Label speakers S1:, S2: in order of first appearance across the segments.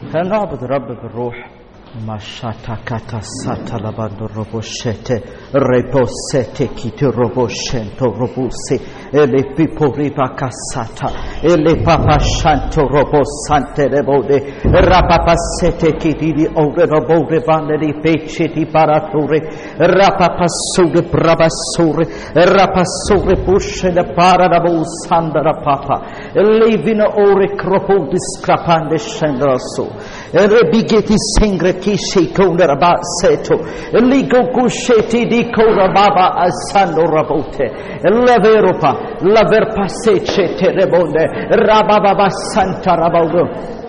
S1: خلينا نعبد الرب بالروح ما شاتا كاتا ساتا لاباندو روبوشيتي ريبوسيتي كيتي روبوشنتو روبوسي ele pipori bakasata ele papa shanto robo sante rebode rapapa sete kididi ore robode vaneri pece di paratore rapapa sure brava sure rapa sure pushe de para da bo sandara papa levina ore kropo discrapande scendere su rebigeti sengre chi si kondera ba seto ligo kusheti di kora baba asando rabote leveropa l'aver passé te rebonde rababa santa rabaudo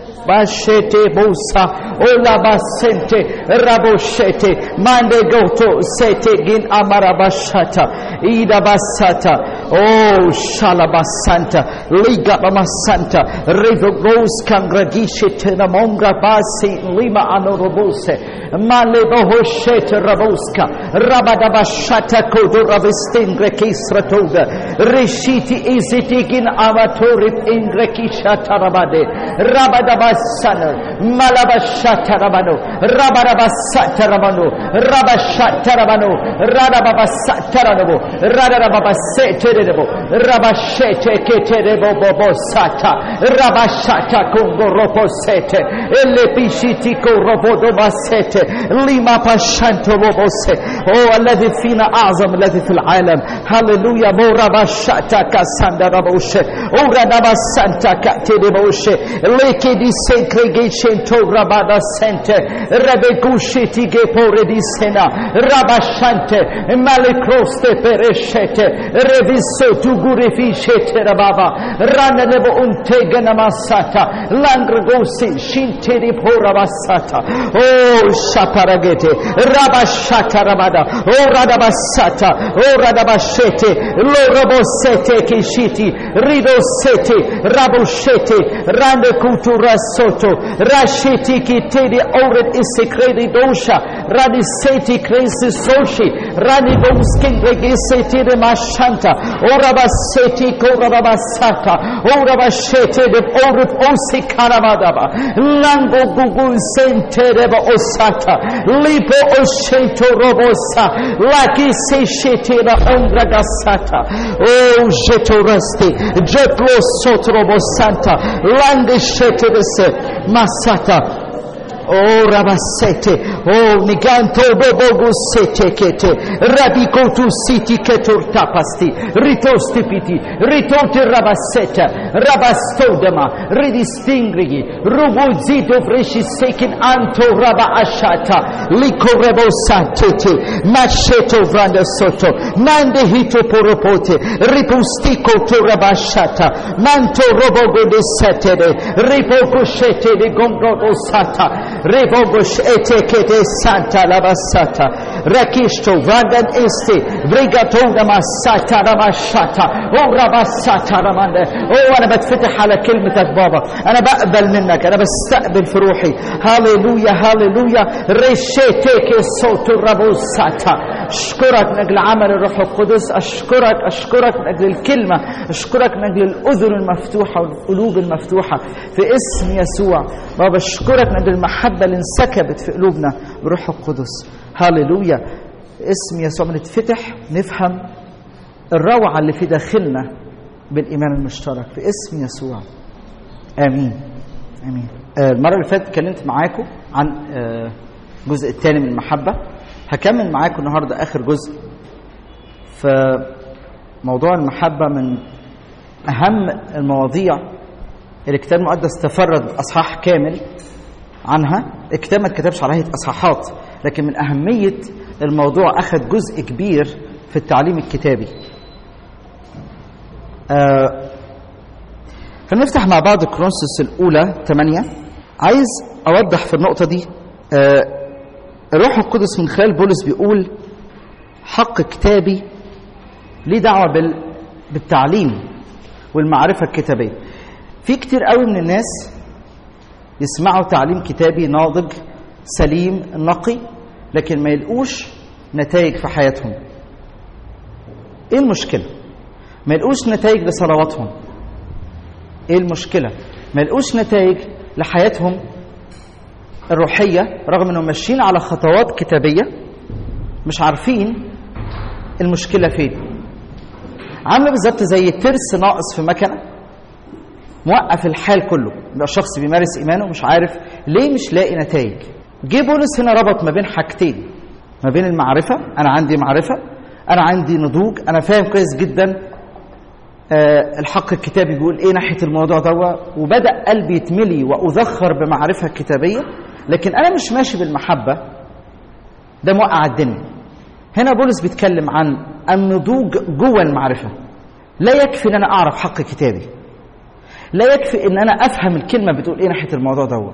S1: Bashete busa ola basente raboshete mande goto sete gin amarabashata ida basata oh shalabasanta liga bamasanta rivo rose kangragishe tena mongra basi lima anorobuse male bohoshete raboska rabadabashata kodo ravestengre kisratoda rishiti izitigin amatorip ingre kishata rabade rabadabasana malabashata rabano rabadabasata rabano rabashata rabano radababasata rabano radababasete rebo rabashete keterebo bobo sata rabashata kongo roposete ele bishiti ko robodo basete lima pashanto robose oh الذي فينا اعظم الذي في العالم هللويا مو ربشتا كاساندا ربوشه او ربسانتا كاتيبوشه لكي دي segregation to rabada sente rebegushiti ge pore di sena rabashante malikroste pereshete reviso tu gurifishete rababa rana nebo unte ganamasata langragosi shinte di pora basata oh shaparagete rabashata rabada oh radabasata oh radabashete lo robosete kishiti ridosete raboshete rande kutura soto rashiti kitedi oret isekredi dosha radi seti kresi soshi rani bomskin regiseti de mashanta orabaseti korabasata orabashete de oret osi karamadaba lango gugu sente de osata lipo osheto robosa laki se shete la ombra gasata oh jeto rasti jetlo sotrobo santa lange shete dese masata Oh rabasete, oh niganto bobogu sete kete, rabiko tu siti ketur tapasti, ritosti piti, ritoti rabaseta, rabastodema, ridistingrigi, rubuzito freshi sekin anto raba ashata, liko rebo santete, macheto vranda soto, mande hito poropote, ripustiko to rabashata, manto robogo de setere, ripoko shete de gongogo sata, Revogosh etekete santa lavasata. Rakisto vandan este. Brigatona masata ramashata. او ربسات رمانده او انا بتفتح على كلمتك بابا انا بقبل منك انا بستقبل في روحي هاليلويا هاليلويا ريشيتك صوت الربوساتا اشكرك من اجل عمل الروح القدس اشكرك اشكرك من اجل الكلمه اشكرك من اجل الاذن المفتوحه والقلوب المفتوحه في اسم يسوع بابا اشكرك من اجل المحبه اللي انسكبت في قلوبنا بروح القدس هاليلويا اسم يسوع بنتفتح نفهم الروعه اللي في داخلنا بالايمان المشترك في اسم يسوع امين امين آه، المره اللي فاتت اتكلمت معاكم عن آه، الجزء الثاني من المحبه هكمل معاكم النهارده اخر جزء في موضوع المحبه من اهم المواضيع اللي الكتاب المقدس تفرد اصحاح كامل عنها الكتاب ما اتكتبش على هيئه اصحاحات لكن من اهميه الموضوع اخذ جزء كبير في التعليم الكتابي آه فنفتح مع بعض كرونسوس الاولى 8 عايز اوضح في النقطه دي آه الروح القدس من خلال بولس بيقول حق كتابي ليه دعوه بال بالتعليم والمعرفه الكتابيه في كتير قوي من الناس يسمعوا تعليم كتابي ناضج سليم نقي لكن ما يلقوش نتائج في حياتهم ايه المشكله ما يلقوش نتائج لصلواتهم ايه المشكله ما يلقوش نتائج لحياتهم الروحيه رغم انهم ماشيين على خطوات كتابيه مش عارفين المشكله فين عامله بالظبط زي ترس ناقص في مكنه موقف الحال كله يبقى الشخص بيمارس ايمانه مش عارف ليه مش لاقي نتائج جه بولس هنا ربط ما بين حاجتين ما بين المعرفه انا عندي معرفه انا عندي نضوج انا فاهم كويس جدا آه الحق الكتابي بيقول ايه ناحيه الموضوع دوا وبدا قلبي يتملي واذخر بمعرفه كتابيه لكن انا مش ماشي بالمحبه ده موقع الدنيا هنا بولس بيتكلم عن النضوج جوه المعرفه لا يكفي ان انا اعرف حق كتابي لا يكفي ان انا افهم الكلمه بتقول ايه ناحيه الموضوع دوا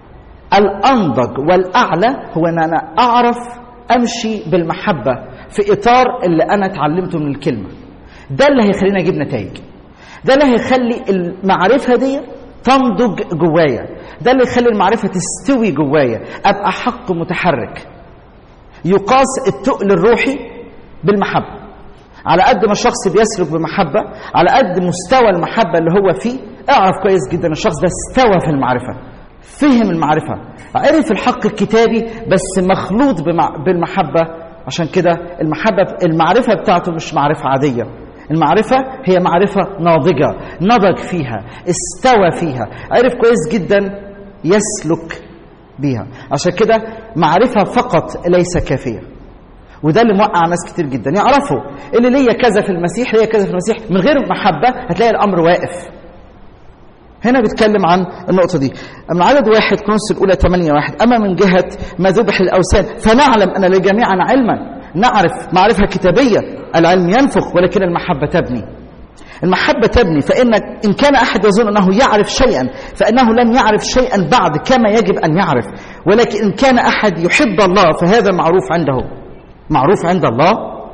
S1: الانضج والاعلى هو ان انا اعرف امشي بالمحبه في اطار اللي انا اتعلمته من الكلمه ده اللي هيخليني اجيب نتائج ده اللي هيخلي المعرفه دي تنضج جوايا ده اللي يخلي المعرفه تستوي جوايا ابقى حق متحرك يقاس التقل الروحي بالمحبه على قد ما الشخص بيسلك بمحبه على قد مستوى المحبه اللي هو فيه اعرف كويس جدا الشخص ده استوى في المعرفه فهم المعرفه عرف الحق الكتابي بس مخلوط بالمحبه عشان كده المحبه المعرفه بتاعته مش معرفه عاديه المعرفة هي معرفة ناضجة نضج فيها استوى فيها عرف كويس جدا يسلك بيها عشان كده معرفة فقط ليس كافية وده اللي موقع ناس كتير جدا يعرفوا اللي ليا كذا في المسيح ليا كذا في المسيح من غير محبة هتلاقي الأمر واقف هنا بيتكلم عن النقطة دي من عدد واحد كونس الأولى 8 واحد أما من جهة ما ذبح للأوثان فنعلم أن لجميعنا علما نعرف معرفة كتابية العلم ينفخ ولكن المحبة تبني المحبة تبني فإن إن كان أحد يظن أنه يعرف شيئا فإنه لم يعرف شيئا بعد كما يجب أن يعرف ولكن إن كان أحد يحب الله فهذا معروف عنده معروف عند الله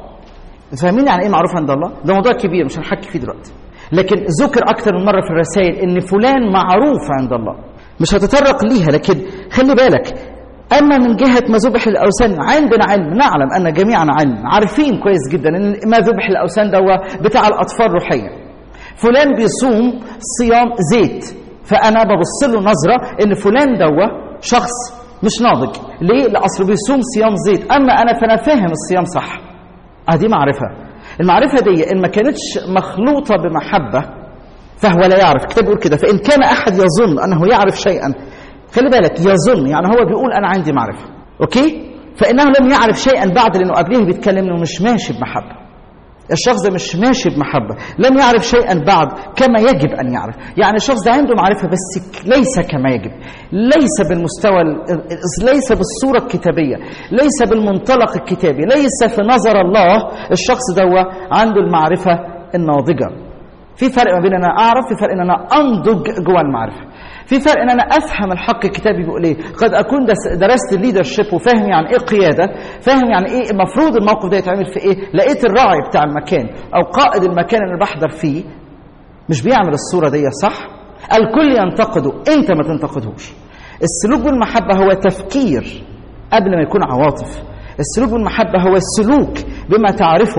S1: فاهمين يعني إيه معروف عند الله؟ ده موضوع كبير مش هنحكي فيه دلوقتي لكن ذكر أكثر من مرة في الرسائل إن فلان معروف عند الله مش هتطرق ليها لكن خلي بالك أما من جهة ما ذبح للأوثان عندنا علم نعلم أن جميعنا علم عارفين كويس جدا أن ما ذبح للأوثان ده بتاع الأطفال روحيا فلان بيصوم صيام زيت فأنا ببص له نظرة أن فلان دوا شخص مش ناضج ليه؟ لأصله بيصوم صيام زيت أما أنا فأنا فاهم الصيام صح آه دي معرفة المعرفة دي إن ما كانتش مخلوطة بمحبة فهو لا يعرف الكتاب بيقول كده فإن كان أحد يظن أنه يعرف شيئا خلي بالك يظن يعني هو بيقول انا عندي معرفه اوكي فانه لم يعرف شيئا بعد لانه قبليه بيتكلم انه مش ماشي بمحبه الشخص ده مش ماشي بمحبة لم يعرف شيئا بعد كما يجب أن يعرف يعني الشخص ده عنده معرفة بس ليس كما يجب ليس بالمستوى ليس بالصورة الكتابية ليس بالمنطلق الكتابي ليس في نظر الله الشخص ده عنده المعرفة الناضجة في فرق ما بين أنا أعرف في فرق أن أنا أنضج جوه المعرفة في فرق ان انا افهم الحق الكتابي بيقول ايه قد اكون درست الليدرشيب وفاهم يعني ايه قياده فاهم يعني ايه المفروض الموقف ده يتعمل في ايه لقيت الراعي بتاع المكان او قائد المكان اللي بحضر فيه مش بيعمل الصوره دي صح الكل ينتقده انت ما تنتقدهوش السلوك بالمحبه هو تفكير قبل ما يكون عواطف السلوك بالمحبه هو السلوك بما تعرفه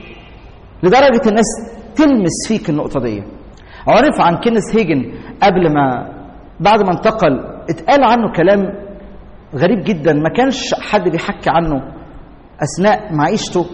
S1: لدرجه الناس تلمس فيك النقطه دي عرف عن كينيس هيجن قبل ما بعد ما انتقل اتقال عنه كلام غريب جدا ما كانش حد بيحكي عنه اثناء معيشته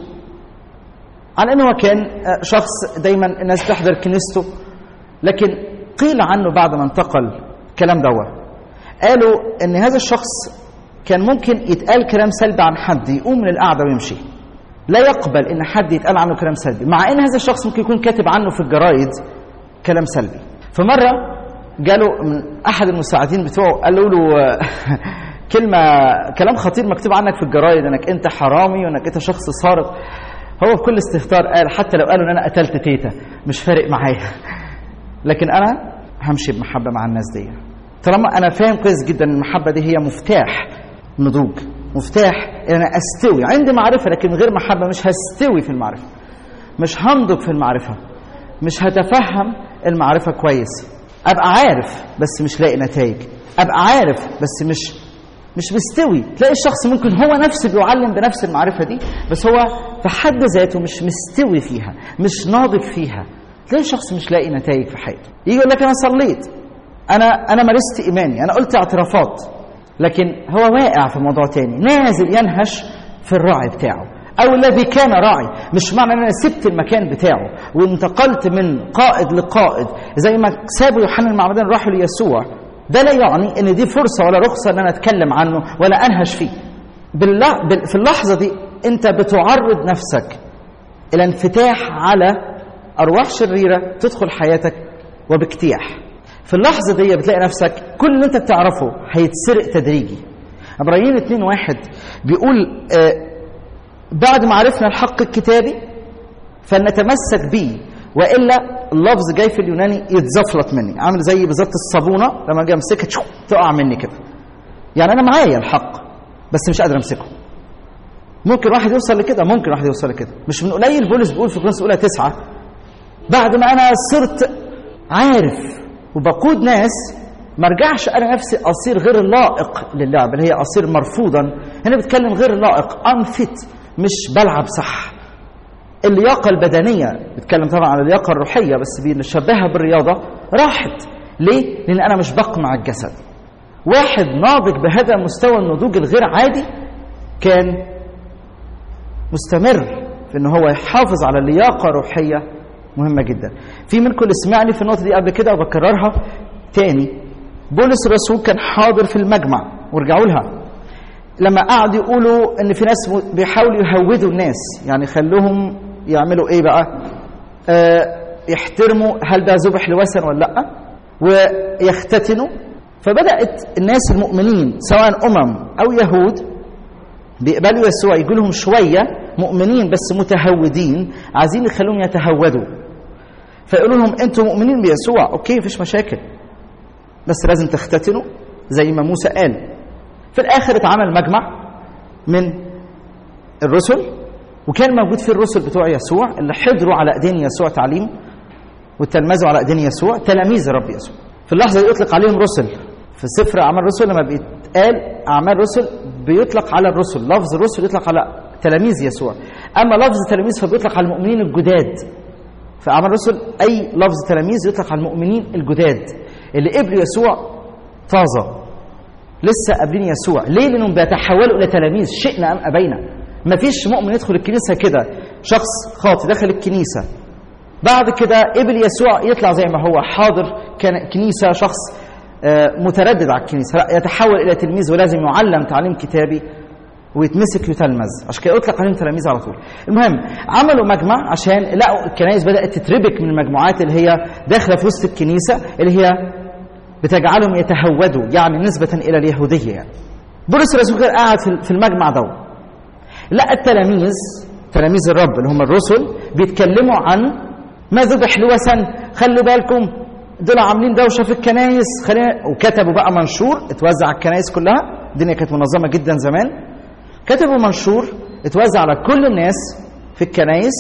S1: عن انه هو كان شخص دايما الناس تحضر كنيسته لكن قيل عنه بعد ما انتقل الكلام دوا قالوا ان هذا الشخص كان ممكن يتقال كلام سلبي عن حد يقوم من القعده ويمشي لا يقبل ان حد يتقال عنه كلام سلبي مع ان هذا الشخص ممكن يكون كاتب عنه في الجرايد كلام سلبي فمره جاله من احد المساعدين بتوعه قالوا له كلمه كلام خطير مكتوب عنك في الجرايد انك انت حرامي وانك انت شخص سارق هو بكل استهتار قال حتى لو قالوا ان انا قتلت تيتا مش فارق معايا لكن انا همشي بمحبه مع الناس دي طالما انا فاهم كويس جدا ان المحبه دي هي مفتاح نضوج مفتاح ان انا استوي عندي معرفه لكن من غير محبه مش هستوي في المعرفه مش هنضج في المعرفه مش هتفهم المعرفه كويس ابقى عارف بس مش لاقي نتائج ابقى عارف بس مش مش مستوي تلاقي الشخص ممكن هو نفسه بيعلم بنفس المعرفه دي بس هو في حد ذاته مش مستوي فيها مش ناضج فيها تلاقي الشخص مش لاقي نتائج في حياته يجي يقول لك انا صليت انا انا مارست ايماني انا قلت اعترافات لكن هو واقع في موضوع تاني نازل ينهش في الراعي بتاعه او الذي كان راعي مش معنى ان انا سبت المكان بتاعه وانتقلت من قائد لقائد زي ما سابوا يوحنا المعمدان راحوا ليسوع ده لا يعني ان دي فرصه ولا رخصه ان انا اتكلم عنه ولا انهش فيه بالله بال- في اللحظه دي انت بتعرض نفسك الى انفتاح على ارواح شريره تدخل حياتك وباجتياح في اللحظه دي بتلاقي نفسك كل اللي انت بتعرفه هيتسرق تدريجي ابراهيم 2 واحد بيقول آه بعد ما عرفنا الحق الكتابي فلنتمسك به والا اللفظ جاي في اليوناني يتزفلط مني عامل زي بالظبط الصابونه لما اجي امسكها تشو، تقع مني كده يعني انا معايا الحق بس مش قادر امسكه ممكن واحد يوصل لكده ممكن واحد يوصل لكده مش من قليل بولس بيقول في كورنثوس الاولى تسعة بعد ما انا صرت عارف وبقود ناس ما ارجعش انا نفسي اصير غير لائق للعب اللي هي اصير مرفوضا هنا بتكلم غير لائق انفت مش بلعب صح اللياقة البدنية بتكلم طبعا عن اللياقة الروحية بس بنشبهها بالرياضة راحت ليه؟ لأن أنا مش بقمع الجسد واحد ناضج بهذا مستوى النضوج الغير عادي كان مستمر في ان هو يحافظ على لياقه روحيه مهمه جدا في منكم اللي سمعني في النقطه دي قبل كده وبكررها تاني بولس الرسول كان حاضر في المجمع وارجعوا لها لما قعدوا يقولوا ان في ناس م- بيحاولوا يهودوا الناس يعني خلوهم يعملوا ايه بقى آه يحترموا هل ده ذبح لوثن ولا لا ويختتنوا فبدات الناس المؤمنين سواء امم او يهود بيقبلوا يسوع يجي لهم شويه مؤمنين بس متهودين عايزين يخلوهم يتهودوا فيقولوا لهم انتوا مؤمنين بيسوع اوكي مفيش مشاكل بس لازم تختتنوا زي ما موسى قال في الاخر اتعمل مجمع من الرسل وكان موجود فيه الرسل بتوع يسوع اللي حضروا على ايدين يسوع تعليم وتلمذوا على ايدين يسوع تلاميذ الرب يسوع في اللحظه دي يطلق عليهم رسل في سفر اعمال الرسل لما بيتقال اعمال الرسل بيطلق على الرسل لفظ الرسل يطلق على تلاميذ يسوع اما لفظ تلاميذ فبيطلق على المؤمنين الجداد في اعمال الرسل اي لفظ تلاميذ يطلق على المؤمنين الجداد اللي قبلوا يسوع طازه لسه قابلين يسوع ليه لانهم بيتحولوا الى تلاميذ شئنا ام ابينا ما فيش مؤمن يدخل الكنيسه كده شخص خاطئ دخل الكنيسه بعد كده قبل يسوع يطلع زي ما هو حاضر كان كنيسه شخص آه، متردد على الكنيسه لا يتحول الى تلميذ ولازم يعلم تعليم كتابي ويتمسك يتلمذ عشان كده يطلق عليهم تلاميذ على طول المهم عملوا مجمع عشان لقوا الكنائس بدات تتربك من المجموعات اللي هي داخله في وسط الكنيسه اللي هي بتجعلهم يتهودوا يعني نسبه الى اليهوديه يعني بولس الرسول كان قاعد في- في المجمع ده لقى التلاميذ تلاميذ الرب اللي هم الرسل بيتكلموا عن ما ذبح لوثن خلوا بالكم دول عاملين دوشه في الكنايس خلينا وكتبوا بقى منشور اتوزع على الكنايس كلها الدنيا كانت منظمه جدا زمان كتبوا منشور اتوزع على كل الناس في الكنايس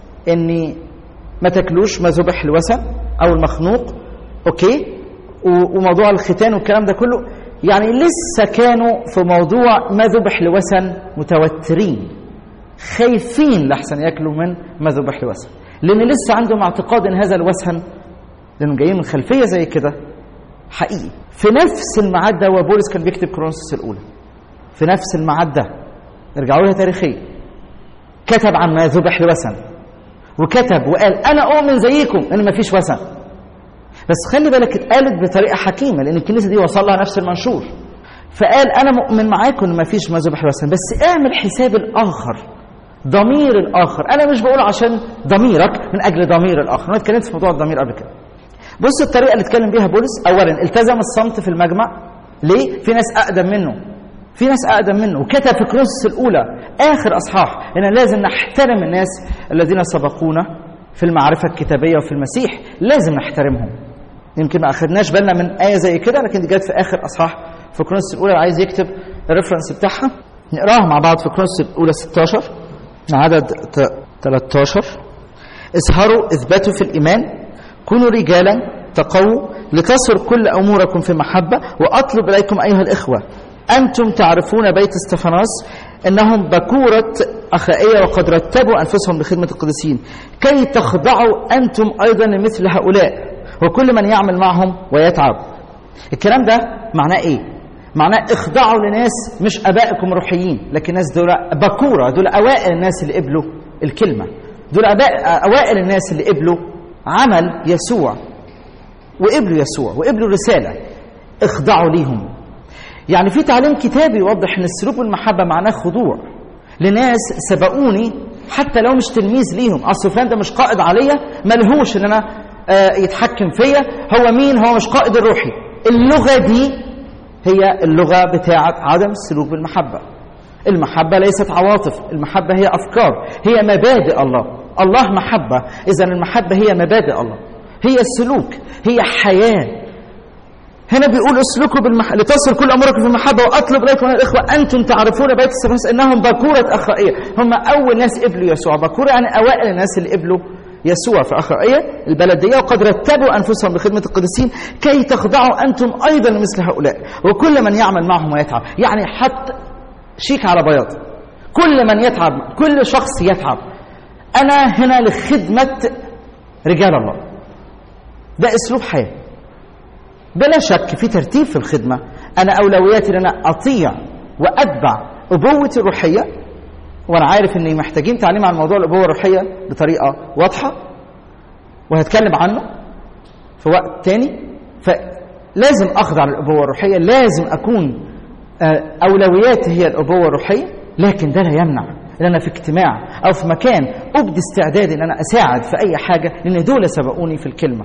S1: ان ما تاكلوش ما ذبح لوثن او المخنوق اوكي و- وموضوع الختان والكلام ده كله يعني لسه كانوا في موضوع ما ذبح لوثن متوترين خايفين لحسن ياكلوا من ما ذبح لوثن لان لسه عندهم اعتقاد ان هذا الوثن لانهم جايين من خلفيه زي كده حقيقي في نفس الميعاد ده وبولس كان بيكتب كرونسوس الاولى في نفس الميعاد ده ارجعوا لها تاريخيا كتب عن ما ذبح لوثن وكتب وقال انا اؤمن زيكم ان ما فيش وثن بس خلي بالك اتقالت بطريقه حكيمه لان الكنيسه دي وصل لها نفس المنشور فقال انا مؤمن معاكم ان ما فيش ما ذبح لوثن بس اعمل حساب الاخر ضمير الاخر انا مش بقول عشان ضميرك من اجل ضمير الاخر انا اتكلمت في موضوع الضمير قبل كده بص الطريقه اللي اتكلم بيها بولس اولا التزم الصمت في المجمع ليه في ناس اقدم منه في ناس اقدم منه وكتب في كرونس الاولى اخر اصحاح ان لازم نحترم الناس الذين سبقونا في المعرفه الكتابيه وفي المسيح لازم نحترمهم يمكن ما اخدناش بالنا من ايه زي كده لكن دي جت في اخر اصحاح في كرونس الاولى اللي عايز يكتب الريفرنس بتاعها نقراها مع بعض في كرونس الاولى 16 عدد ت- 13 اسهروا اثبتوا في الايمان كونوا رجالا تقووا لتصر كل اموركم في محبه واطلب اليكم ايها الاخوه انتم تعرفون بيت استفاناس انهم بكوره اخائيه وقد رتبوا انفسهم لخدمه القديسين كي تخضعوا انتم ايضا لمثل هؤلاء وكل من يعمل معهم ويتعب الكلام ده معناه ايه معناه اخضعوا لناس مش ابائكم روحيين لكن ناس دول بكوره دول اوائل الناس اللي قبلوا الكلمه دول أباء اوائل الناس اللي قبلوا عمل يسوع وقبلوا يسوع وقبلوا الرساله اخضعوا ليهم يعني في تعليم كتابي يوضح ان السلوك والمحبه معناه خضوع لناس سبقوني حتى لو مش تلميذ ليهم اصل فلان ده مش قائد عليا ملهوش ان انا آه يتحكم فيا هو مين هو مش قائد الروحي اللغه دي هي اللغه بتاعه عدم السلوك بالمحبه المحبه ليست عواطف المحبه هي افكار هي مبادئ الله الله محبه اذا المحبه هي مبادئ الله هي السلوك هي حياه هنا بيقول اسلكوا بالمح... لتصل كل اموركم في المحبه واطلب اليكم من الاخوه انتم تعرفون بيت السفنس انهم باكوره اخائيه هم اول ناس قبلوا يسوع باكوره يعني اوائل الناس اللي قبلوا يسوع في اخائيه البلديه وقد رتبوا انفسهم لخدمه القديسين كي تخضعوا انتم ايضا مثل هؤلاء وكل من يعمل معهم ويتعب يعني حط شيك على بياض كل من يتعب كل شخص يتعب انا هنا لخدمه رجال الله ده اسلوب حياه بلا شك في ترتيب في الخدمة أنا أولوياتي أن أنا أطيع وأتبع أبوتي الروحية وأنا عارف أني محتاجين تعليم عن موضوع الأبوة الروحية بطريقة واضحة وهتكلم عنه في وقت تاني فلازم أخضع للأبوة الروحية لازم أكون أولوياتي هي الأبوة الروحية لكن ده لا يمنع ان انا في اجتماع او في مكان ابدي استعدادي ان انا اساعد في اي حاجه لان دول سبقوني في الكلمه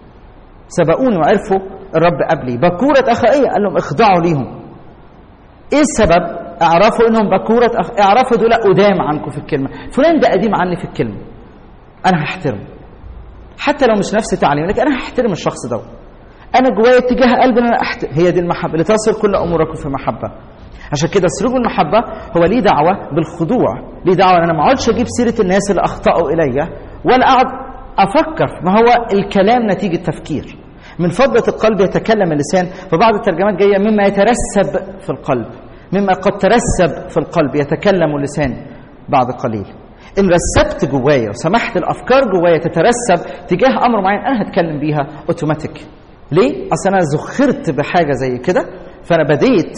S1: سبقوني وعرفوا الرب قبلي بكورة أخائية قال لهم اخضعوا ليهم ايه السبب اعرفوا انهم بكورة أخ... اعرفوا دول قدام عنكم في الكلمة فلان ده قديم عني في الكلمة انا هحترمه حتى لو مش نفس تعليم لكن انا هحترم الشخص ده انا جوايا اتجاه قلبي ان انا أحترم. هي دي المحبة لتصل كل اموركم في محبة عشان كده سلوك المحبة هو ليه دعوة بالخضوع ليه دعوة ان انا ما اقعدش اجيب سيرة الناس اللي اخطأوا الي ولا اقعد افكر ما هو الكلام نتيجة تفكير من فضلة القلب يتكلم اللسان فبعض الترجمات جاية مما يترسب في القلب مما قد ترسب في القلب يتكلم اللسان بعد قليل إن رسبت جوايا وسمحت الأفكار جوايا تترسب تجاه أمر معين أنا هتكلم بيها أوتوماتيك ليه؟ أصل أنا زخرت بحاجة زي كده فأنا بديت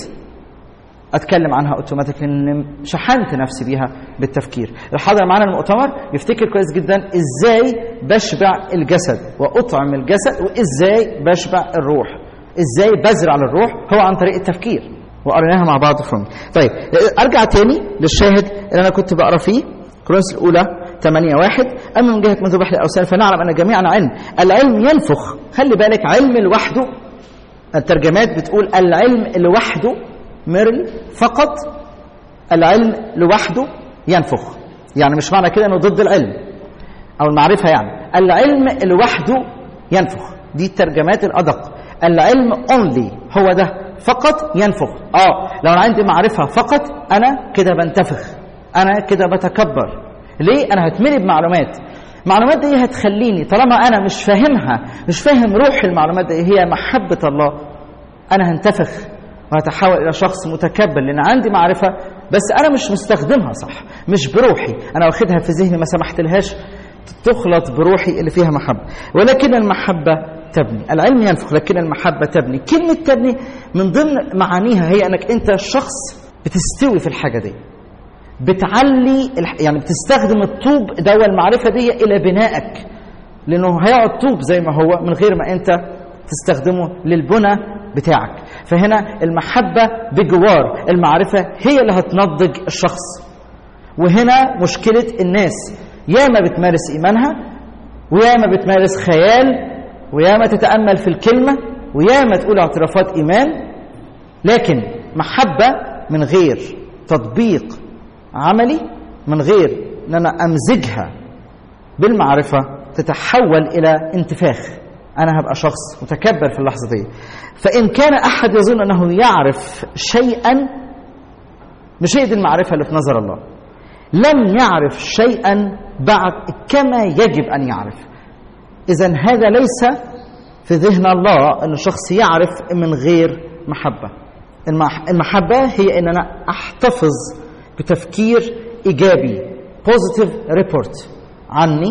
S1: اتكلم عنها اوتوماتيك لان شحنت نفسي بيها بالتفكير الحاضر معانا المؤتمر يفتكر كويس جدا ازاي بشبع الجسد واطعم الجسد وازاي بشبع الروح ازاي بزرع للروح هو عن طريق التفكير وقريناها مع بعض في طيب ارجع تاني للشاهد اللي انا كنت بقرا فيه كورنثوس الاولى 8 واحد اما من جهه من ذبح الاوثان فنعلم ان جميعنا علم العلم ينفخ خلي بالك علم لوحده الترجمات بتقول العلم لوحده ميرل فقط العلم لوحده ينفخ يعني مش معنى كده انه ضد العلم او المعرفه يعني العلم لوحده ينفخ دي الترجمات الادق العلم اونلي هو ده فقط ينفخ اه لو انا عندي معرفه فقط انا كده بنتفخ انا كده بتكبر ليه انا هتملي بمعلومات المعلومات دي هتخليني طالما انا مش فاهمها مش فاهم روح المعلومات دي هي محبه الله انا هنتفخ وهتحول الى شخص متكبر لان عندي معرفه بس انا مش مستخدمها صح مش بروحي انا واخدها في ذهني ما سمحتلهاش تخلط بروحي اللي فيها محبه ولكن المحبه تبني العلم ينفخ لكن المحبه تبني كلمه تبني من ضمن معانيها هي انك انت شخص بتستوي في الحاجه دي بتعلي يعني بتستخدم الطوب ده المعرفه دي الى بنائك لانه هيقعد طوب زي ما هو من غير ما انت تستخدمه للبنى بتاعك فهنا المحبة بجوار المعرفة هي اللي هتنضج الشخص وهنا مشكلة الناس ياما بتمارس إيمانها وياما بتمارس خيال وياما تتأمل في الكلمة وياما تقول اعترافات إيمان لكن محبة من غير تطبيق عملي من غير أن أنا أمزجها بالمعرفة تتحول إلى انتفاخ أنا هبقى شخص متكبر في اللحظة دي فإن كان أحد يظن أنه يعرف شيئا مش هي دي المعرفة اللي في نظر الله لم يعرف شيئا بعد كما يجب أن يعرف إذا هذا ليس في ذهن الله أن الشخص يعرف من غير محبة المحبة هي أن أنا أحتفظ بتفكير إيجابي positive report عني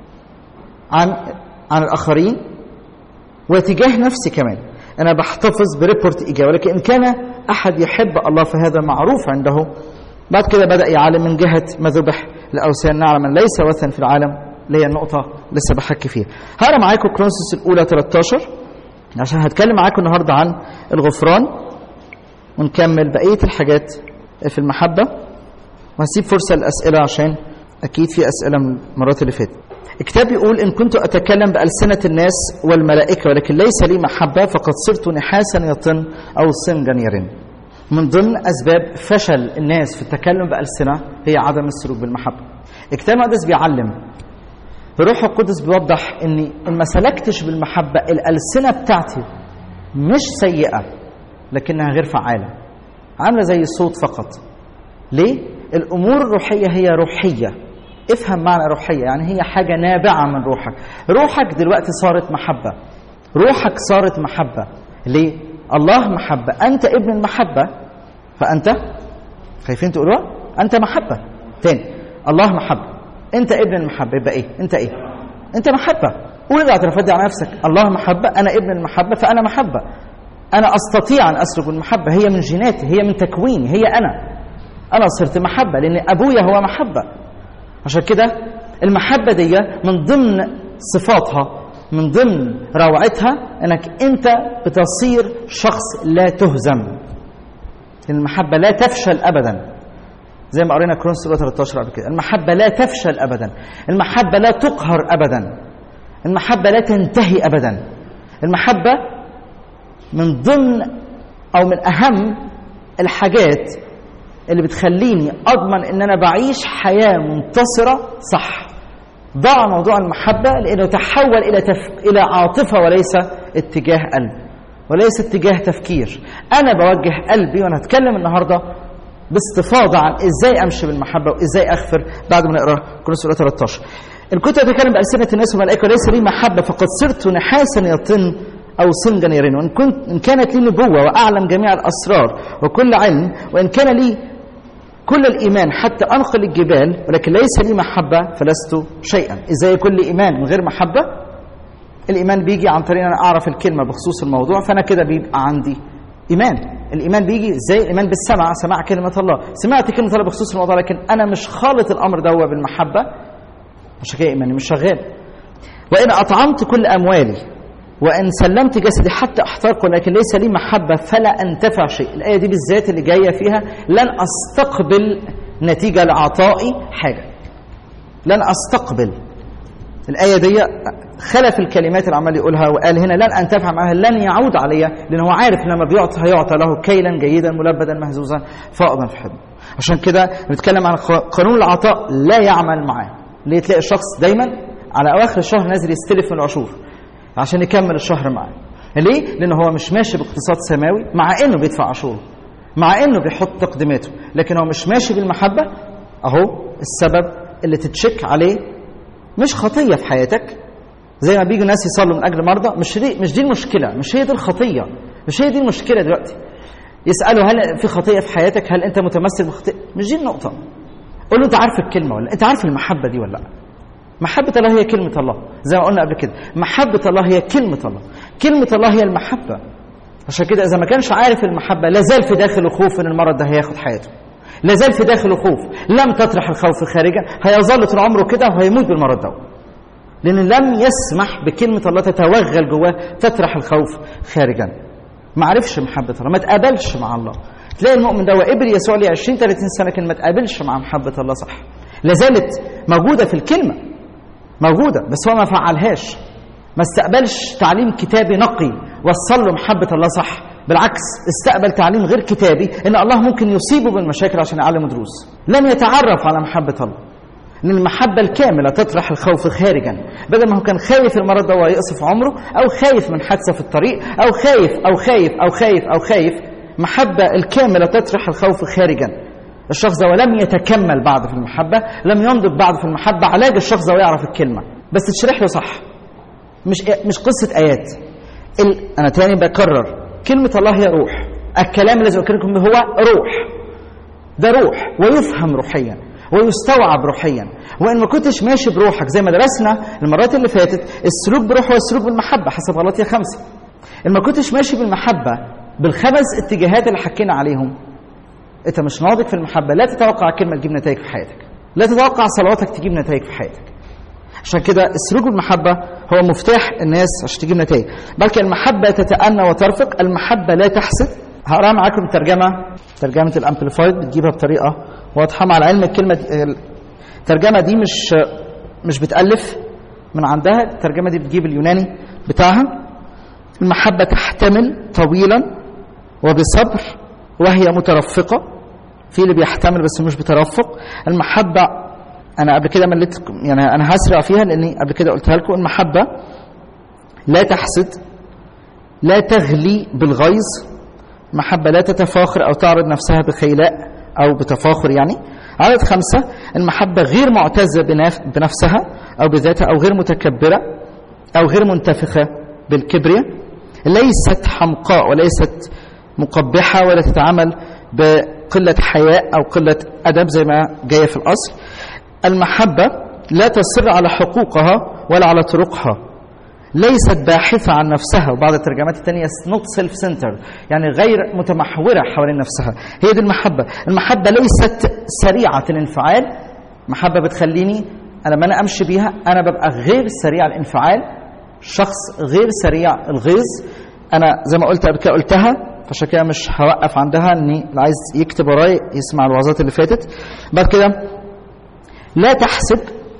S1: عن عن الآخرين وتجاه نفسي كمان انا بحتفظ بريبورت ايجابي ولكن ان كان
S2: أحد يحب الله فهذا معروف عنده بعد كده بدأ يعلم من جهة ما ذبح لأوثان نعلم أن ليس وثن في العالم اللي هي النقطة لسه بحكي فيها هقرا معاكم كرونسوس الأولى 13 عشان هتكلم معاكم النهارده عن الغفران ونكمل بقية الحاجات في المحبة وهسيب فرصة للأسئلة عشان أكيد في أسئلة من المرات اللي فاتت الكتاب يقول إن كنت أتكلم بألسنة الناس والملائكة ولكن ليس لي محبة فقد صرت نحاسا يطن أو صنجا يرن من ضمن أسباب فشل الناس في التكلم بألسنة هي عدم السلوك بالمحبة الكتاب المقدس بيعلم الروح القدس بيوضح اني ان ما سلكتش بالمحبه الالسنه بتاعتي مش سيئه لكنها غير فعاله عامله زي الصوت فقط ليه الامور الروحيه هي روحيه افهم معنى روحيه يعني هي حاجه نابعه من روحك روحك دلوقتي صارت محبه روحك صارت محبه ليه الله محبه انت ابن المحبه فانت خايفين تقولوها انت محبه تاني الله محبه انت ابن المحبه يبقى ايه انت ايه انت محبه قول الاعترافات دي على نفسك الله محبه انا ابن المحبه فانا محبه انا استطيع ان اسلك بالمحبه هي من جيناتي هي من تكويني هي انا انا صرت محبه لان ابويا هو محبه عشان كده المحبه دي من ضمن صفاتها من ضمن روعتها انك انت بتصير شخص لا تهزم المحبه لا تفشل ابدا زي ما قرينا كرونس 13 قبل كده المحبة لا تفشل أبدا المحبة لا تقهر أبدا المحبة لا تنتهي أبدا المحبة من ضمن أو من أهم الحاجات اللي بتخليني أضمن إن أنا بعيش حياة منتصرة صح ضع موضوع المحبة لأنه تحول إلى تف... إلى عاطفة وليس اتجاه قلب وليس اتجاه تفكير أنا بوجه قلبي وأنا هتكلم النهاردة باستفاضه عن ازاي امشي بالمحبه وازاي اغفر بعد ما نقرا كورنثوس 13 ان كنت اتكلم بالسنه الناس والملائكه وليس لي محبه فقد صرت نحاسا يطن او صنجا يرن وان كنت ان كانت لي نبوه واعلم جميع الاسرار وكل علم وان كان لي كل الايمان حتى انقل الجبال ولكن ليس لي محبه فلست شيئا ازاي كل ايمان من غير محبه الايمان بيجي عن طريق ان انا اعرف الكلمه بخصوص الموضوع فانا كده بيبقى عندي ايمان الايمان بيجي ازاي الايمان بالسمع سماع كلمه الله سمعت كلمه الله بخصوص الموضوع لكن انا مش خالط الامر ده بالمحبه عشان كده ايماني مش شغال وان اطعمت كل اموالي وان سلمت جسدي حتى احترق ولكن ليس لي محبه فلا انتفع شيء الايه دي بالذات اللي جايه فيها لن استقبل نتيجه لعطائي حاجه لن استقبل الايه دي خلف الكلمات اللي عمال يقولها وقال هنا لن انتفع معها لن يعود علي لان هو عارف لما بيعطي هيعطى له كيلا جيدا ملبدا مهزوزا فائضا في حضنه عشان كده بنتكلم عن قانون العطاء لا يعمل معاه ليه تلاقي الشخص دايما على اواخر الشهر نازل يستلف من العشور عشان يكمل الشهر معاه ليه؟ لان هو مش ماشي باقتصاد سماوي مع انه بيدفع عشوره مع انه بيحط تقديماته لكن هو مش ماشي بالمحبه اهو السبب اللي تتشك عليه مش خطيه في حياتك زي ما بيجوا ناس يصلوا من اجل مرضى مش دي مش دي المشكله مش هي دي الخطيه مش هي دي المشكله دلوقتي يسالوا هل في خطيه في حياتك هل انت متمسك بخطيه مش دي النقطه قول له انت عارف الكلمه ولا انت عارف المحبه دي ولا لا محبة الله هي كلمة الله زي ما قلنا قبل كده محبة الله هي كلمة الله كلمة الله هي المحبة عشان كده إذا ما كانش عارف المحبة لازال في داخله خوف إن المرض ده هياخد حياته لازال في داخله خوف لم تطرح الخوف خارجا هيظل طول عمره كده وهيموت بالمرض ده لأن لم يسمح بكلمة الله تتوغل جواه تطرح الخوف خارجا ما عرفش محبة الله ما تقابلش مع الله تلاقي المؤمن ده وقبل يسوع ليه 20 30 سنة كان ما تقابلش مع محبة الله صح لازالت موجودة في الكلمة موجودة بس هو ما فعلهاش ما استقبلش تعليم كتابي نقي وصل له محبة الله صح بالعكس استقبل تعليم غير كتابي ان الله ممكن يصيبه بالمشاكل عشان يعلمه دروس لم يتعرف على محبة الله ان المحبة الكاملة تطرح الخوف خارجا بدل ما هو كان خايف المرض ده يقصف عمره او خايف من حادثة في الطريق او خايف او خايف او خايف او خايف محبة الكاملة تطرح الخوف خارجا الشخص ده ولم يتكمل بعد في المحبة لم ينضج بعد في المحبة علاج الشخص ده ويعرف الكلمة بس تشرح له صح مش مش قصة آيات ال... أنا تاني بكرر كلمة الله هي روح الكلام الذي أكلمكم به هو روح ده روح ويفهم روحيا ويستوعب روحيا وان ما كنتش ماشي بروحك زي ما درسنا المرات اللي فاتت السلوك بروح هو السلوك بالمحبه حسب غلطيه خمسه ان ما كنتش ماشي بالمحبه بالخمس اتجاهات اللي حكينا عليهم انت مش ناضج في المحبه لا تتوقع كلمه تجيب نتائج في حياتك لا تتوقع صلواتك تجيب نتائج في حياتك عشان كده السلوك بالمحبه هو مفتاح الناس عشان تجيب نتائج بل المحبه تتأنى وترفق المحبه لا تحسد هقرا معاكم ترجمه ترجمه الامبليفايد بتجيبها بطريقه واضحه مع العلم الكلمه دي الترجمه دي مش مش بتالف من عندها الترجمه دي بتجيب اليوناني بتاعها المحبه تحتمل طويلا وبصبر وهي مترفقه في اللي بيحتمل بس مش بترفق المحبه انا قبل كده مليت يعني انا هسرع فيها لاني قبل كده قلتها لكم المحبه لا تحسد لا تغلي بالغيظ محبه لا تتفاخر او تعرض نفسها بخيلاء او بتفاخر يعني عدد خمسة المحبة غير معتزة بنفسها أو بذاتها أو غير متكبرة أو غير منتفخة بالكبرياء ليست حمقاء وليست مقبحة ولا تتعامل بقلة حياء أو قلة أدب زي ما جاية في الأصل المحبة لا تصر على حقوقها ولا على طرقها ليست باحثة عن نفسها وبعض الترجمات الثانية not self centered يعني غير متمحورة حوالين نفسها هي دي المحبة المحبة ليست سريعة الانفعال محبة بتخليني أنا لما أنا أمشي بيها أنا ببقى غير سريع الانفعال شخص غير سريع الغيظ أنا زي ما قلت قبل كده قلتها فعشان كده مش هوقف عندها اني اللي عايز يكتب ورايا يسمع الوعظات اللي فاتت بعد كده لا تحسب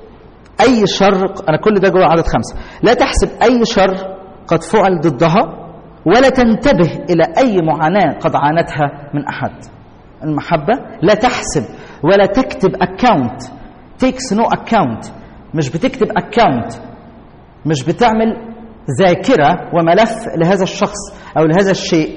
S2: اي شر انا كل ده جوه عدد خمسه لا تحسب اي شر قد فعل ضدها ولا تنتبه الى اي معاناه قد عانتها من احد المحبه لا تحسب ولا تكتب اكاونت تيكس نو اكاونت مش بتكتب اكاونت مش بتعمل ذاكره وملف لهذا الشخص او لهذا الشيء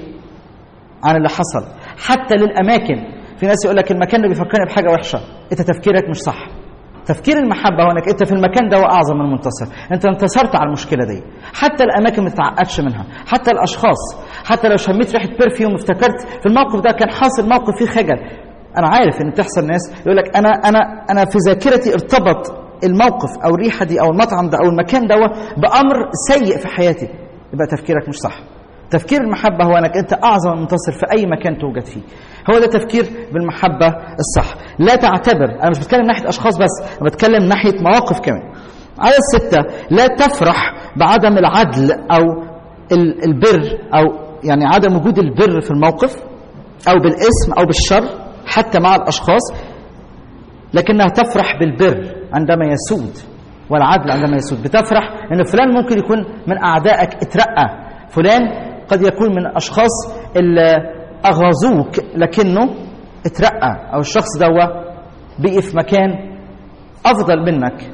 S2: عن اللي حصل حتى للاماكن في ناس يقول لك المكان ده بيفكرني بحاجه وحشه انت تفكيرك مش صح تفكير المحبه هو انك انت في المكان ده اعظم من المنتصر انت انتصرت على المشكله دي حتى الاماكن ما تتعقدش منها حتى الاشخاص حتى لو شميت ريحه برفيوم افتكرت في الموقف ده كان حاصل موقف فيه خجل انا عارف ان بتحصل ناس يقول لك انا انا انا في ذاكرتي ارتبط الموقف او الريحه دي او المطعم ده او المكان ده بامر سيء في حياتي يبقى تفكيرك مش صح تفكير المحبة هو أنك أنت أعظم منتصر في أي مكان توجد فيه هو ده تفكير بالمحبة الصح لا تعتبر أنا مش بتكلم من ناحية أشخاص بس أنا بتكلم من ناحية مواقف كمان على الستة لا تفرح بعدم العدل أو البر أو يعني عدم وجود البر في الموقف أو بالاسم أو بالشر حتى مع الأشخاص لكنها تفرح بالبر عندما يسود والعدل عندما يسود بتفرح ان فلان ممكن يكون من اعدائك اترقى فلان قد يكون من الاشخاص اللي اغاظوك لكنه اترقى او الشخص دوا بقي في مكان افضل منك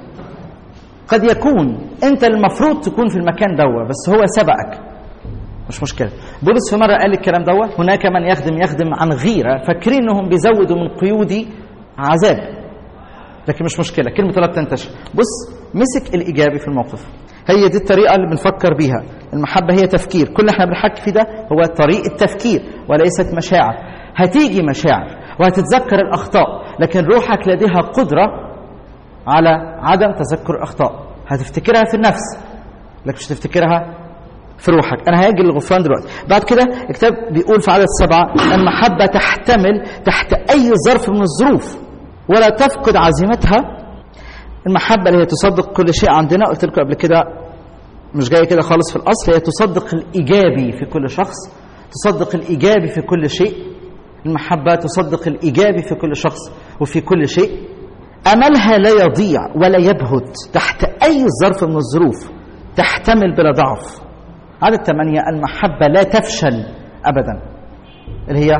S2: قد يكون انت المفروض تكون في المكان دوا بس هو سبقك مش مشكله بولس في مره قال الكلام دوا هناك من يخدم يخدم عن غيره فاكرين انهم بيزودوا من قيودي عذاب لكن مش مشكله كلمه لا تنتشر بص مسك الايجابي في الموقف هي دي الطريقه اللي بنفكر بيها المحبه هي تفكير كل احنا بنحكي فيه ده هو طريقه تفكير وليست مشاعر هتيجي مشاعر وهتتذكر الاخطاء لكن روحك لديها قدره على عدم تذكر الاخطاء هتفتكرها في النفس لكن مش هتفتكرها في روحك انا هاجي للغفران دلوقتي بعد كده الكتاب بيقول في عدد سبعة المحبة تحتمل تحت اي ظرف من الظروف ولا تفقد عزيمتها المحبة اللي هي تصدق كل شيء عندنا قلت لكم قبل كده مش جاية كده خالص في الأصل هي تصدق الإيجابي في كل شخص تصدق الإيجابي في كل شيء المحبة تصدق الإيجابي في كل شخص وفي كل شيء أملها لا يضيع ولا يبهت تحت أي ظرف من الظروف تحتمل بلا ضعف عدد ثمانية المحبة لا تفشل أبدا اللي هي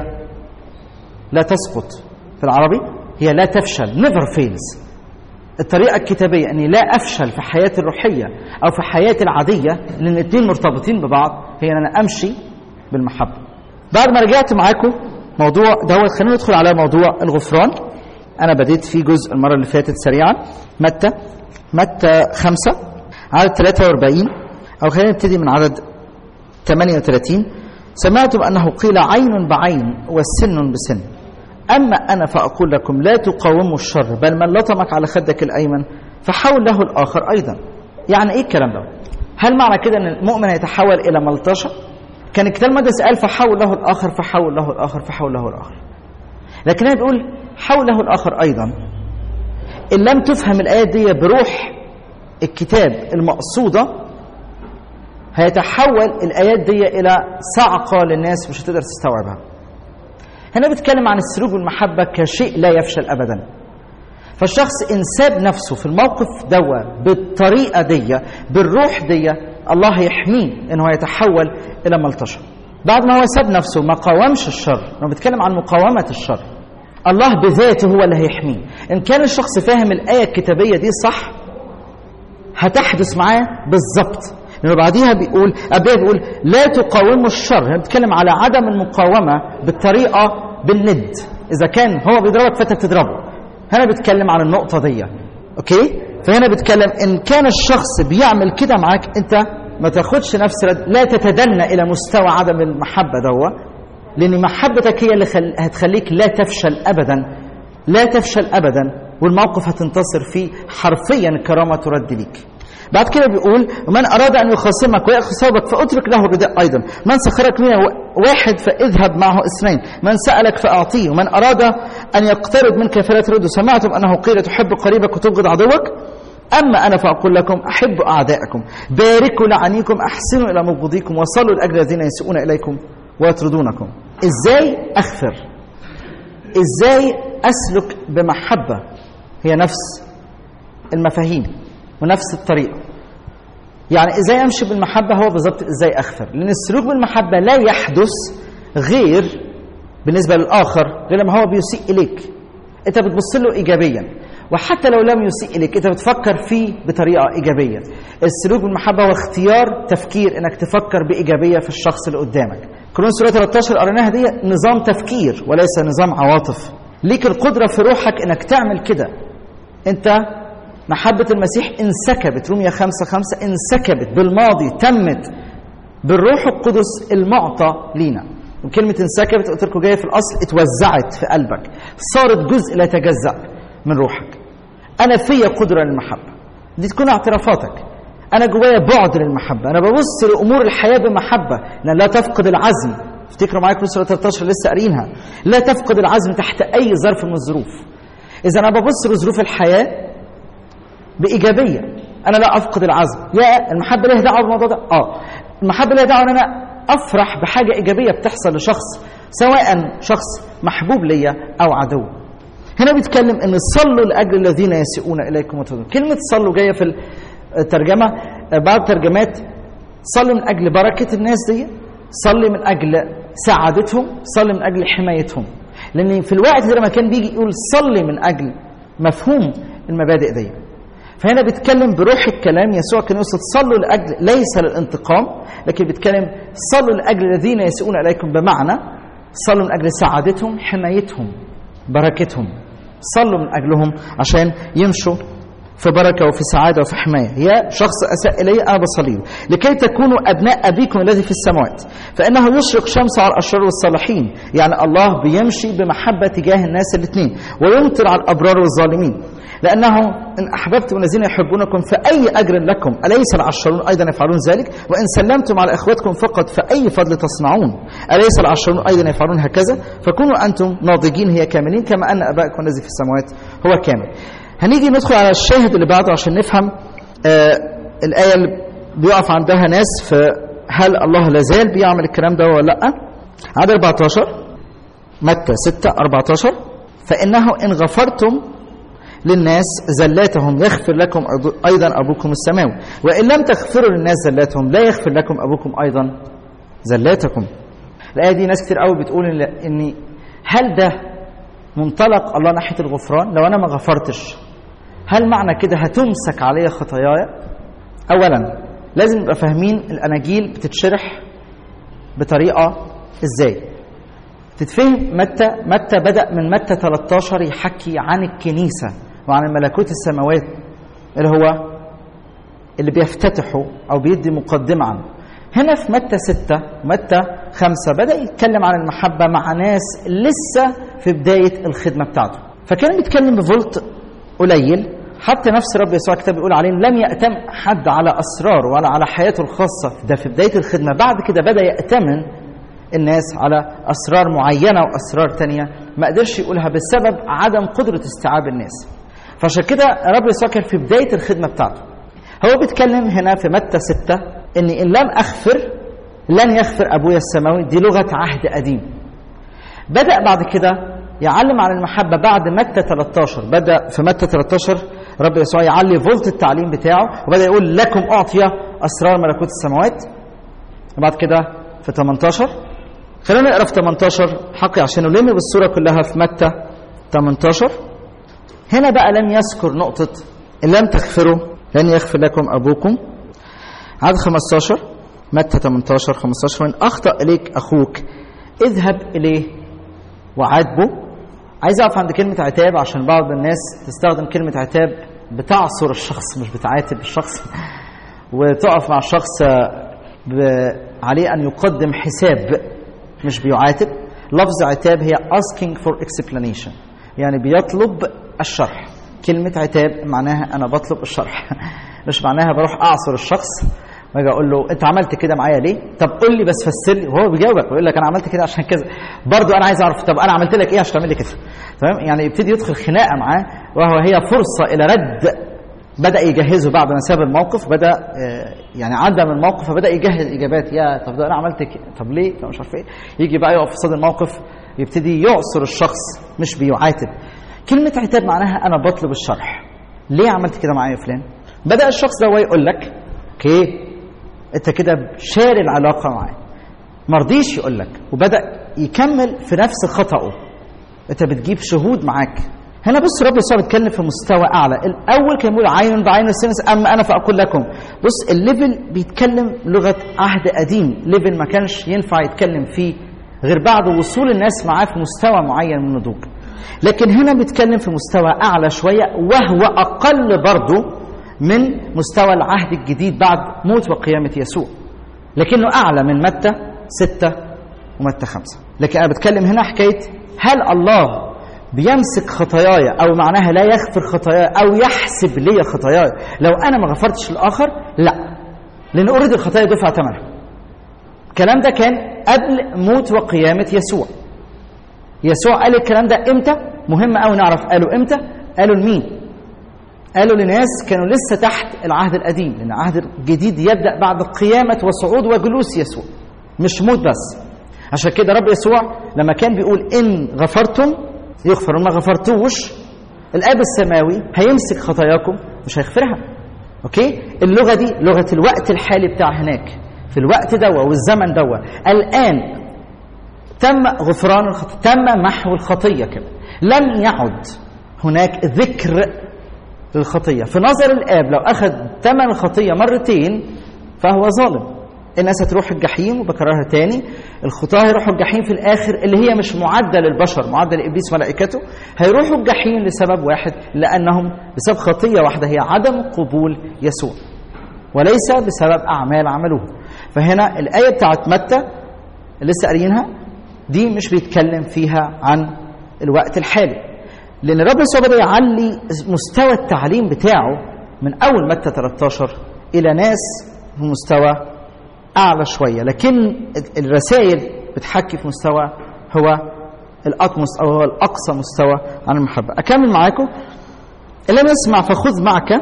S2: لا تسقط في العربي هي لا تفشل never fails الطريقة الكتابية أني لا أفشل في حياتي الروحية أو في حياتي العادية لأن الاثنين مرتبطين ببعض هي أن أنا أمشي بالمحبة بعد ما رجعت معاكم موضوع دوت خلينا ندخل على موضوع الغفران أنا بديت فيه جزء المرة اللي فاتت سريعا متى متى خمسة عدد 43 أو خلينا نبتدي من عدد 38 سمعتم أنه قيل عين بعين وسن بسن أما أنا فأقول لكم لا تقاوموا الشر بل من لطمك على خدك الأيمن فحاول له الآخر أيضا يعني إيه الكلام ده هل معنى كده أن المؤمن يتحول إلى ملطشة كان الكتاب المقدس قال فحول له الاخر فحول له الاخر فحول له الاخر لكن هي بيقول حول له الاخر ايضا ان لم تفهم الايه دي بروح الكتاب المقصوده هيتحول الايات دي الى صعقه للناس مش هتقدر تستوعبها هنا بيتكلم عن السلوك بالمحبه كشيء لا يفشل ابدا فالشخص ان ساب نفسه في الموقف دوا بالطريقه دي بالروح دي الله هيحميه انه يتحول الى ملطشه بعد ما هو ساب نفسه ما قاومش الشر انا بتكلم عن مقاومه الشر الله بذاته هو اللي هيحميه ان كان الشخص فاهم الايه الكتابيه دي صح هتحدث معاه بالظبط لانه بعديها بيقول ابيه بيقول لا تقاوموا الشر هنا بيتكلم على عدم المقاومه بالطريقه بالند اذا كان هو بيضربك فانت بتضربه هنا بيتكلم عن النقطه دي اوكي فهنا بيتكلم ان كان الشخص بيعمل كده معاك انت ما تاخدش نفس رد لا تتدنى الى مستوى عدم المحبه دوا لان محبتك هي اللي خل... هتخليك لا تفشل ابدا لا تفشل ابدا والموقف هتنتصر فيه حرفيا الكرامه ترد ليك بعد كده بيقول ومن اراد ان يخاصمك وياخذ ثوبك فاترك له الرداء ايضا من سخرك منه واحد فاذهب معه اثنين من سالك فاعطيه ومن اراد ان يقترض منك فلا ترده سمعتم انه قيل تحب قريبك وتبغض عدوك اما انا فاقول لكم احبوا اعدائكم باركوا لعنيكم احسنوا الى مبغضيكم وصلوا لاجل الذين يسيئون اليكم ويطردونكم ازاي اغفر ازاي اسلك بمحبه هي نفس المفاهيم ونفس الطريقه يعني ازاي امشي بالمحبه هو بالظبط ازاي اغفر لان السلوك بالمحبه لا يحدث غير بالنسبه للاخر غير لما هو بيسيء اليك انت بتبص له ايجابيا وحتى لو لم يسيء اليك انت بتفكر فيه بطريقه ايجابيه السلوك بالمحبه هو اختيار تفكير انك تفكر بايجابيه في الشخص اللي قدامك كورنثوس سوره 13 قريناها دي نظام تفكير وليس نظام عواطف ليك القدره في روحك انك تعمل كده انت محبة المسيح انسكبت رومية خمسة خمسة انسكبت بالماضي تمت بالروح القدس المعطى لينا وكلمة انسكبت قلت لكم جاية في الأصل اتوزعت في قلبك صارت جزء لا يتجزأ من روحك أنا فيا قدرة للمحبة دي تكون اعترافاتك أنا جوايا بعد للمحبة أنا ببص لأمور الحياة بمحبة لأن لا تفقد العزم افتكروا معايا كروس 13 لسه قارينها لا تفقد العزم تحت أي ظرف من الظروف إذا أنا ببص لظروف الحياة بايجابيه انا لا افقد العزم يا المحبه ليها دعوه بالموضوع ده اه المحبه ليها دعوه ان انا افرح بحاجه ايجابيه بتحصل لشخص سواء شخص محبوب ليا او عدو هنا بيتكلم ان صلوا لاجل الذين يسيئون اليكم وتدون كلمه صلوا جايه في الترجمه بعض ترجمات صلوا من اجل بركه الناس دي صلي من اجل سعادتهم صلي من اجل حمايتهم لان في الوقت ده لما كان بيجي يقول صلي من اجل مفهوم المبادئ دي فهنا بيتكلم بروح الكلام يسوع كان يقصد صلوا لاجل ليس للانتقام لكن بيتكلم صلوا لاجل الذين يسيئون اليكم بمعنى صلوا من اجل سعادتهم حمايتهم بركتهم صلوا من اجلهم عشان يمشوا في بركه وفي سعاده وفي حمايه يا شخص اساء الي انا بصلي له لكي تكونوا ابناء ابيكم الذي في السماوات فانه يشرق شمس على الاشرار والصالحين يعني الله بيمشي بمحبه تجاه الناس الاثنين ويمطر على الابرار والظالمين لأنه إن أحببتم الذين يحبونكم فأي أجر لكم أليس العشرون أيضا يفعلون ذلك وإن سلمتم على إخوتكم فقط فأي فضل تصنعون أليس العشرون أيضا يفعلون هكذا فكونوا أنتم ناضجين هي كاملين كما أن أبائكم الذي في السماوات هو كامل هنيجي ندخل على الشاهد اللي بعده عشان نفهم آه الآية اللي بيقف عندها ناس في هل الله لازال بيعمل الكلام ده ولا لا عدد 14 متى 6 14 فإنه إن غفرتم للناس زلاتهم يغفر لكم ايضا ابوكم السماوي وان لم تغفروا للناس زلاتهم لا يغفر لكم ابوكم ايضا زلاتكم الايه دي ناس كتير قوي بتقول ان هل ده منطلق الله ناحيه الغفران لو انا ما غفرتش هل معنى كده هتمسك علي خطاياي اولا لازم نبقى فاهمين الاناجيل بتتشرح بطريقه ازاي تتفهم متى متى بدا من متى 13 يحكي عن الكنيسه وعن الملكوت السماوات اللي هو اللي بيفتتحوا او بيدي مقدمه عنه هنا في متى ستة متى خمسة بدأ يتكلم عن المحبة مع ناس لسه في بداية الخدمة بتاعته فكان بيتكلم بفولت قليل حتى نفس رب يسوع الكتاب بيقول عليه لم يأتم حد على أسرار ولا على حياته الخاصة ده في بداية الخدمة بعد كده بدأ يأتمن الناس على أسرار معينة وأسرار تانية ما قدرش يقولها بسبب عدم قدرة استيعاب الناس فعشان كده رب يسوع كان في بداية الخدمة بتاعته هو بيتكلم هنا في متى ستة إن إن لم أغفر لن يغفر أبويا السماوي دي لغة عهد قديم بدأ بعد كده يعلم عن المحبة بعد متى 13 بدأ في متى 13 رب يسوع يعلي فولت التعليم بتاعه وبدأ يقول لكم أعطي أسرار ملكوت السماوات وبعد كده في 18 خلينا نقرا في 18 حقي عشان نلم بالصورة كلها في متى 18 هنا بقى لم يذكر نقطة إن لم تغفروا لن يغفر لكم أبوكم عدد 15 متى 18 15 وإن أخطأ إليك أخوك اذهب إليه وعاتبه عايز أقف عند كلمة عتاب عشان بعض الناس تستخدم كلمة عتاب بتعصر الشخص مش بتعاتب الشخص وتقف مع الشخص ب- عليه أن يقدم حساب مش بيعاتب لفظ عتاب هي asking for explanation يعني بيطلب الشرح كلمة عتاب معناها أنا بطلب الشرح مش معناها بروح أعصر الشخص واجي اقول له انت عملت كده معايا ليه؟ طب قول لي بس فسر لي وهو بيجاوبك ويقول لك انا عملت كده عشان كذا برضه انا عايز اعرف طب انا عملت لك ايه عشان تعمل لي كده؟ تمام؟ يعني يبتدي يدخل خناقه معاه وهو هي فرصه الى رد بدا يجهزه بعد ما ساب الموقف بدا آه، يعني عدى من الموقف فبدا يجهز اجابات يا طب ده انا عملت كده طب ليه؟ طب مش عارف ايه يجي بقى يقف في صدر الموقف يبتدي يعصر الشخص مش بيعاتب كلمه عتاب معناها انا بطلب الشرح ليه عملت كده معايا يا فلان؟ بدا الشخص ده هو يقول لك اوكي انت كده شاري العلاقه معاه ما رضيش يقول لك وبدا يكمل في نفس خطأه انت بتجيب شهود معاك هنا بص رب يسوع بيتكلم في مستوى اعلى الاول كان بيقول عين بعين السنس اما انا فاقول لكم بص الليفل بيتكلم لغه عهد قديم ليفل ما كانش ينفع يتكلم فيه غير بعد وصول الناس معاه في مستوى معين من النضوج لكن هنا بيتكلم في مستوى اعلى شويه وهو اقل برضه من مستوى العهد الجديد بعد موت وقيامة يسوع لكنه أعلى من متى ستة ومتى خمسة لكن أنا بتكلم هنا حكاية هل الله بيمسك خطاياي أو معناها لا يغفر خطاياي أو يحسب لي خطاياي لو أنا ما غفرتش الآخر لا لأن أوريدي الخطايا دفع ثمنها الكلام ده كان قبل موت وقيامة يسوع يسوع قال الكلام ده امتى مهم قوي نعرف قالوا امتى قالوا لمين قالوا لناس كانوا لسه تحت العهد القديم لان العهد الجديد يبدا بعد قيامه وصعود وجلوس يسوع مش موت بس عشان كده رب يسوع لما كان بيقول ان غفرتم يغفر ما غفرتوش الاب السماوي هيمسك خطاياكم مش هيغفرها اوكي اللغه دي لغه الوقت الحالي بتاع هناك في الوقت دوا والزمن دوا الان تم غفران الخطية تم محو الخطيه كده لم يعد هناك ذكر للخطية في نظر الآب لو أخذ ثمن الخطية مرتين فهو ظالم الناس هتروح الجحيم وبكررها تاني الخطاة هيروحوا الجحيم في الآخر اللي هي مش معدة للبشر معدة لإبليس وملائكته هيروحوا الجحيم لسبب واحد لأنهم بسبب خطية واحدة هي عدم قبول يسوع وليس بسبب أعمال عملوها فهنا الآية بتاعت متى اللي لسه قاريينها دي مش بيتكلم فيها عن الوقت الحالي لان الرب يسوع بدا يعلي مستوى التعليم بتاعه من اول متى 13 الى ناس في مستوى اعلى شويه لكن الرسائل بتحكي في مستوى هو الاطمس او هو الاقصى مستوى عن المحبه اكمل معاكم ان لم يسمع فخذ معك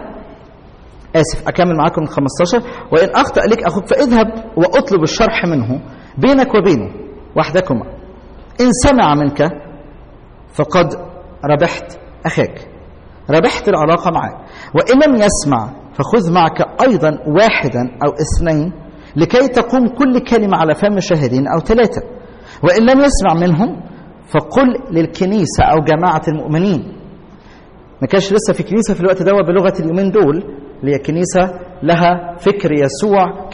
S2: اسف اكمل معاكم من 15 وان اخطا لك اخوك فاذهب واطلب الشرح منه بينك وبينه وحدكما ان سمع منك فقد ربحت أخاك ربحت العلاقة معه وإن لم يسمع فخذ معك أيضا واحدا أو اثنين لكي تقوم كل كلمة على فم شاهدين أو ثلاثة وإن لم يسمع منهم فقل للكنيسة أو جماعة المؤمنين ما كانش لسه في كنيسة في الوقت ده بلغة اليومين دول اللي هي كنيسة لها فكر يسوع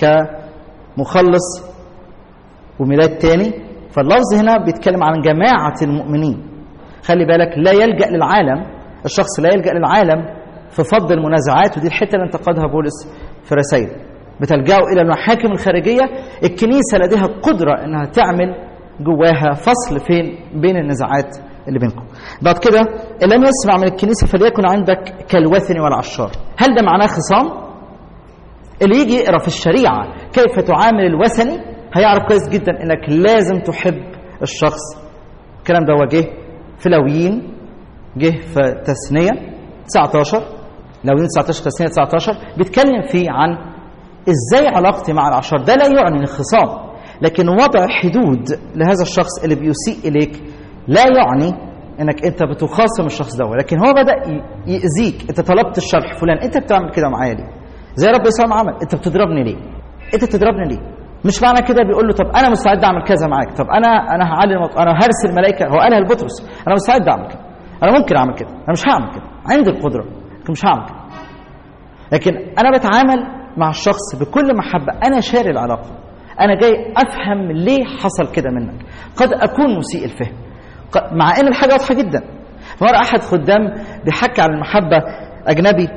S2: كمخلص وميلاد تاني فاللفظ هنا بيتكلم عن جماعة المؤمنين خلي بالك لا يلجا للعالم الشخص لا يلجا للعالم في فض المنازعات ودي الحته اللي انتقدها بولس في رسائل بتلجأوا الى المحاكم الخارجيه الكنيسه لديها قدره انها تعمل جواها فصل فين بين النزاعات اللي بينكم بعد كده إن لم يسمع من الكنيسة فليكن عندك كالوثن والعشار هل ده معناه خصام اللي يجي يقرا في الشريعة كيف تعامل الوثني هيعرف كويس جدا انك لازم تحب الشخص الكلام ده هو جه في لويين جه في تثنية 19 لويين 19 تثنية 19 بيتكلم فيه عن ازاي علاقتي مع العشار ده لا يعني الخصام لكن وضع حدود لهذا الشخص اللي بيسيء اليك لا يعني انك انت بتخاصم الشخص ده لكن هو بدا ياذيك انت طلبت الشرح فلان انت بتعمل كده معايا ليه زي رب يسوع ما عمل انت بتضربني ليه انت بتضربني ليه مش معنى كده بيقول له طب انا مستعد اعمل كذا معاك طب انا انا هعلي المط... انا هرسل ملائكه هو قالها لبطرس انا مستعد اعمل كده انا ممكن اعمل كده انا مش هعمل كده عندي القدره لكن مش هعمل كده لكن انا بتعامل مع الشخص بكل محبه انا شاري العلاقه انا جاي افهم ليه حصل كده منك قد اكون مسيء الفهم مع ان الحاجه واضحه جدا مره احد خدام بيحكي عن المحبه اجنبي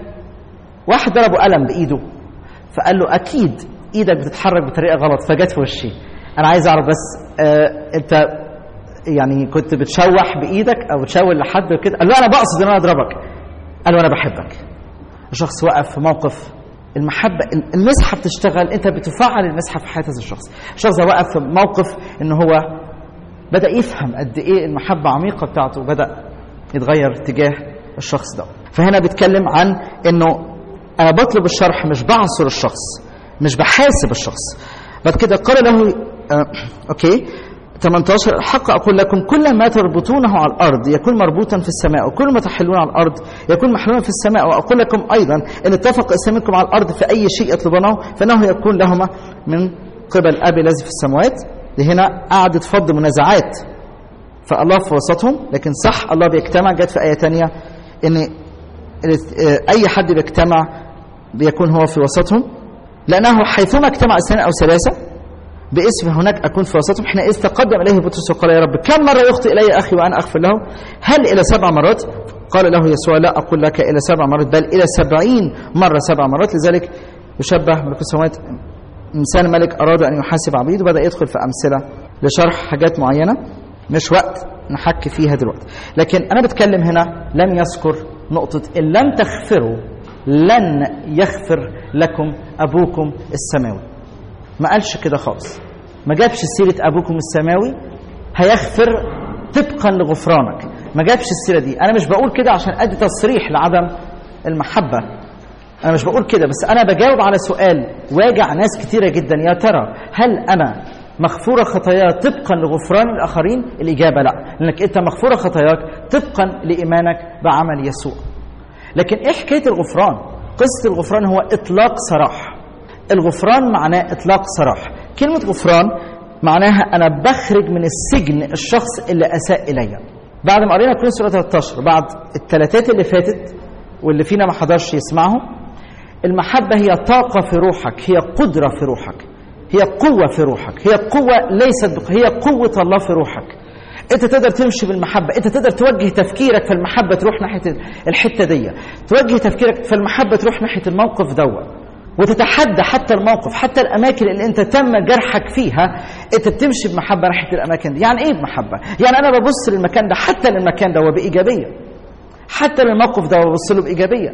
S2: واحد ضربه قلم بايده فقال له اكيد ايدك بتتحرك بطريقه غلط فجت في وشي انا عايز اعرف بس آه انت يعني كنت بتشوح بايدك او بتشاور لحد وكده قال له انا بقصد ان انا اضربك قال له انا بحبك الشخص وقف في موقف المحبة المسحة بتشتغل أنت بتفعل المسحة في حياة هذا الشخص الشخص ده وقف في موقف إن هو بدأ يفهم قد إيه المحبة عميقة بتاعته وبدأ يتغير تجاه الشخص ده فهنا بيتكلم عن إنه أنا بطلب الشرح مش بعصر الشخص مش بحاسب الشخص بعد كده قال له آه أوكي 18 الحق أقول لكم كل ما تربطونه على الأرض يكون مربوطا في السماء وكل ما تحلون على الأرض يكون محلولا في السماء وأقول لكم أيضا إن اتفق إسلامكم على الأرض في أي شيء يطلبونه فإنه يكون لهما من قبل أبي الذي في السماوات هنا قعدت فض منازعات فالله في وسطهم لكن صح الله بيجتمع جت في آية تانية إن أي حد بيجتمع بيكون هو في وسطهم لأنه حيثما اجتمع اثنين أو ثلاثة باسم هناك أكون في وسطهم حينئذ تقدم إليه بطرس وقال يا رب كم مرة يخطئ إلي أخي وأنا أغفر له هل إلى سبع مرات قال له يسوع لا أقول لك إلى سبع مرات بل إلى سبعين مرة سبع مرات لذلك يشبه ملك السماوات إنسان ملك أراد أن يحاسب عبيد وبدأ يدخل في أمثلة لشرح حاجات معينة مش وقت نحكي فيها دلوقتي لكن أنا بتكلم هنا لم يذكر نقطة إن لم تغفروا لن يغفر لكم أبوكم السماوي ما قالش كده خالص ما جابش سيرة أبوكم السماوي هيغفر طبقا لغفرانك ما جابش السيرة دي أنا مش بقول كده عشان أدي تصريح لعدم المحبة أنا مش بقول كده بس أنا بجاوب على سؤال واجع ناس كتيرة جدا يا ترى هل أنا مغفورة خطاياي طبقا لغفران الآخرين الإجابة لا لأنك أنت مغفورة خطاياك طبقا لإيمانك بعمل يسوع لكن إيه حكاية الغفران قصة الغفران هو إطلاق سراح الغفران معناه إطلاق سراح كلمة غفران معناها أنا بخرج من السجن الشخص اللي أساء إلي بعد ما قرينا كل سورة 13 بعد الثلاثات اللي فاتت واللي فينا ما حضرش يسمعهم المحبة هي طاقة في روحك هي قدرة في روحك هي قوة في روحك هي قوة ليست بق... هي قوة الله في روحك انت تقدر تمشي بالمحبة انت تقدر توجه تفكيرك في المحبة تروح ناحية الحتة دي توجه تفكيرك في المحبة تروح ناحية الموقف دوت وتتحدى حتى الموقف حتى الاماكن اللي انت تم جرحك فيها انت بتمشي بمحبه ناحيه الاماكن دي يعني ايه بمحبه يعني انا ببص للمكان ده حتى للمكان ده بايجابيه حتى للموقف ده ببص له بايجابيه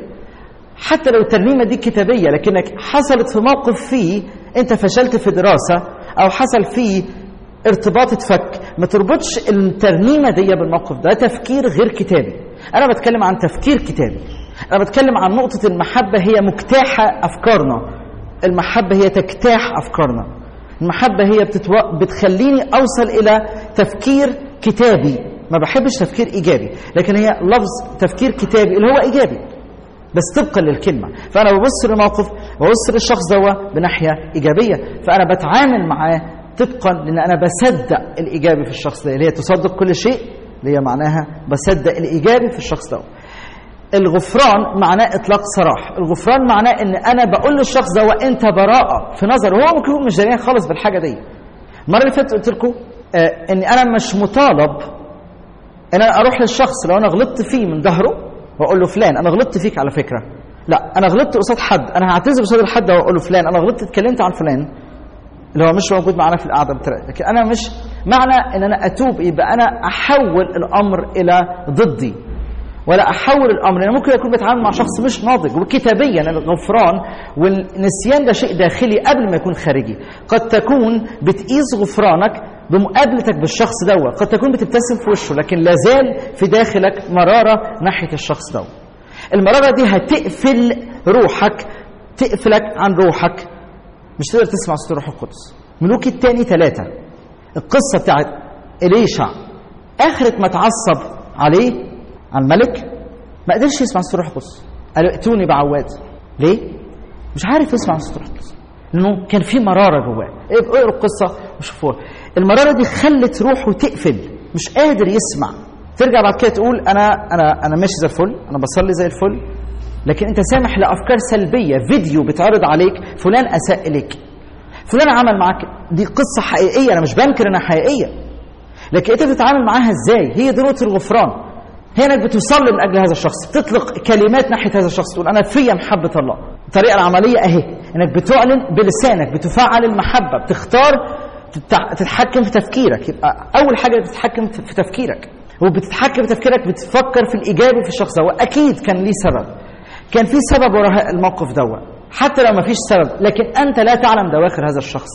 S2: حتى لو الترنيمه دي كتابيه لكنك حصلت في موقف فيه انت فشلت في دراسه او حصل فيه ارتباط اتفك ما تربطش الترنيمه دي بالموقف ده تفكير غير كتابي انا بتكلم عن تفكير كتابي أنا بتكلم عن نقطة المحبة هي مجتاحة أفكارنا المحبة هي تجتاح أفكارنا المحبة هي بتتو... بتخليني أوصل إلى تفكير كتابي ما بحبش تفكير إيجابي لكن هي لفظ تفكير كتابي اللي هو إيجابي بس طبقا للكلمة فأنا ببص للموقف ببص للشخص ده بناحية إيجابية فأنا بتعامل معاه طبقا لأن أنا بصدق الإيجابي في الشخص ده اللي هي تصدق كل شيء اللي هي معناها بصدق الإيجابي في الشخص ده الغفران معناه اطلاق سراح الغفران معناه ان انا بقول للشخص ده وانت براءه في نظره هو ممكن يكون مش دارين خالص بالحاجه دي المره اللي فاتت قلت لكم آه ان انا مش مطالب ان انا اروح للشخص لو انا غلطت فيه من ظهره واقول له فلان انا غلطت فيك على فكره لا انا غلطت قصاد حد انا هعتذر قصاد الحد ده واقول له فلان انا غلطت اتكلمت عن فلان اللي هو مش موجود معانا في القعده بتاعتي لكن انا مش معنى ان انا اتوب يبقى انا احول الامر الى ضدي ولا احول الامر انا ممكن اكون بتعامل مع شخص مش ناضج وكتابيا الغفران والنسيان ده شيء داخلي قبل ما يكون خارجي قد تكون بتقيس غفرانك بمقابلتك بالشخص دوت قد تكون بتبتسم في وشه لكن لازال في داخلك مراره ناحيه الشخص دوت المراره دي هتقفل روحك تقفلك عن روحك مش تقدر تسمع صوت الروح القدس ملوك الثاني ثلاثة القصة بتاعت إليشع آخرة ما اتعصب عليه على الملك ما قدرش يسمع صوت الروح القدس قالوا ائتوني بعواد ليه؟ مش عارف يسمع صوت الروح القدس لأنه كان في مرارة جواه اقروا القصة وشوفوها المرارة دي خلت روحه تقفل مش قادر يسمع ترجع بعد كده تقول أنا أنا أنا ماشي زي الفل أنا بصلي زي الفل لكن أنت سامح لأفكار سلبية فيديو بتعرض عليك فلان أساء إليك فلان عمل معاك دي قصة حقيقية أنا مش بنكر إنها حقيقية لكن أنت بتتعامل معاها إزاي هي دي نقطة الغفران هي انك بتصلي من اجل هذا الشخص بتطلق كلمات ناحيه هذا الشخص تقول انا فيا محبه الله الطريقه العمليه اهي انك بتعلن بلسانك بتفعل المحبه بتختار تتحكم في تفكيرك يبقى اول حاجه بتتحكم في تفكيرك وبتتحكم في تفكيرك بتفكر في الايجابي في الشخص ده واكيد كان ليه سبب كان في سبب وراء الموقف دوت حتى لو ما فيش سبب لكن انت لا تعلم دواخل هذا الشخص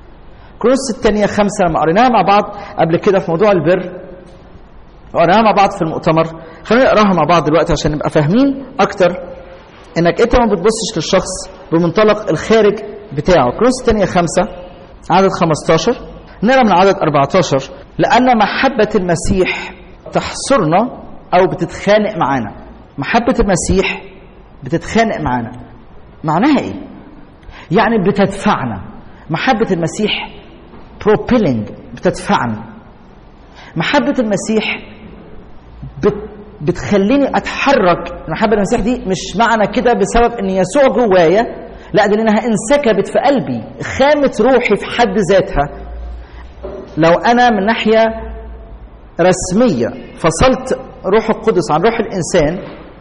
S2: كروس الثانيه خمسه لما قريناها مع بعض قبل كده في موضوع البر وقريناها مع بعض في المؤتمر خلينا نقراها مع بعض دلوقتي عشان نبقى فاهمين اكتر انك انت ما بتبصش للشخص بمنطلق الخارج بتاعه كروس الثانيه خمسة عدد 15 نقرا من عدد 14 لان محبه المسيح تحصرنا او بتتخانق معانا محبه المسيح بتتخانق معانا معناها ايه يعني بتدفعنا محبه المسيح بروبيلنج بتدفعنا محبه المسيح بت بتخليني اتحرك محبه المسيح دي مش معنى كده بسبب ان يسوع جوايا لا ده لانها انسكبت في قلبي خامه روحي في حد ذاتها لو انا من ناحيه رسميه فصلت روح القدس عن روح الانسان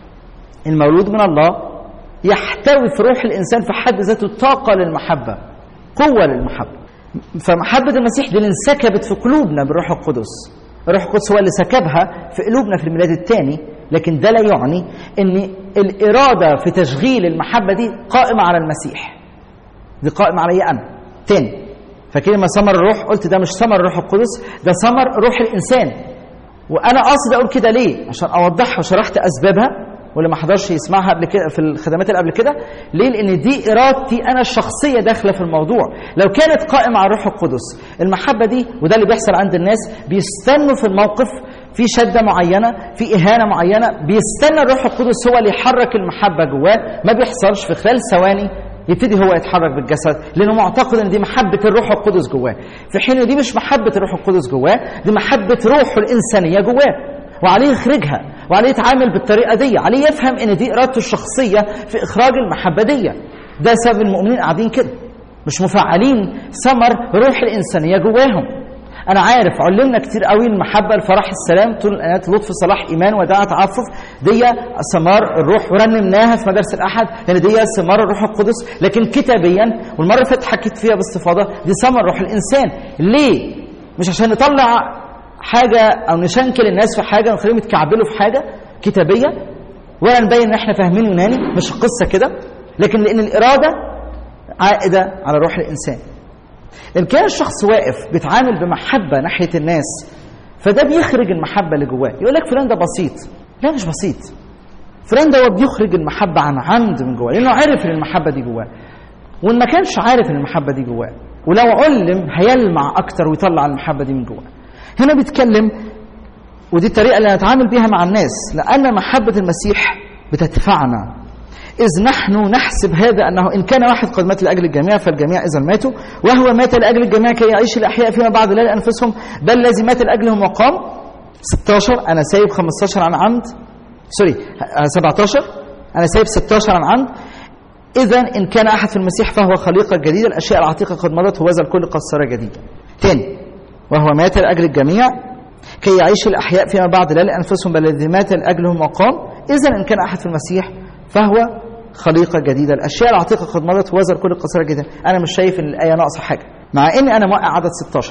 S2: المولود من الله يحتوي في روح الانسان في حد ذاته طاقه للمحبه قوه للمحبه فمحبه المسيح دي اللي انسكبت في قلوبنا بالروح القدس الروح القدس هو اللي سكبها في قلوبنا في الميلاد الثاني لكن ده لا يعني ان الاراده في تشغيل المحبه دي قائمه على المسيح دي قائمه علي انا تاني فاكرين لما ثمر الروح قلت ده مش ثمر الروح القدس ده ثمر روح الانسان وانا قاصد اقول كده ليه عشان اوضحها وشرحت اسبابها واللي ما حضرش يسمعها قبل كده في الخدمات اللي قبل كده ليه لان دي ارادتي انا الشخصيه داخله في الموضوع لو كانت قائمه على الروح القدس المحبه دي وده اللي بيحصل عند الناس بيستنوا في الموقف في شده معينه في اهانه معينه بيستنى الروح القدس هو اللي يحرك المحبه جواه ما بيحصلش في خلال ثواني يبتدي هو يتحرك بالجسد لانه معتقد ان دي محبه الروح القدس جواه في حين دي مش محبه الروح القدس جواه دي محبه روحه الانسانيه جواه وعليه يخرجها وعليه يتعامل بالطريقه دي عليه يفهم ان دي ارادته الشخصيه في اخراج المحبه دي ده سبب المؤمنين قاعدين كده مش مفعلين ثمر روح الانسانيه جواهم انا عارف علمنا كتير قوي المحبه الفرح السلام طول الانات لطف صلاح ايمان وداع تعفف دي ثمار الروح ورنمناها في مدارس الاحد لان دي ثمار الروح القدس لكن كتابيا والمره اللي فاتت حكيت فيها باستفاضه دي ثمر روح الانسان ليه مش عشان نطلع حاجه او نشنكل الناس في حاجه ونخليهم يتكعبلوا في حاجه كتابيه ولا نبين ان احنا فاهمين يوناني مش القصه كده لكن لان الاراده عائده على روح الانسان ان كان الشخص واقف بيتعامل بمحبه ناحيه الناس فده بيخرج المحبه اللي جواه يقول لك فلان ده بسيط لا مش بسيط فلان ده هو بيخرج المحبه عن عمد من جواه لانه عرف ان المحبه دي جواه وان ما كانش عارف ان المحبه دي جواه ولو علم هيلمع اكتر ويطلع المحبه دي من جواه هنا بيتكلم ودي الطريقه اللي نتعامل بيها مع الناس لان محبه المسيح بتدفعنا إذ نحن نحسب هذا أنه إن كان واحد قد مات لأجل الجميع فالجميع إذا ماتوا وهو مات لأجل الجميع كي يعيش الأحياء فيما بعد لا لأنفسهم بل الذي مات لأجلهم وقام 16 أنا سايب 15 عن عمد سوري 17 أنا سايب 16 عن عمد إذا إن كان أحد في المسيح فهو خليقة جديدة الأشياء العتيقة قد مضت وهذا الكل قد صار جديدا تاني وهو مات لأجل الجميع كي يعيش الأحياء فيما بعد لا لأنفسهم بل الذي مات لأجلهم وقام إذا إن كان أحد في المسيح فهو خليقة جديدة الأشياء العتيقة قد مضت وذر كل قصيرة جدا أنا مش شايف إن الآية ناقصة حاجة مع إن أنا موقع عدد 16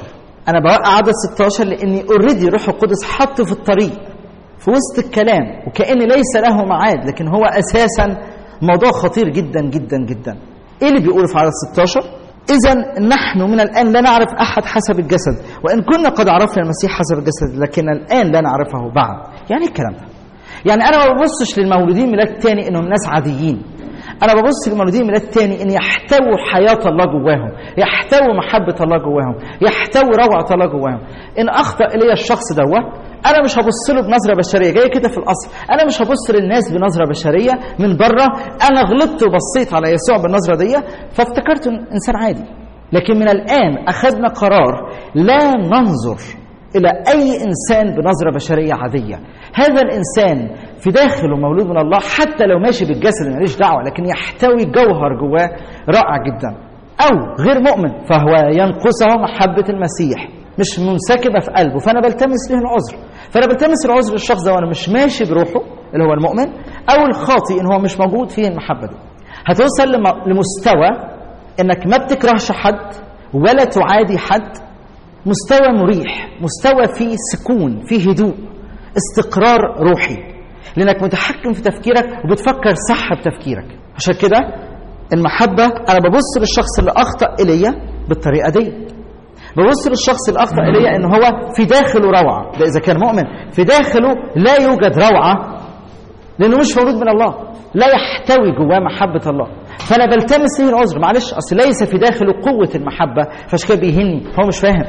S2: انا بوقع عدد 16 لاني اوريدي روح القدس حطه في الطريق في وسط الكلام وكأن ليس له معاد لكن هو اساسا موضوع خطير جدا جدا جدا ايه اللي بيقوله في عدد 16 اذا نحن من الان لا نعرف احد حسب الجسد وان كنا قد عرفنا المسيح حسب الجسد لكن الان لا نعرفه بعد يعني إيه الكلام ده يعني انا ما ببصش للمولودين ميلاد تاني انهم ناس عاديين انا ببص للمولودين ميلاد تاني ان يحتووا حياه الله جواهم يحتووا محبه الله جواهم يحتووا روعه الله جواهم ان اخطا الي الشخص دوت انا مش هبص له بنظره بشريه جاي كده في الاصل انا مش هبص للناس بنظره بشريه من بره انا غلطت وبصيت على يسوع بالنظره دي فافتكرت إنه انسان عادي لكن من الان اخذنا قرار لا ننظر الى اي انسان بنظره بشريه عاديه هذا الانسان في داخله مولود من الله حتى لو ماشي بالجسد ماليش دعوه لكن يحتوي جوهر جواه رائع جدا او غير مؤمن فهو ينقصه محبه المسيح مش منسكبه في قلبه فانا بلتمس له العذر فانا بلتمس العذر للشخص ده وانا مش ماشي بروحه اللي هو المؤمن او الخاطئ ان هو مش موجود فيه المحبه دي هتوصل لم- لمستوى انك ما بتكرهش حد ولا تعادي حد مستوى مريح مستوى فيه سكون فيه هدوء استقرار روحي لانك متحكم في تفكيرك وبتفكر صح بتفكيرك عشان كده المحبه انا ببص للشخص اللي اخطا الي بالطريقه دي ببص للشخص اللي اخطا الي ان هو في داخله روعه ده اذا كان مؤمن في داخله لا يوجد روعه لانه مش مولود من الله لا يحتوي جواه محبه الله فانا بلتمس له العذر معلش اصل ليس في داخله قوه المحبه فعشان كده بيهني هو مش فاهم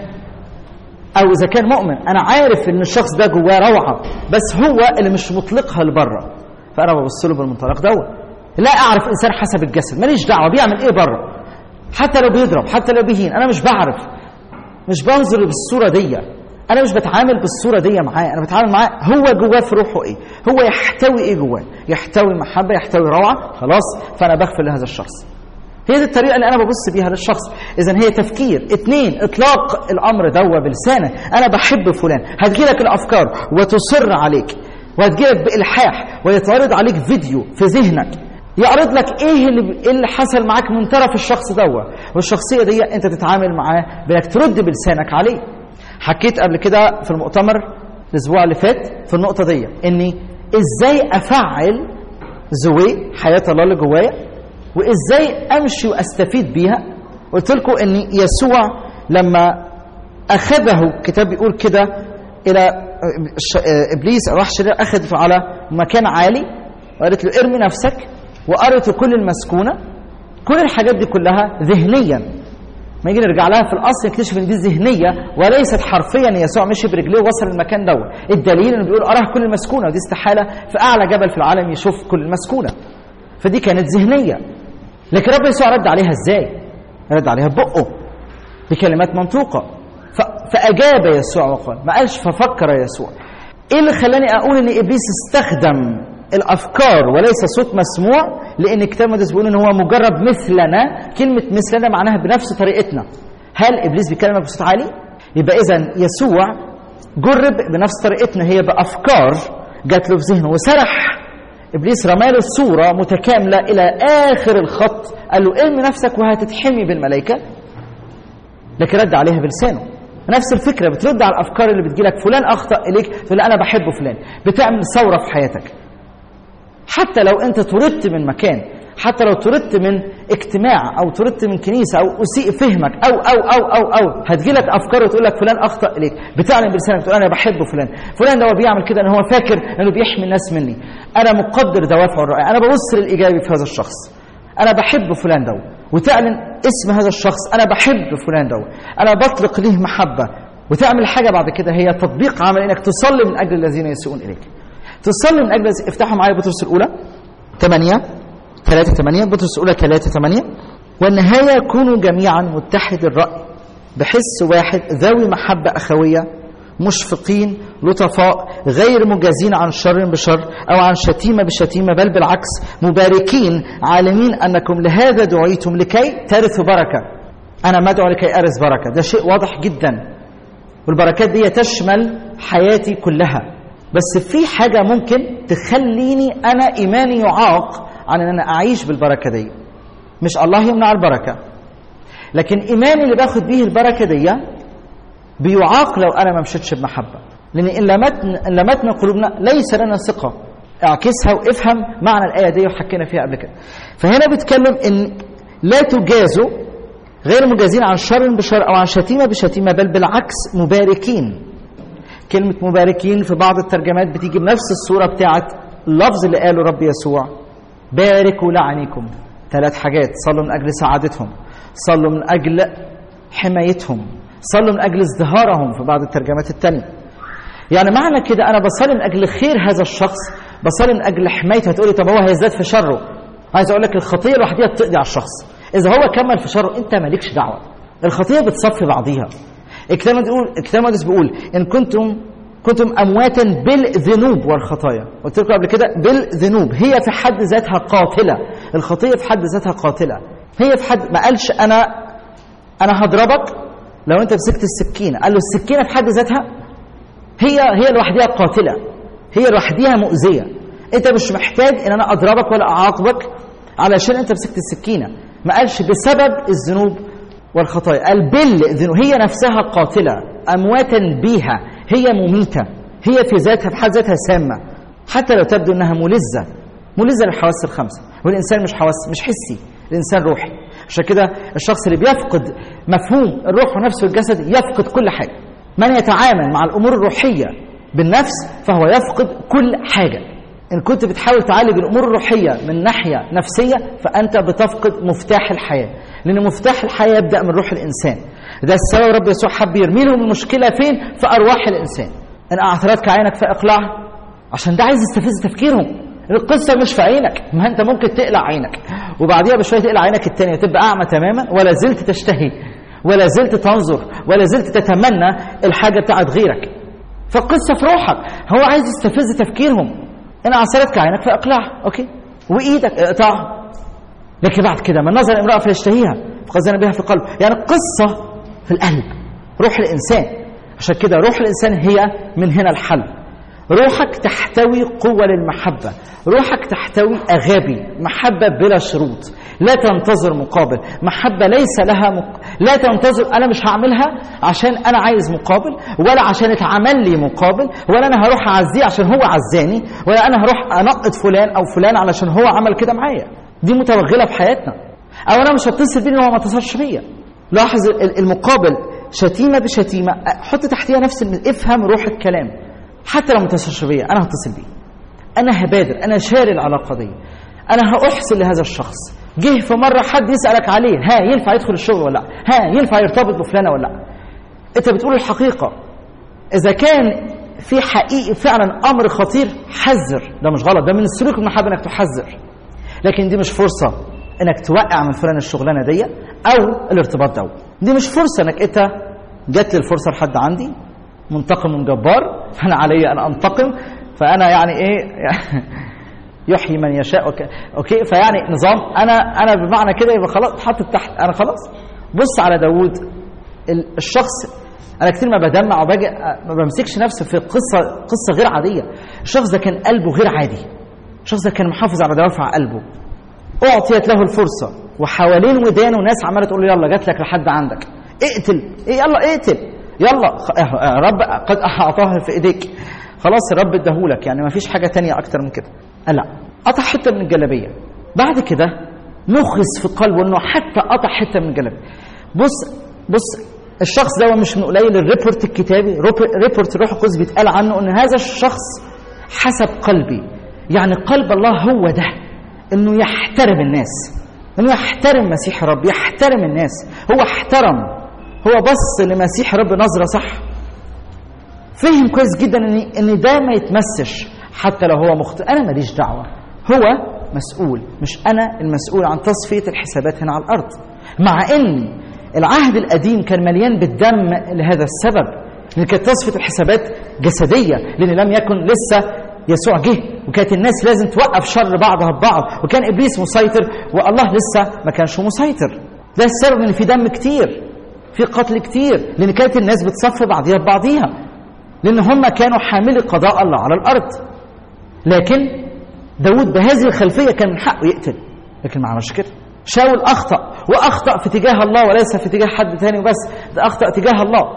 S2: او اذا كان مؤمن انا عارف ان الشخص ده جواه روعه بس هو اللي مش مطلقها لبره فانا ببص له بالمنطلق دوت لا اعرف انسان حسب الجسد ماليش دعوه بيعمل ايه بره حتى لو بيضرب حتى لو بيهين انا مش بعرف مش بنظر بالصوره دي انا مش بتعامل بالصوره دي معاه انا بتعامل معاه هو جواه في روحه ايه هو يحتوي ايه جواه يحتوي محبه يحتوي روعه خلاص فانا بغفر لهذا الشخص هي دي الطريقه اللي انا ببص بيها للشخص اذا هي تفكير اثنين اطلاق الامر دوا بلسانك انا بحب فلان هتجيلك الافكار وتصر عليك وهتجيلك بالحاح ويتعرض عليك فيديو في ذهنك يعرض لك ايه اللي إيه اللي حصل معاك من طرف الشخص دوا والشخصيه دي انت تتعامل معاه بانك ترد بلسانك عليه حكيت قبل كده في المؤتمر الاسبوع اللي فات في النقطه دي اني ازاي افعل زوي حياه الله اللي جوايا وازاي امشي واستفيد بيها قلت لكم ان يسوع لما اخذه الكتاب بيقول كده الى ش- ابليس او وحش الشرير اخذه على مكان عالي وقالت له ارمي نفسك وقرته كل المسكونه كل الحاجات دي كلها ذهنيا ما يجي نرجع لها في الاصل نكتشف ان دي ذهنيه وليست حرفيا يسوع مشي برجليه ووصل المكان دوت الدليل انه بيقول اراه كل المسكونه ودي استحاله في اعلى جبل في العالم يشوف كل المسكونه فدي كانت ذهنيه لكن رب يسوع رد عليها ازاي رد عليها ببقه بكلمات منطوقه ف- فاجاب يسوع وقال ما قالش ففكر يسوع ايه اللي خلاني اقول ان ابليس استخدم الافكار وليس صوت مسموع لان الكتاب المقدس بيقول ان هو مجرد مثلنا كلمه مثلنا معناها بنفس طريقتنا هل ابليس بيكلمك بصوت عالي يبقى اذا يسوع جرب بنفس طريقتنا هي بافكار جات له في ذهنه وسرح ابليس رماله صوره متكامله الى اخر الخط قال له ارمي نفسك وهتتحمي بالملائكه لكن رد عليها بلسانه نفس الفكره بترد على الافكار اللي بتجيلك فلان اخطا اليك تقول لا انا بحب فلان بتعمل ثوره في حياتك حتى لو انت طردت من مكان حتى لو طردت من اجتماع او طردت من كنيسه او اسيء فهمك او او او او او هتجيلك افكار وتقول لك فلان اخطا اليك بتعلن بلسانك تقول انا بحب فلان فلان ده هو بيعمل كده ان هو فاكر انه بيحمي الناس مني انا مقدر دوافعه الرائعه انا ببص للايجابي في هذا الشخص انا بحب فلان ده وتعلن اسم هذا الشخص انا بحب فلان ده انا بطلق ليه محبه وتعمل حاجه بعد كده هي تطبيق عمل انك تصلي من اجل الذين يسيئون اليك تصلي من اجل افتحوا معايا بطرس الاولى 8 3 8 بطرس الاولى 3 8 والنهايه كونوا جميعا متحد الراي بحس واحد ذوي محبه اخويه مشفقين لطفاء غير مجازين عن شر بشر او عن شتيمه بشتيمه بل بالعكس مباركين عالمين انكم لهذا دعيتم لكي ترثوا بركه انا مدعو لكي ارث بركه ده شيء واضح جدا والبركات دي تشمل حياتي كلها بس في حاجة ممكن تخليني أنا إيماني يعاق عن أن أنا أعيش بالبركة دي مش الله يمنع البركة لكن إيماني اللي باخد بيه البركة دي بيعاق لو انا ما مشيتش بمحبه لان ان لمتنا ان لمتنا قلوبنا ليس لنا ثقه اعكسها وافهم معنى الايه دي وحكينا فيها قبل كده فهنا بيتكلم ان لا تجازوا غير مجازين عن شر بشر او عن شتيمه بشتيمه بل بالعكس مباركين كلمه مباركين في بعض الترجمات بتيجي بنفس الصوره بتاعت اللفظ اللي قاله رب يسوع باركوا لعنيكم ثلاث حاجات صلوا من اجل سعادتهم صلوا من اجل حمايتهم صلوا من اجل ازدهارهم في بعض الترجمات الثانيه يعني معنى كده انا بصلي من اجل خير هذا الشخص بصلي من اجل حمايته هتقولي طب هو هيزداد في شره عايز اقول لك الخطيه لوحدها بتقضي على الشخص اذا هو كمل في شره انت مالكش دعوه الخطيه بتصفي بعضيها الكتاب بيقول الكتاب المقدس بيقول ان كنتم كنتم امواتا بالذنوب والخطايا قلت لكم قبل كده بالذنوب هي في حد ذاتها قاتله الخطيه في حد ذاتها قاتله هي في حد ما قالش انا انا هضربك لو انت مسكت السكينه قال له السكينه في حد ذاتها هي هي لوحدها قاتله هي لوحدها مؤذيه انت مش محتاج ان انا اضربك ولا اعاقبك علشان انت مسكت السكينه ما قالش بسبب الذنوب والخطايا قال بالذنوب هي نفسها قاتله امواتا بها هي مميته هي في ذاتها في حد ذاتها سامه حتى لو تبدو انها ملذه ملذه للحواس الخمسه والانسان مش حواس مش حسي الانسان روحي عشان كده الشخص اللي بيفقد مفهوم الروح ونفسه والجسد يفقد كل حاجه من يتعامل مع الامور الروحيه بالنفس فهو يفقد كل حاجه ان كنت بتحاول تعالج الامور الروحيه من ناحيه نفسيه فانت بتفقد مفتاح الحياه لان مفتاح الحياه يبدا من روح الانسان ده السبب رب يسوع حب يرمي لهم المشكله فين في ارواح الانسان ان اعثرتك عينك فاقلعها عشان ده عايز يستفز تفكيرهم القصة مش في عينك ما أنت ممكن تقلع عينك وبعديها بشوية تقلع عينك التانية تبقى أعمى تماما ولا زلت تشتهي ولا زلت تنظر ولا زلت تتمنى الحاجة بتاعت غيرك فالقصة في روحك هو عايز يستفز تفكيرهم إن عصرتك عينك فاقلعها أوكي وإيدك اقطعها لكن بعد كده من نظر امرأة فيشتهيها فقد زنى بها في قلبه يعني القصة في القلب روح الإنسان عشان كده روح الإنسان هي من هنا الحل روحك تحتوي قوة للمحبة روحك تحتوي أغابي محبة بلا شروط لا تنتظر مقابل محبة ليس لها مق... لا تنتظر أنا مش هعملها عشان أنا عايز مقابل ولا عشان اتعمل لي مقابل ولا أنا هروح أعزيه عشان هو عزاني ولا أنا هروح أنقط فلان أو فلان علشان هو عمل كده معايا دي متوغلة في حياتنا أو أنا مش هتصل بيه إن هو ما اتصلش بيا لاحظ المقابل شتيمة بشتيمة حط تحتها نفس افهم روح الكلام حتى لو ما اتصلش بيا انا هتصل بيه انا هبادر انا شاري العلاقه دي انا هاحسن لهذا الشخص جه في مره حد يسالك عليه ها ينفع يدخل الشغل ولا لا ها ينفع يرتبط بفلانه ولا لا انت بتقول الحقيقه اذا كان في حقيقي فعلا امر خطير حذر ده مش غلط ده من السلوك المحبه انك تحذر لكن دي مش فرصه انك توقع من فلان الشغلانه دي او الارتباط ده دي مش فرصه انك انت جات لي الفرصه لحد عندي منتقم جبار فانا علي ان انتقم فانا يعني ايه يحيي من يشاء أوكي. اوكي فيعني نظام انا انا بمعنى كده يبقى خلاص حاطط تحت انا خلاص بص على داوود الشخص انا كتير ما بدمع وباجي ما بمسكش نفسي في قصه قصه غير عاديه الشخص ده كان قلبه غير عادي الشخص ده كان محافظ على دوافع قلبه اعطيت له الفرصه وحوالين ودانه ناس عماله تقول له يلا جات لك لحد عندك اقتل إيه يلا اقتل يلا رب قد اعطاها في ايديك خلاص الرب اداهولك يعني ما فيش حاجه تانية اكتر من كده لا قطع حته من الجلابيه بعد كده نخس في قلبه انه حتى قطع حته من الجلابيه بص بص الشخص ده مش من قليل الريبورت الكتابي ريبورت الروح القدس بيتقال عنه ان هذا الشخص حسب قلبي يعني قلب الله هو ده انه يحترم الناس انه يحترم مسيح الرب يحترم الناس هو احترم هو بص لمسيح رب نظره صح فهم كويس جدا ان ان ده ما يتمسش حتى لو هو مخطئ انا ماليش دعوه هو مسؤول مش انا المسؤول عن تصفيه الحسابات هنا على الارض مع ان العهد القديم كان مليان بالدم لهذا السبب لان كانت تصفيه الحسابات جسديه لان لم يكن لسه يسوع جه وكانت الناس لازم توقف شر بعضها ببعض وكان ابليس مسيطر والله لسه ما كانش مسيطر ده السبب ان في دم كتير في قتل كتير لان كانت الناس بتصفي بعضيها ببعضيها لان هم كانوا حاملي قضاء الله على الارض لكن داود بهذه الخلفيه كان من حقه يقتل لكن ما عملش كده شاول اخطا واخطا في تجاه الله وليس في تجاه حد تاني وبس ده اخطا تجاه الله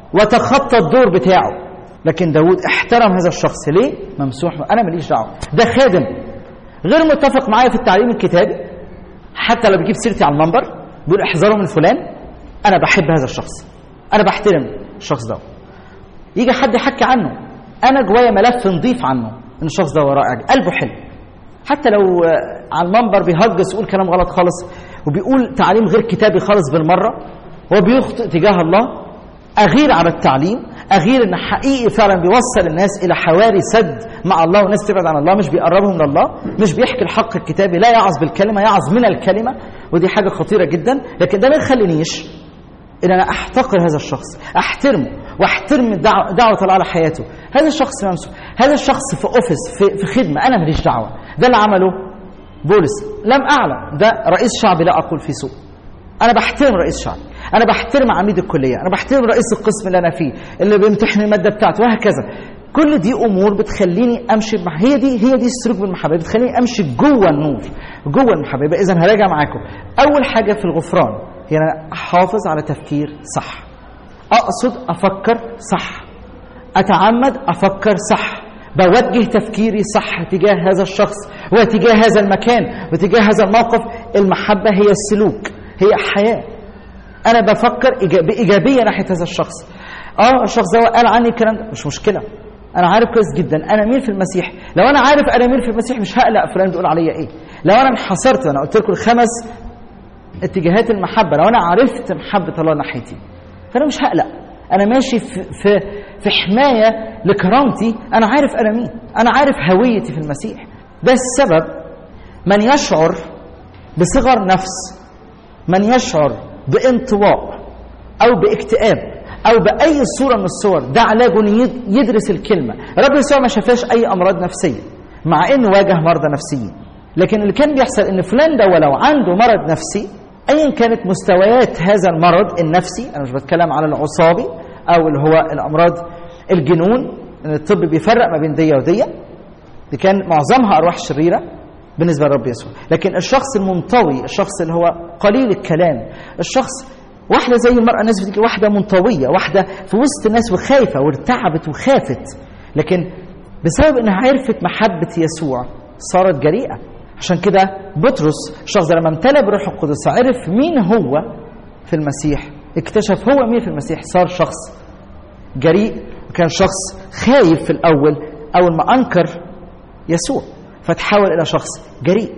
S2: وتخطى الدور بتاعه لكن داود احترم هذا الشخص ليه ممسوح انا ماليش دعوه ده خادم غير متفق معايا في التعليم الكتابي حتى لو بيجيب سيرتي على المنبر بيقول احذروا من فلان انا بحب هذا الشخص انا بحترم الشخص ده يجي حد يحكي عنه انا جوايا ملف نضيف عنه ان الشخص ده رائع قلبه حلو حتى لو على المنبر بيهجس يقول كلام غلط خالص وبيقول تعليم غير كتابي خالص بالمره هو بيخطئ تجاه الله اغير على التعليم اغير ان حقيقي فعلا بيوصل الناس الى حواري سد مع الله والناس تبعد عن الله مش بيقربهم من الله مش بيحكي الحق الكتابي لا يعظ بالكلمه يعظ من الكلمه ودي حاجه خطيره جدا لكن ده ما يخلينيش ان انا احتقر هذا الشخص احترمه واحترم دعوه, دعوة الله على حياته هذا الشخص ممسوح هذا الشخص في اوفيس في, في خدمه انا ماليش دعوه ده اللي عمله بولس لم اعلم ده رئيس شعبي لا اقول في سوء انا بحترم رئيس شعبي انا بحترم عميد الكليه انا بحترم رئيس القسم اللي انا فيه اللي بيمتحن الماده بتاعته وهكذا كل دي امور بتخليني امشي مع هي دي هي دي السلوك بالمحبه بتخليني امشي جوه النور جوه المحبه اذا هراجع معاكم اول حاجه في الغفران هي انا احافظ على تفكير صح اقصد افكر صح اتعمد افكر صح بوجه تفكيري صح تجاه هذا الشخص وتجاه هذا المكان وتجاه هذا الموقف المحبه هي السلوك هي حياه انا بفكر بايجابيه ناحيه هذا الشخص اه الشخص ده قال عني الكلام ده مش مشكله انا عارف كويس جدا انا مين في المسيح لو انا عارف انا مين في المسيح مش هقلق فلان بيقول عليا ايه لو انا انحصرت انا قلت لكم الخمس اتجاهات المحبه لو انا عرفت محبه الله ناحيتي فانا مش هقلق انا ماشي في في في حمايه لكرامتي انا عارف انا مين انا عارف هويتي في المسيح ده السبب من يشعر بصغر نفس من يشعر بانطواء او باكتئاب او باي صوره من الصور ده علاجه ان يدرس الكلمه رب يسوع ما شافاش اي امراض نفسيه مع انه واجه مرضى نفسيين لكن اللي كان بيحصل ان فلان ده ولو عنده مرض نفسي ايا كانت مستويات هذا المرض النفسي انا مش بتكلم على العصابي او اللي هو الامراض الجنون ان الطب بيفرق ما بين دي ودي دي كان معظمها ارواح شريره بالنسبه لرب يسوع لكن الشخص المنطوي الشخص اللي هو قليل الكلام الشخص واحدة زي المرأة الناس بتقول واحدة منطوية واحدة في وسط الناس وخايفة وارتعبت وخافت لكن بسبب انها عرفت محبة يسوع صارت جريئة عشان كده بطرس الشخص لما امتلأ بالروح القدس عرف مين هو في المسيح اكتشف هو مين في المسيح صار شخص جريء وكان شخص خايف في الأول أول ما أنكر يسوع فتحول إلى شخص جريء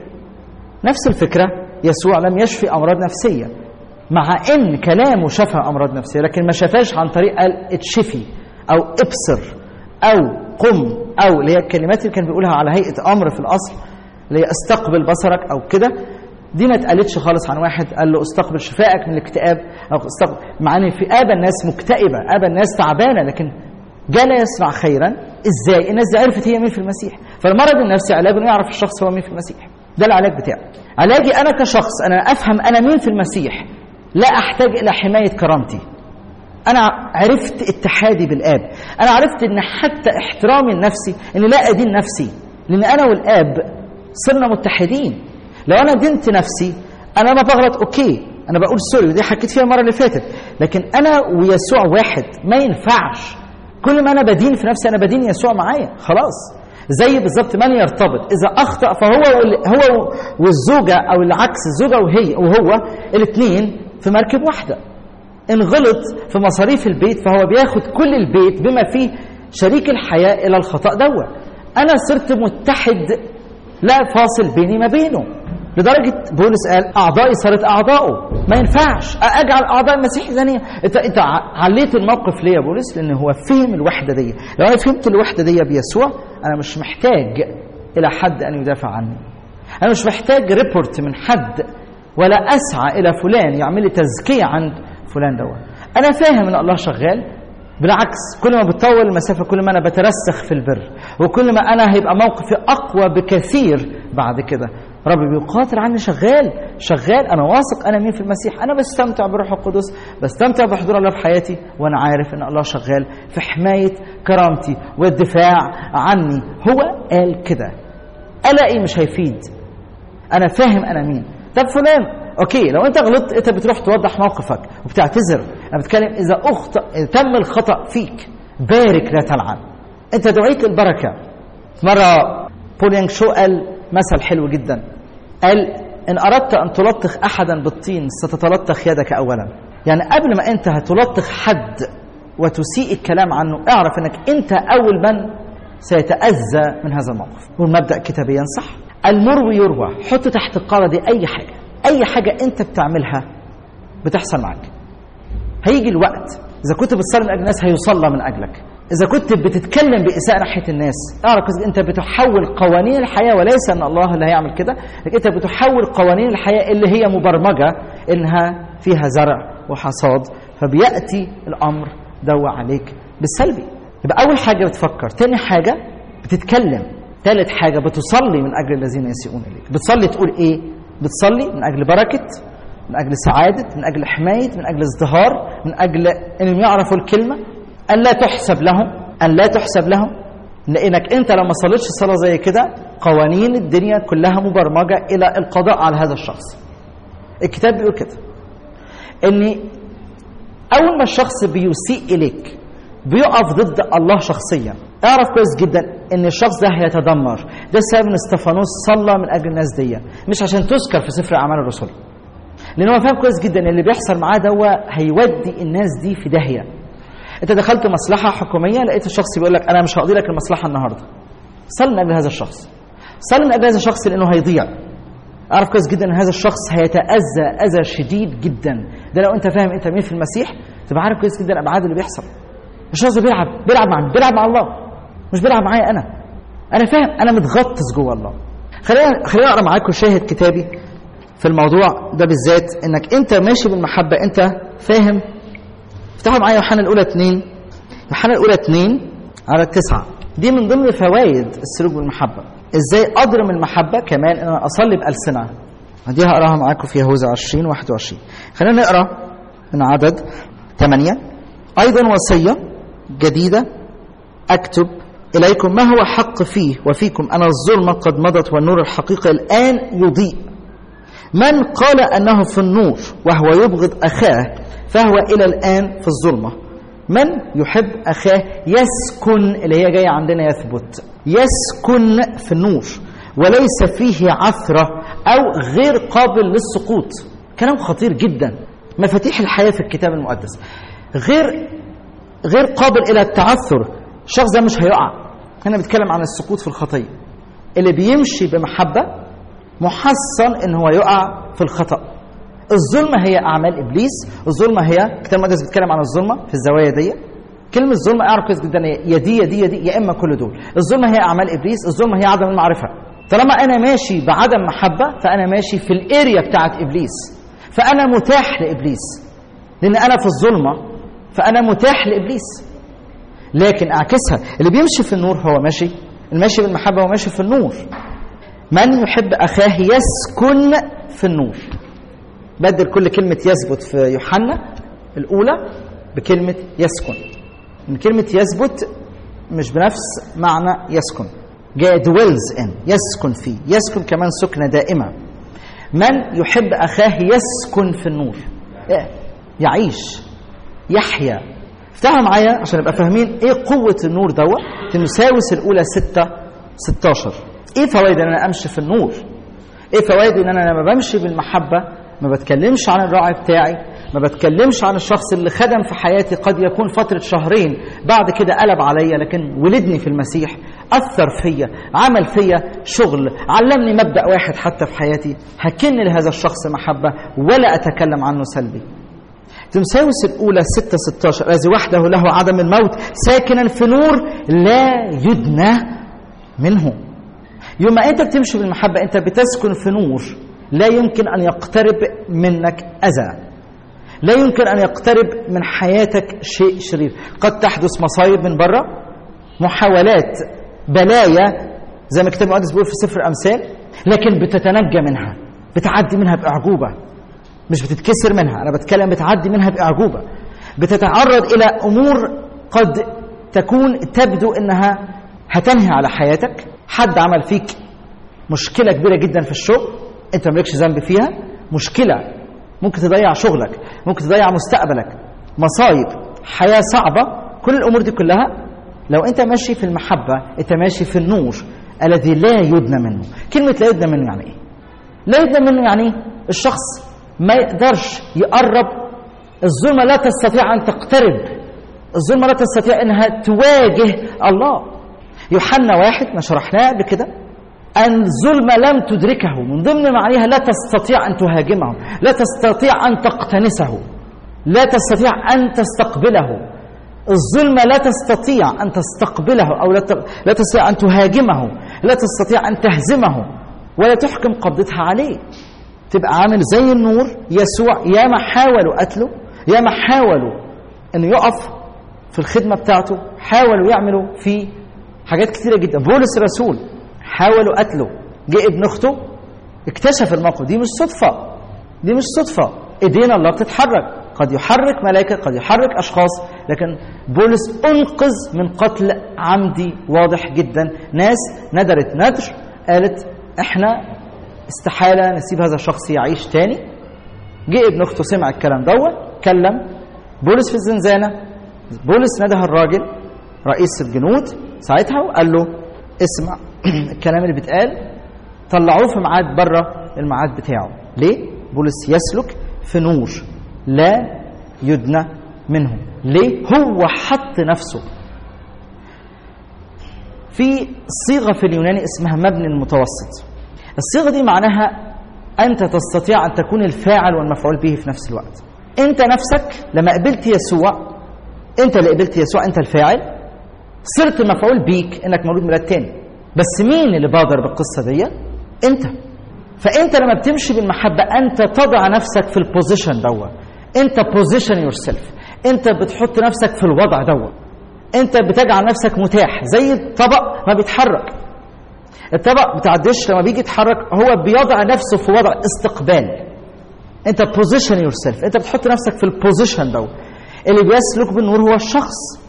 S2: نفس الفكرة يسوع لم يشفي أمراض نفسية مع ان كلامه شفى امراض نفسيه لكن ما شفاش عن طريق قال اتشفي او ابصر او قم او اللي هي الكلمات اللي كان بيقولها على هيئه امر في الاصل اللي هي استقبل بصرك او كده دي ما اتقالتش خالص عن واحد قال له استقبل شفائك من الاكتئاب او استقبل مع ان في ابا الناس مكتئبه ابا الناس تعبانه لكن جاء لا يصنع خيرا ازاي الناس دي عرفت هي مين في المسيح فالمرض النفسي علاجه انه يعرف الشخص هو مين في المسيح ده العلاج بتاعه علاجي انا كشخص انا افهم انا مين في المسيح لا احتاج الى حمايه كرامتي انا عرفت اتحادي بالاب انا عرفت ان حتى احترامي لنفسي ان لا ادين نفسي لان انا والاب صرنا متحدين لو انا دينت نفسي انا ما بغلط اوكي انا بقول سوري ودي حكيت فيها المره اللي فاتت لكن انا ويسوع واحد ما ينفعش كل ما انا بدين في نفسي انا بدين يسوع معايا خلاص زي بالظبط من يرتبط اذا اخطا فهو هو والزوجه او العكس الزوجه وهي وهو الاثنين في مركب واحدة إن غلط في مصاريف البيت فهو بياخد كل البيت بما فيه شريك الحياة إلى الخطأ دوا أنا صرت متحد لا فاصل بيني ما بينه لدرجة بولس قال أعضائي صارت أعضائه ما ينفعش أجعل أعضاء المسيح زانية أنت أنت عليت الموقف ليه يا بولس لأن هو فهم الوحدة دي لو أنا فهمت الوحدة دي بيسوع أنا مش محتاج إلى حد أن يدافع عني أنا مش محتاج ريبورت من حد ولا اسعى الى فلان يعمل لي تزكيه عند فلان دوت انا فاهم ان الله شغال بالعكس كل ما بتطول المسافه كل ما انا بترسخ في البر وكل ما انا هيبقى موقفي اقوى بكثير بعد كده ربي بيقاتل عني شغال شغال انا واثق انا مين في المسيح انا بستمتع بالروح القدس بستمتع بحضور الله في حياتي وانا عارف ان الله شغال في حمايه كرامتي والدفاع عني هو قال كده قلقي مش هيفيد انا فاهم انا مين طب فلان اوكي لو انت غلطت انت بتروح توضح موقفك وبتعتذر انا بتكلم اذا اخطا إذا تم الخطا فيك بارك لا تلعن انت دعيت للبركه مره بول يانغ شو قال مثل حلو جدا قال ان اردت ان تلطخ احدا بالطين ستتلطخ يدك اولا يعني قبل ما انت هتلطخ حد وتسيء الكلام عنه اعرف انك انت اول من سيتاذى من هذا الموقف والمبدا كتابيا صح المروي يروى حط تحت القاعده دي اي حاجه اي حاجه انت بتعملها بتحصل معاك هيجي الوقت اذا كنت بتصلي من اجل الناس هيصلى من اجلك اذا كنت بتتكلم باساءه ناحيه الناس اعرف انت بتحول قوانين الحياه وليس ان الله اللي هيعمل كده لكن انت بتحول قوانين الحياه اللي هي مبرمجه انها فيها زرع وحصاد فبياتي الامر دوا عليك بالسلبي يبقى اول حاجه بتفكر تاني حاجه بتتكلم ثالث حاجه بتصلي من اجل الذين يسيئون اليك بتصلي تقول ايه بتصلي من اجل بركه من اجل سعاده من اجل حمايه من اجل ازدهار من اجل انهم يعرفوا الكلمه ان لا تحسب لهم ان لا تحسب لهم لانك انت لما صليتش صلاه زي كده قوانين الدنيا كلها مبرمجه الى القضاء على هذا الشخص الكتاب بيقول كده ان اول ما الشخص بيسيء اليك بيقف ضد الله شخصيا اعرف كويس جدا ان الشخص ده هيتدمر ده سبب ان استفانوس صلى من اجل الناس دي مش عشان تذكر في سفر اعمال الرسل لان هو فاهم كويس جدا ان اللي بيحصل معاه ده هيودي الناس دي في داهيه انت دخلت مصلحه حكوميه لقيت الشخص بيقول لك انا مش هقضي لك المصلحه النهارده صلي من اجل هذا الشخص صلي من اجل هذا الشخص لانه هيضيع اعرف كويس جدا ان هذا الشخص هيتاذى اذى شديد جدا ده لو انت فاهم انت مين في المسيح تبقى عارف كويس جدا الابعاد اللي بيحصل الشخص ده بيلعب بيلعب مع بيلعب مع الله مش بيلعب معايا انا انا فاهم انا متغطس جوه الله خلينا خلينا اقرا معاكم شاهد كتابي في الموضوع ده بالذات انك انت ماشي بالمحبه انت فاهم افتحوا معايا يوحنا الاولى 2 يوحنا الاولى 2 على 9 دي من ضمن فوائد السلوك بالمحبه ازاي اضرم المحبه كمان ان انا اصلي بالسنه دي هقراها معاكم في يهوذا 20 21 خلينا نقرا من عدد 8 ايضا وصيه جديده اكتب اليكم ما هو حق فيه وفيكم انا الظلمه قد مضت والنور الحقيقي الان يضيء من قال انه في النور وهو يبغض اخاه فهو الى الان في الظلمه من يحب اخاه يسكن اللي هي جايه عندنا يثبت يسكن في النور وليس فيه عثره او غير قابل للسقوط كلام خطير جدا مفاتيح الحياه في الكتاب المقدس غير غير قابل الى التعثر الشخص ده مش هيقع هنا بيتكلم عن السقوط في الخطيه اللي بيمشي بمحبه محصن ان هو يقع في الخطأ الظلمة هي أعمال إبليس الظلمة هي كتاب المقدس بيتكلم عن الظلمة في الزوايا دي كلمة ظلمة أعرف كويس جدا يا دي يا دي يا دي يا إما كل دول الظلمة هي أعمال إبليس الظلمة هي عدم المعرفة طالما أنا ماشي بعدم محبة فأنا ماشي في الإيريا بتاعت إبليس فأنا متاح لإبليس لأن أنا في الظلمة فأنا متاح لإبليس لكن أعكسها اللي بيمشي في النور هو ماشي الماشي بالمحبة هو ماشي في النور من يحب أخاه يسكن في النور بدل كل كلمة يثبت في يوحنا الأولى بكلمة يسكن من كلمة يثبت مش بنفس معنى يسكن جاء dwells in يسكن فيه يسكن كمان سكنة دائمة من يحب أخاه يسكن في النور يعيش يحيا افتحوا معايا عشان نبقى فاهمين ايه قوة النور دوت تمساوس الأولى ستة 16 ايه فوائد ان انا امشي في النور ايه فوائد ان انا لما بمشي بالمحبه ما بتكلمش عن الراعي بتاعي ما بتكلمش عن الشخص اللي خدم في حياتي قد يكون فترة شهرين بعد كده قلب عليا لكن ولدني في المسيح أثر فيا عمل فيا شغل علمني مبدأ واحد حتى في حياتي هكن لهذا الشخص محبة ولا أتكلم عنه سلبي تمساوس الأولى 6 16 الذي وحده له عدم الموت ساكنا في نور لا يدنى منه يوم ما انت بتمشي بالمحبه انت بتسكن في نور لا يمكن ان يقترب منك اذى لا يمكن ان يقترب من حياتك شيء شرير قد تحدث مصايب من بره محاولات بلايا زي ما الكتاب المقدس بيقول في سفر الامثال لكن بتتنجى منها بتعدي منها باعجوبه مش بتتكسر منها انا بتكلم بتعدي منها باعجوبه بتتعرض الى امور قد تكون تبدو انها هتنهي على حياتك حد عمل فيك مشكله كبيره جدا في الشغل انت مالكش ذنب فيها مشكله ممكن تضيع شغلك ممكن تضيع مستقبلك مصايب حياه صعبه كل الامور دي كلها لو انت ماشي في المحبه انت ماشي في النور الذي لا يدنى منه كلمه لا يدنى منه يعني ايه لا يدنى منه يعني ايه الشخص ما يقدرش يقرب الظلمه لا تستطيع ان تقترب الظلمه لا تستطيع انها تواجه الله يوحنا واحد ما شرحناه قبل كده أن الظلمة لم تدركه من ضمن معانيها لا تستطيع أن تهاجمه لا تستطيع أن تقتنسه لا تستطيع أن تستقبله الظلمة لا تستطيع أن تستقبله أو لا لا تستطيع أن تهاجمه لا تستطيع أن تهزمه ولا تحكم قبضتها عليه تبقى عامل زي النور يسوع ياما حاولوا قتله ياما حاولوا أن يقف في الخدمة بتاعته حاولوا يعملوا فيه حاجات كثيرة جدا بولس الرسول حاولوا قتله جه ابن اخته اكتشف الموقف دي مش صدفة دي مش صدفة ايدينا الله بتتحرك قد يحرك ملائكة قد يحرك أشخاص لكن بولس أنقذ من قتل عمدي واضح جدا ناس ندرت ندر قالت احنا استحالة نسيب هذا الشخص يعيش تاني جه ابن اخته سمع الكلام دوت كلم بولس في الزنزانة بولس نده الراجل رئيس الجنود ساعتها وقال له اسمع الكلام اللي بيتقال طلعوه في ميعاد بره الميعاد بتاعه ليه بولس يسلك في نور لا يدنى منه ليه هو حط نفسه في صيغه في اليوناني اسمها مبني المتوسط الصيغه دي معناها انت تستطيع ان تكون الفاعل والمفعول به في نفس الوقت انت نفسك لما قبلت يسوع انت اللي قبلت يسوع انت الفاعل صرت مفعول بيك انك مولود ميلاد تاني بس مين اللي بادر بالقصه دي انت فانت لما بتمشي بالمحبه انت تضع نفسك في البوزيشن دوت انت بوزيشن يور سيلف انت بتحط نفسك في الوضع دوت انت بتجعل نفسك متاح زي الطبق ما بيتحرك الطبق بتاع الدش لما بيجي يتحرك هو بيضع نفسه في وضع استقبال انت بوزيشن يور سيلف انت بتحط نفسك في البوزيشن دوت اللي بيسلك بالنور هو الشخص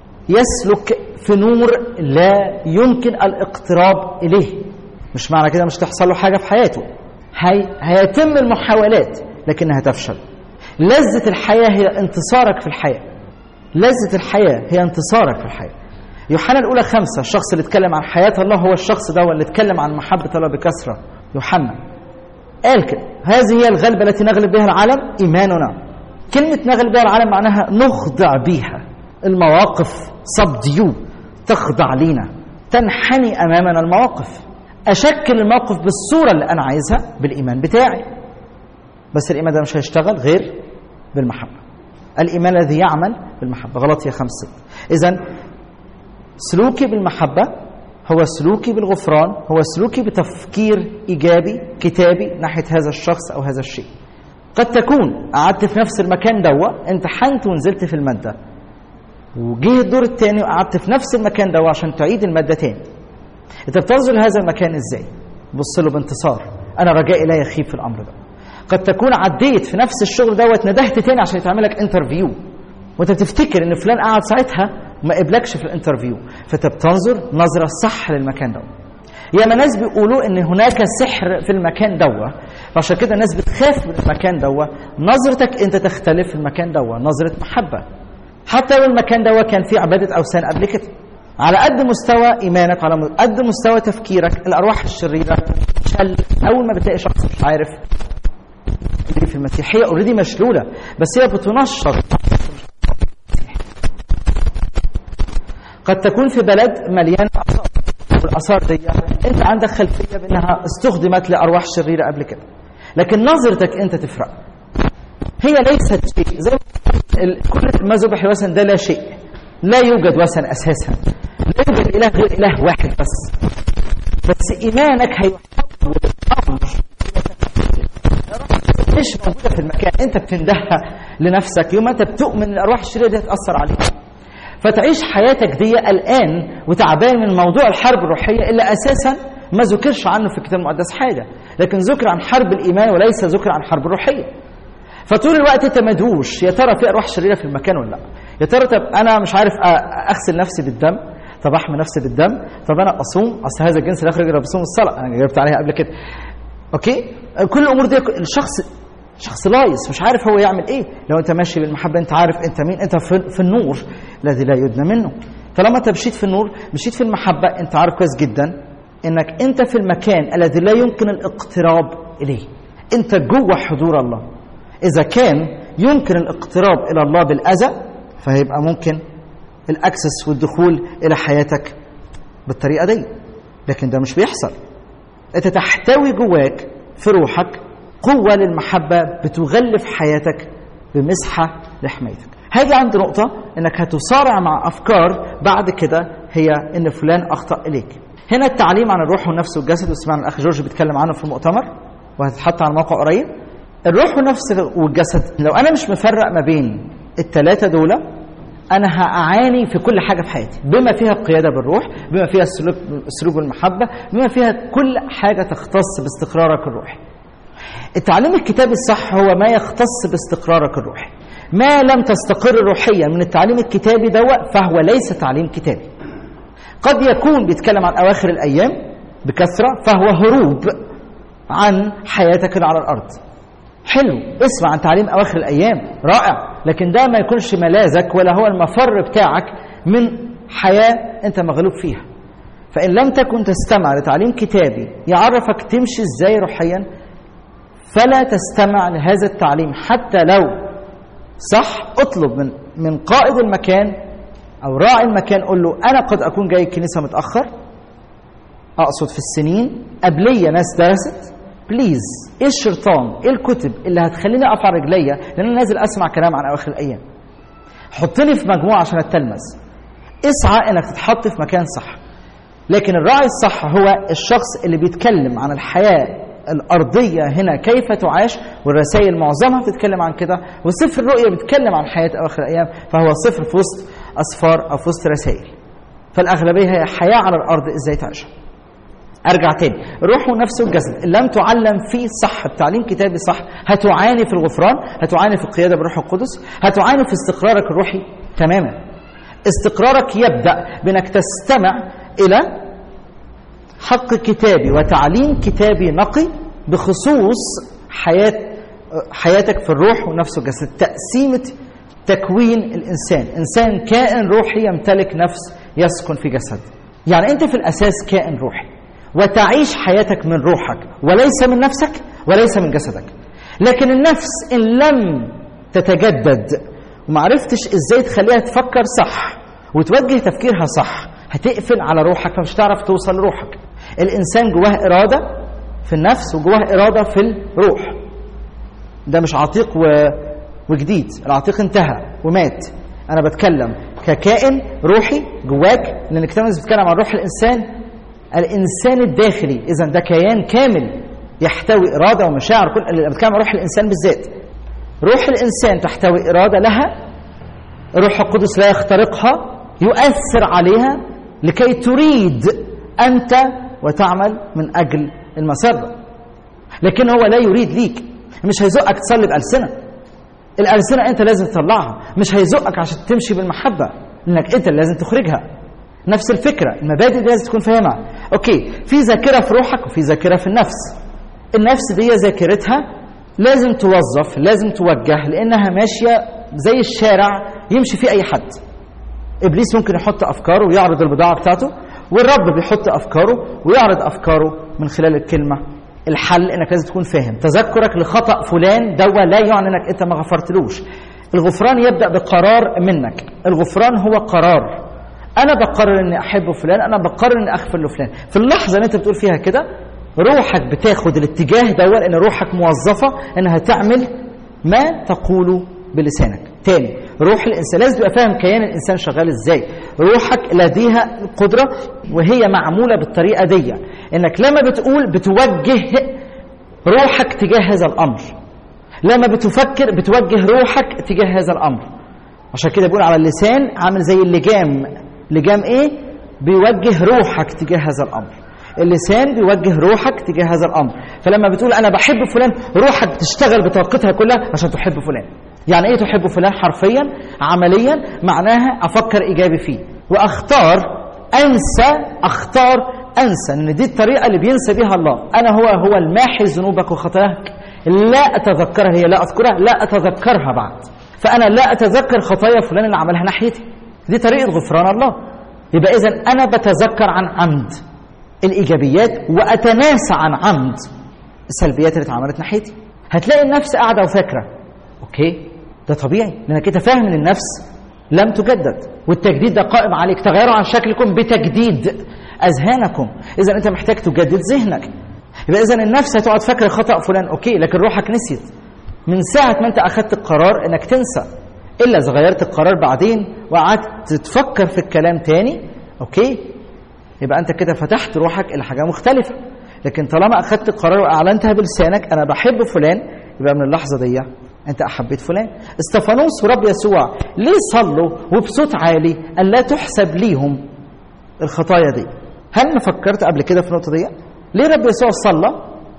S2: يسلك في نور لا يمكن الاقتراب اليه مش معنى كده مش تحصل له حاجه في حياته هي هيتم المحاولات لكنها تفشل لذة الحياة هي انتصارك في الحياة لذة الحياة هي انتصارك في الحياة يوحنا الأولى خمسة الشخص اللي اتكلم عن حياة الله هو الشخص ده اللي اتكلم عن محبة الله بكثرة يوحنا قال كده هذه هي الغلبة التي نغلب بها العالم إيماننا كلمة نغلب بها العالم معناها نخضع بيها المواقف سبديو تخضع لينا تنحني أمامنا المواقف أشكل الموقف بالصورة اللي أنا عايزها بالإيمان بتاعي بس الإيمان ده مش هيشتغل غير بالمحبة الإيمان الذي يعمل بالمحبة غلطية خمسة إذا سلوكي بالمحبة هو سلوكي بالغفران هو سلوكي بتفكير إيجابي كتابي ناحية هذا الشخص أو هذا الشيء قد تكون قعدت في نفس المكان دوا امتحنت ونزلت في المادة وجه الدور الثاني وقعدت في نفس المكان دوا عشان تعيد المادة تاني انت بتنظر لهذا المكان ازاي بص له بانتصار انا رجائي لا يخيب في الامر ده قد تكون عديت في نفس الشغل دوت ندهت تاني عشان يتعمل لك انترفيو وانت تفتكر ان فلان قعد ساعتها ما قبلكش في الانترفيو فانت بتنظر نظره صح للمكان دوت ياما ناس بيقولوا ان هناك سحر في المكان دوت فعشان كده الناس بتخاف من المكان دوت نظرتك انت تختلف في المكان دوت نظره محبه حتى لو المكان دوت كان فيه عباده اوثان قبل كده على قد مستوى ايمانك على قد مستوى تفكيرك الارواح الشريره شل اول ما بتلاقي شخص مش عارف في المسيحيه اوريدي مشلوله بس هي بتنشط قد تكون في بلد مليان اثار والاثار دي انت عندك خلفيه بانها استخدمت لارواح شريره قبل كده لكن نظرتك انت تفرق هي ليست شيء زي كل ما ذبح وثن ده لا شيء لا يوجد وثن اساسا لا يوجد اله غير اله واحد بس بس ايمانك هيحول الامر مش موجوده في المكان انت بتندهها لنفسك يوم انت بتؤمن الارواح الشريره دي هتاثر عليك فتعيش حياتك دي الان وتعبان من موضوع الحرب الروحيه اللي اساسا ما ذكرش عنه في الكتاب المقدس حاجه لكن ذكر عن حرب الايمان وليس ذكر عن حرب الروحيه فطول الوقت انت مدهوش يا ترى في ارواح شريره في المكان ولا لا يا ترى طب انا مش عارف اغسل نفسي بالدم طب احمي نفسي بالدم طب انا اصوم اصل هذا الجنس لا يخرج الا بصوم الصلاه انا جاوبت عليها قبل كده اوكي كل الامور دي الشخص شخص لايص مش عارف هو يعمل ايه لو انت ماشي بالمحبه انت عارف انت مين انت في, في النور الذي لا يدنى منه طالما انت مشيت في النور مشيت في المحبه انت عارف كويس جدا انك انت في المكان الذي لا يمكن الاقتراب اليه انت جوه حضور الله اذا كان يمكن الاقتراب الى الله بالاذى فهيبقى ممكن الاكسس والدخول الى حياتك بالطريقه دي لكن ده مش بيحصل انت تحتوي جواك في روحك قوه للمحبه بتغلف حياتك بمسحه لحمايتك هاجي عند نقطه انك هتصارع مع افكار بعد كده هي ان فلان اخطا اليك هنا التعليم عن الروح والنفس والجسد وسمعنا الاخ جورج بيتكلم عنه في المؤتمر وهتتحط على الموقع قريب الروح والنفس والجسد لو انا مش مفرق ما بين الثلاثه دول انا هاعاني في كل حاجه في حياتي بما فيها القياده بالروح بما فيها السلوك اسلوب المحبه بما فيها كل حاجه تختص باستقرارك الروحي التعليم الكتابي الصح هو ما يختص باستقرارك الروحي ما لم تستقر روحيا من التعليم الكتابي دوا فهو ليس تعليم كتابي قد يكون بيتكلم عن اواخر الايام بكثره فهو هروب عن حياتك على الارض حلو اسمع عن تعليم اواخر الايام رائع لكن ده ما يكونش ملاذك ولا هو المفر بتاعك من حياه انت مغلوب فيها فان لم تكن تستمع لتعليم كتابي يعرفك تمشي ازاي روحيا فلا تستمع لهذا التعليم حتى لو صح اطلب من من قائد المكان او راعي المكان قول له انا قد اكون جاي الكنيسه متاخر اقصد في السنين قبليه ناس درست بليز ايه الشرطان ايه الكتب اللي هتخليني اقف على رجليا لان انا نازل اسمع كلام عن اواخر الايام حطني في مجموعه عشان اتلمذ اسعى انك تتحط في مكان صح لكن الراعي الصح هو الشخص اللي بيتكلم عن الحياه الارضيه هنا كيف تعاش والرسائل معظمها بتتكلم عن كده وسفر الرؤيا بيتكلم عن حياه اواخر الايام فهو سفر في وسط اسفار او في وسط رسائل فالاغلبيه هي حياه على الارض ازاي تعيشها ارجع تاني الروح والنفس والجسد ان لم تعلم فيه صح بتعليم كتابي صح هتعاني في الغفران هتعاني في القياده بالروح القدس هتعاني في استقرارك الروحي تماما استقرارك يبدا بانك تستمع الى حق كتابي وتعليم كتابي نقي بخصوص حياه حياتك في الروح والنفس والجسد تقسيمه تكوين الانسان انسان كائن روحي يمتلك نفس يسكن في جسد يعني انت في الاساس كائن روحي وتعيش حياتك من روحك وليس من نفسك وليس من جسدك لكن النفس ان لم تتجدد وما عرفتش ازاي تخليها تفكر صح وتوجه تفكيرها صح هتقفل على روحك فمش هتعرف توصل لروحك الانسان جواه اراده في النفس وجواه اراده في الروح ده مش عتيق و... وجديد العتيق انتهى ومات انا بتكلم ككائن روحي جواك لان الكتاب بيتكلم عن روح الانسان الانسان الداخلي اذا ده كيان كامل يحتوي اراده ومشاعر كل اللي بتكلم عن روح الانسان بالذات روح الانسان تحتوي اراده لها الروح القدس لا يخترقها يؤثر عليها لكي تريد انت وتعمل من اجل المسره لكن هو لا يريد ليك مش هيزقك تصلي بالسنه الالسنه انت لازم تطلعها مش هيزقك عشان تمشي بالمحبه لانك انت اللي لازم تخرجها نفس الفكره المبادئ دي لازم تكون فاهمها اوكي في ذاكره في روحك وفي ذاكره في النفس النفس دي ذاكرتها لازم توظف لازم توجه لانها ماشيه زي الشارع يمشي فيه اي حد ابليس ممكن يحط افكاره ويعرض البضاعه بتاعته والرب بيحط افكاره ويعرض افكاره من خلال الكلمه الحل انك لازم تكون فاهم تذكرك لخطا فلان دوا لا يعني انك انت ما غفرتلوش الغفران يبدا بقرار منك الغفران هو قرار انا بقرر اني احب فلان انا بقرر اني اغفر لفلان في اللحظه اللي انت بتقول فيها كده روحك بتاخد الاتجاه دول ان روحك موظفه انها تعمل ما تقوله بلسانك تاني روح الانسان لازم تبقى فاهم كيان الانسان شغال ازاي روحك لديها القدره وهي معموله بالطريقه دي انك لما بتقول بتوجه روحك تجاه هذا الامر لما بتفكر بتوجه روحك تجاه هذا الامر عشان كده بيقول على اللسان عامل زي اللجام لجام ايه بيوجه روحك تجاه هذا الامر اللسان بيوجه روحك تجاه هذا الامر فلما بتقول انا بحب فلان روحك بتشتغل بطاقتها كلها عشان تحب فلان يعني ايه تحب فلان حرفيا عمليا معناها افكر ايجابي فيه واختار انسى اختار انسى ان دي الطريقه اللي بينسى بيها الله انا هو هو الماحي ذنوبك وخطاياك لا اتذكرها هي لا اذكرها لا اتذكرها بعد فانا لا اتذكر خطايا فلان اللي عملها ناحيتي دي طريقه غفران الله يبقى اذا انا بتذكر عن عمد الايجابيات واتناسى عن عمد السلبيات اللي اتعملت ناحيتي هتلاقي النفس قاعده وفاكره اوكي ده طبيعي لانك انت فاهم ان النفس لم تجدد والتجديد ده قائم عليك تغيروا عن شكلكم بتجديد اذهانكم اذا انت محتاج تجدد ذهنك يبقى اذا النفس هتقعد فاكره خطا فلان اوكي لكن روحك نسيت من ساعه ما انت اخذت القرار انك تنسى الا اذا غيرت القرار بعدين وقعدت تفكر في الكلام تاني اوكي يبقى انت كده فتحت روحك الى حاجه مختلفه لكن طالما اخذت القرار واعلنتها بلسانك انا بحب فلان يبقى من اللحظه دي انت احبيت فلان استفانوس ورب يسوع ليه صلوا وبصوت عالي ان لا تحسب ليهم الخطايا دي هل ما فكرت قبل كده في النقطه دي ليه رب يسوع صلى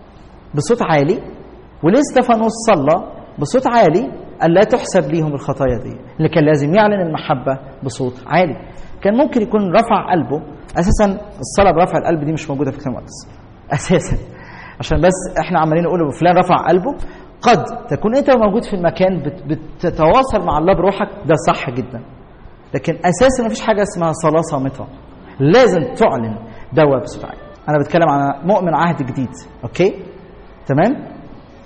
S2: بصوت عالي وليه استفانوس صلى بصوت عالي ان لا تحسب ليهم الخطايا دي اللي كان لازم يعلن المحبه بصوت عالي كان ممكن يكون رفع قلبه اساسا الصلاه برفع القلب دي مش موجوده في الكتاب المقدس اساسا عشان بس احنا عمالين نقول فلان رفع قلبه قد تكون انت موجود في المكان بت- بتتواصل مع الله بروحك ده صح جدا لكن اساسا ما فيش حاجه اسمها صلاه صامته لازم تعلن دوا بصوت عالي انا بتكلم عن مؤمن عهد جديد اوكي تمام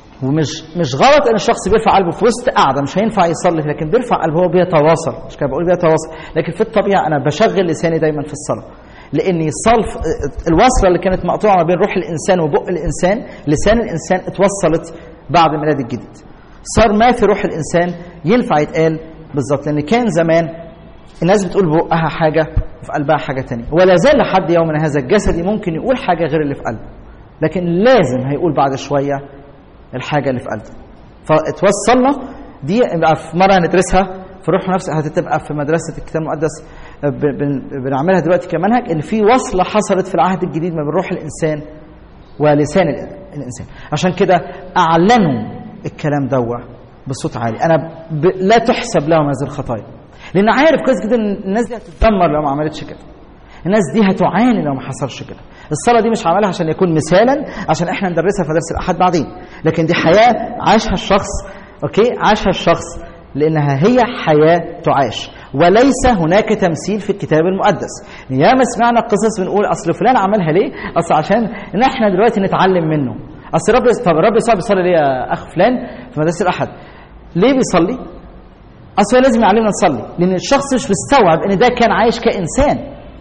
S2: ومش مش غلط ان الشخص بيرفع قلبه في وسط قاعده مش هينفع يصلي لكن بيرفع قلبه هو بيتواصل مش كده بقول بيتواصل لكن في الطبيعه انا بشغل لساني دايما في الصلاه لاني صلف الوصله اللي كانت مقطوعه ما بين روح الانسان وبق الانسان لسان الانسان اتوصلت بعد الميلاد الجديد صار ما في روح الانسان ينفع يتقال بالظبط لان كان زمان الناس بتقول بقها حاجه وفي قلبها حاجه تانية ولا زال لحد يومنا هذا الجسدي ممكن يقول حاجه غير اللي في قلبه لكن لازم هيقول بعد شويه الحاجه اللي في قلبه فتوصلنا دي يبقى في مره هندرسها في روح نفس هتبقى في مدرسه الكتاب المقدس ب- بن- بنعملها دلوقتي كمنهج ان في وصله حصلت في العهد الجديد ما بين روح الانسان ولسان ال- الانسان عشان كده اعلنوا الكلام دوا بصوت عالي انا ب... لا تحسب لهم هذه الخطايا لان عارف كويس جدا ان الناس دي هتتدمر لو ما عملتش كده الناس دي هتعاني لو ما حصلش كده الصلاة دي مش عملها عشان يكون مثالا عشان احنا ندرسها في درس الأحد بعدين لكن دي حياة عاشها الشخص اوكي عاشها الشخص لأنها هي حياة تعاش وليس هناك تمثيل في الكتاب المقدس ياما سمعنا قصص بنقول أصل فلان عملها ليه أصل عشان إن احنا دلوقتي نتعلم منه أصل رب طب رب يسوع بيصلي ليه يا أخ فلان في مدرسة الأحد ليه بيصلي اصل هو لازم يعلمنا نصلي لان الشخص مش مستوعب ان ده كان عايش كانسان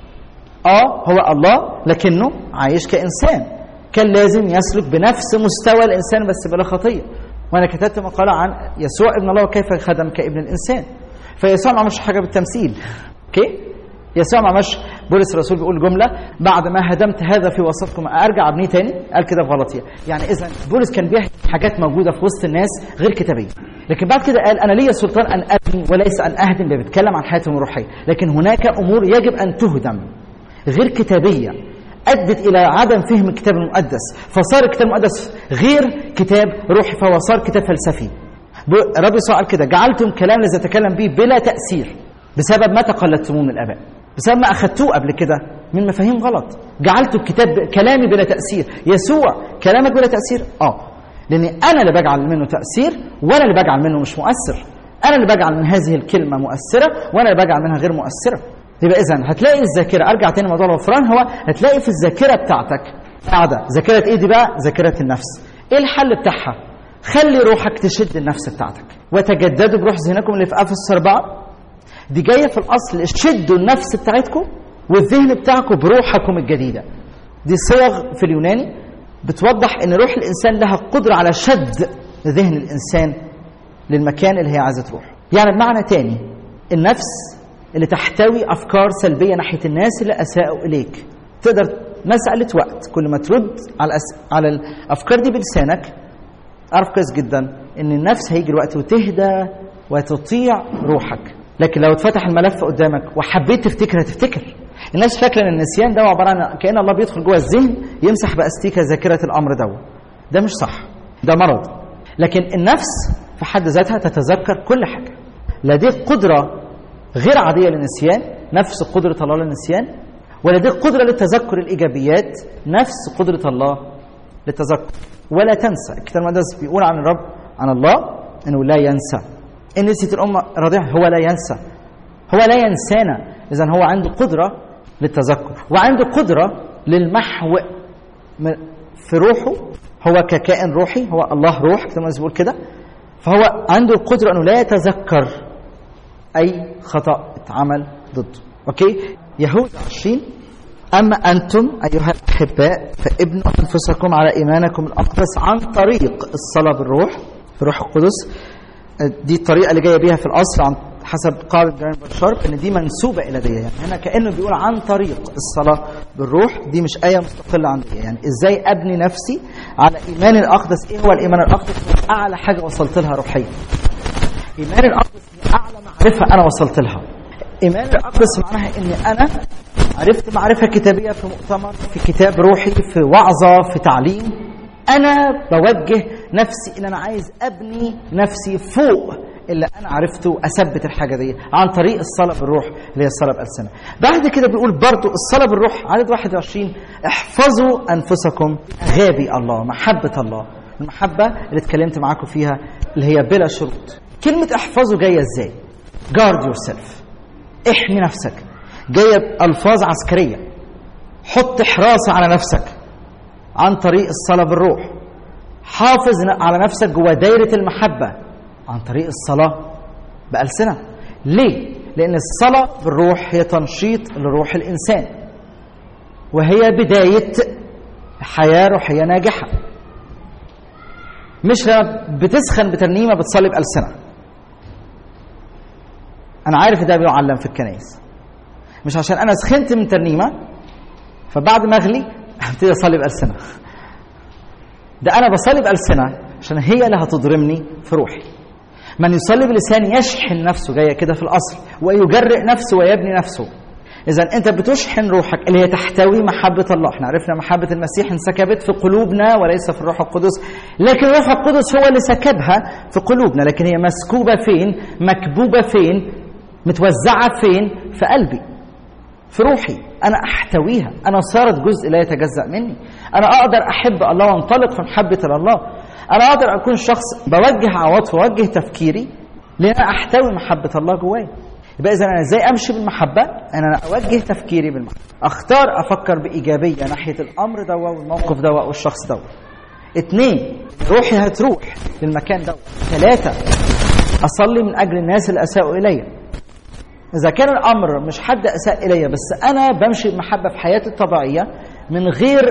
S2: اه هو الله لكنه عايش كانسان كان لازم يسلك بنفس مستوى الانسان بس بلا خطيه وانا كتبت مقاله عن يسوع ابن الله وكيف خدم كابن الانسان فيسوع ما عملش حاجه بالتمثيل اوكي يسوع ما عملش بولس الرسول بيقول جمله بعد ما هدمت هذا في وسطكم ارجع ابنيه تاني قال كده في غلطيه يعني اذا بولس كان بيحكي حاجات موجوده في وسط الناس غير كتابيه لكن بعد كده قال انا لي سلطان ان ابني وليس ان اهدم بيتكلم عن حياتهم الروحيه لكن هناك امور يجب ان تهدم غير كتابيه ادت الى عدم فهم الكتاب المقدس فصار الكتاب المقدس غير كتاب روحي فهو صار كتاب فلسفي رب يسوع قال كده جعلتم كلام الذي اتكلم به بلا تاثير بسبب ما تقلدتموه من الاباء بسبب ما اخذتوه قبل كده من مفاهيم غلط جعلت الكتاب كلامي بلا تاثير يسوع كلامك بلا تاثير اه لان انا اللي بجعل منه تاثير وانا اللي بجعل منه مش مؤثر انا اللي بجعل من هذه الكلمه مؤثره وانا اللي بجعل منها غير مؤثره يبقى اذا هتلاقي الذاكره ارجع تاني موضوع الغفران هو هتلاقي في الذاكره بتاعتك قاعده ذاكره ايه دي بقى ذاكره النفس ايه الحل بتاعها خلي روحك تشد النفس بتاعتك وتجددوا بروح ذهنكم اللي في افسس 4 دي جايه في الاصل شدوا النفس بتاعتكم والذهن بتاعكم بروحكم الجديده دي صيغ في اليوناني بتوضح ان روح الانسان لها قدره على شد ذهن الانسان للمكان اللي هي عايزه تروح يعني بمعنى تاني النفس اللي تحتوي افكار سلبيه ناحيه الناس اللي اساءوا اليك تقدر مساله وقت كل ما ترد على الأس... على الافكار دي بلسانك اعرف كويس جدا ان النفس هيجي الوقت وتهدى وتطيع روحك لكن لو اتفتح الملف قدامك وحبيت تفتكر هتفتكر الناس فاكره ان النسيان ده عباره عن كان الله بيدخل جوه الذهن يمسح باستيكه ذاكره الامر ده ده مش صح ده مرض لكن النفس في حد ذاتها تتذكر كل حاجه لديه قدره غير عاديه للنسيان نفس قدره الله للنسيان ولديه قدره للتذكر الايجابيات نفس قدره الله للتذكر ولا تنسى الكتاب المقدس بيقول عن الرب عن الله انه لا ينسى ان نسيت الامه رضيع هو لا ينسى هو لا ينسانا اذا هو عنده قدره للتذكر وعنده قدره للمحو في روحه هو ككائن روحي هو الله روح كما بيقول كده فهو عنده القدره انه لا يتذكر اي خطا اتعمل ضده اوكي يهوذا 20 اما انتم ايها الاحباء فابنوا انفسكم على ايمانكم الاقدس عن طريق الصلاه بالروح بروح القدس دي الطريقه اللي جايه بيها في الاصل عن حسب قاعده جرين شارب ان دي منسوبه الى دي يعني هنا كانه بيقول عن طريق الصلاه بالروح دي مش ايه مستقله عن دي يعني ازاي ابني نفسي على ايمان الاقدس ايه هو الايمان الاقدس هو اعلى حاجه وصلت لها روحيا ايمان الاقدس هي اعلى معرفه انا وصلت لها ايمان الاقدس معناها اني انا عرفت معرفه كتابيه في مؤتمر في كتاب روحي في وعظه في تعليم انا بوجه نفسي ان انا عايز ابني نفسي فوق اللي انا عرفته اثبت الحاجه دي عن طريق الصلاه بالروح اللي هي الصلاه بالسنه بعد كده بيقول برضو الصلاه بالروح عدد 21 احفظوا انفسكم غابي الله محبه الله المحبه اللي اتكلمت معاكم فيها اللي هي بلا شروط كلمه احفظوا جايه ازاي جارد يور سيلف احمي نفسك جايه بالفاظ عسكريه حط حراسه على نفسك عن طريق الصلاه بالروح حافظ على نفسك جوه دايره المحبه عن طريق الصلاه بالسنه ليه لان الصلاه بالروح هي تنشيط لروح الانسان وهي بدايه حياه روحيه ناجحه مش لما بتسخن بترنيمه بتصلي بالسنه انا عارف ده بيعلم في الكنائس مش عشان انا سخنت من ترنيمه فبعد ما اغلي ابتدي اصلي بالسنه ده انا بصلي بالسنه عشان هي اللي هتضرمني في روحي من يصلي بلسان يشحن نفسه جايه كده في الاصل ويجرئ نفسه ويبني نفسه اذا انت بتشحن روحك اللي هي تحتوي محبه الله احنا عرفنا محبه المسيح انسكبت في قلوبنا وليس في الروح القدس لكن الروح القدس هو اللي سكبها في قلوبنا لكن هي مسكوبه فين مكبوبه فين متوزعه فين في قلبي في روحي انا احتويها انا صارت جزء لا يتجزا مني انا اقدر احب الله وانطلق في محبه الله انا اقدر اكون شخص بوجه عواطفي ووجه تفكيري لان انا احتوي محبه الله جوايا يبقى اذا انا ازاي امشي بالمحبه ان انا اوجه تفكيري بالمحبه اختار افكر بايجابيه ناحيه الامر ده والموقف ده والشخص ده اثنين روحي هتروح للمكان ده ثلاثه اصلي من اجل الناس اللي اساءوا الي إذا كان الأمر مش حد أساء إلي بس أنا بمشي بمحبة في حياتي الطبيعية من غير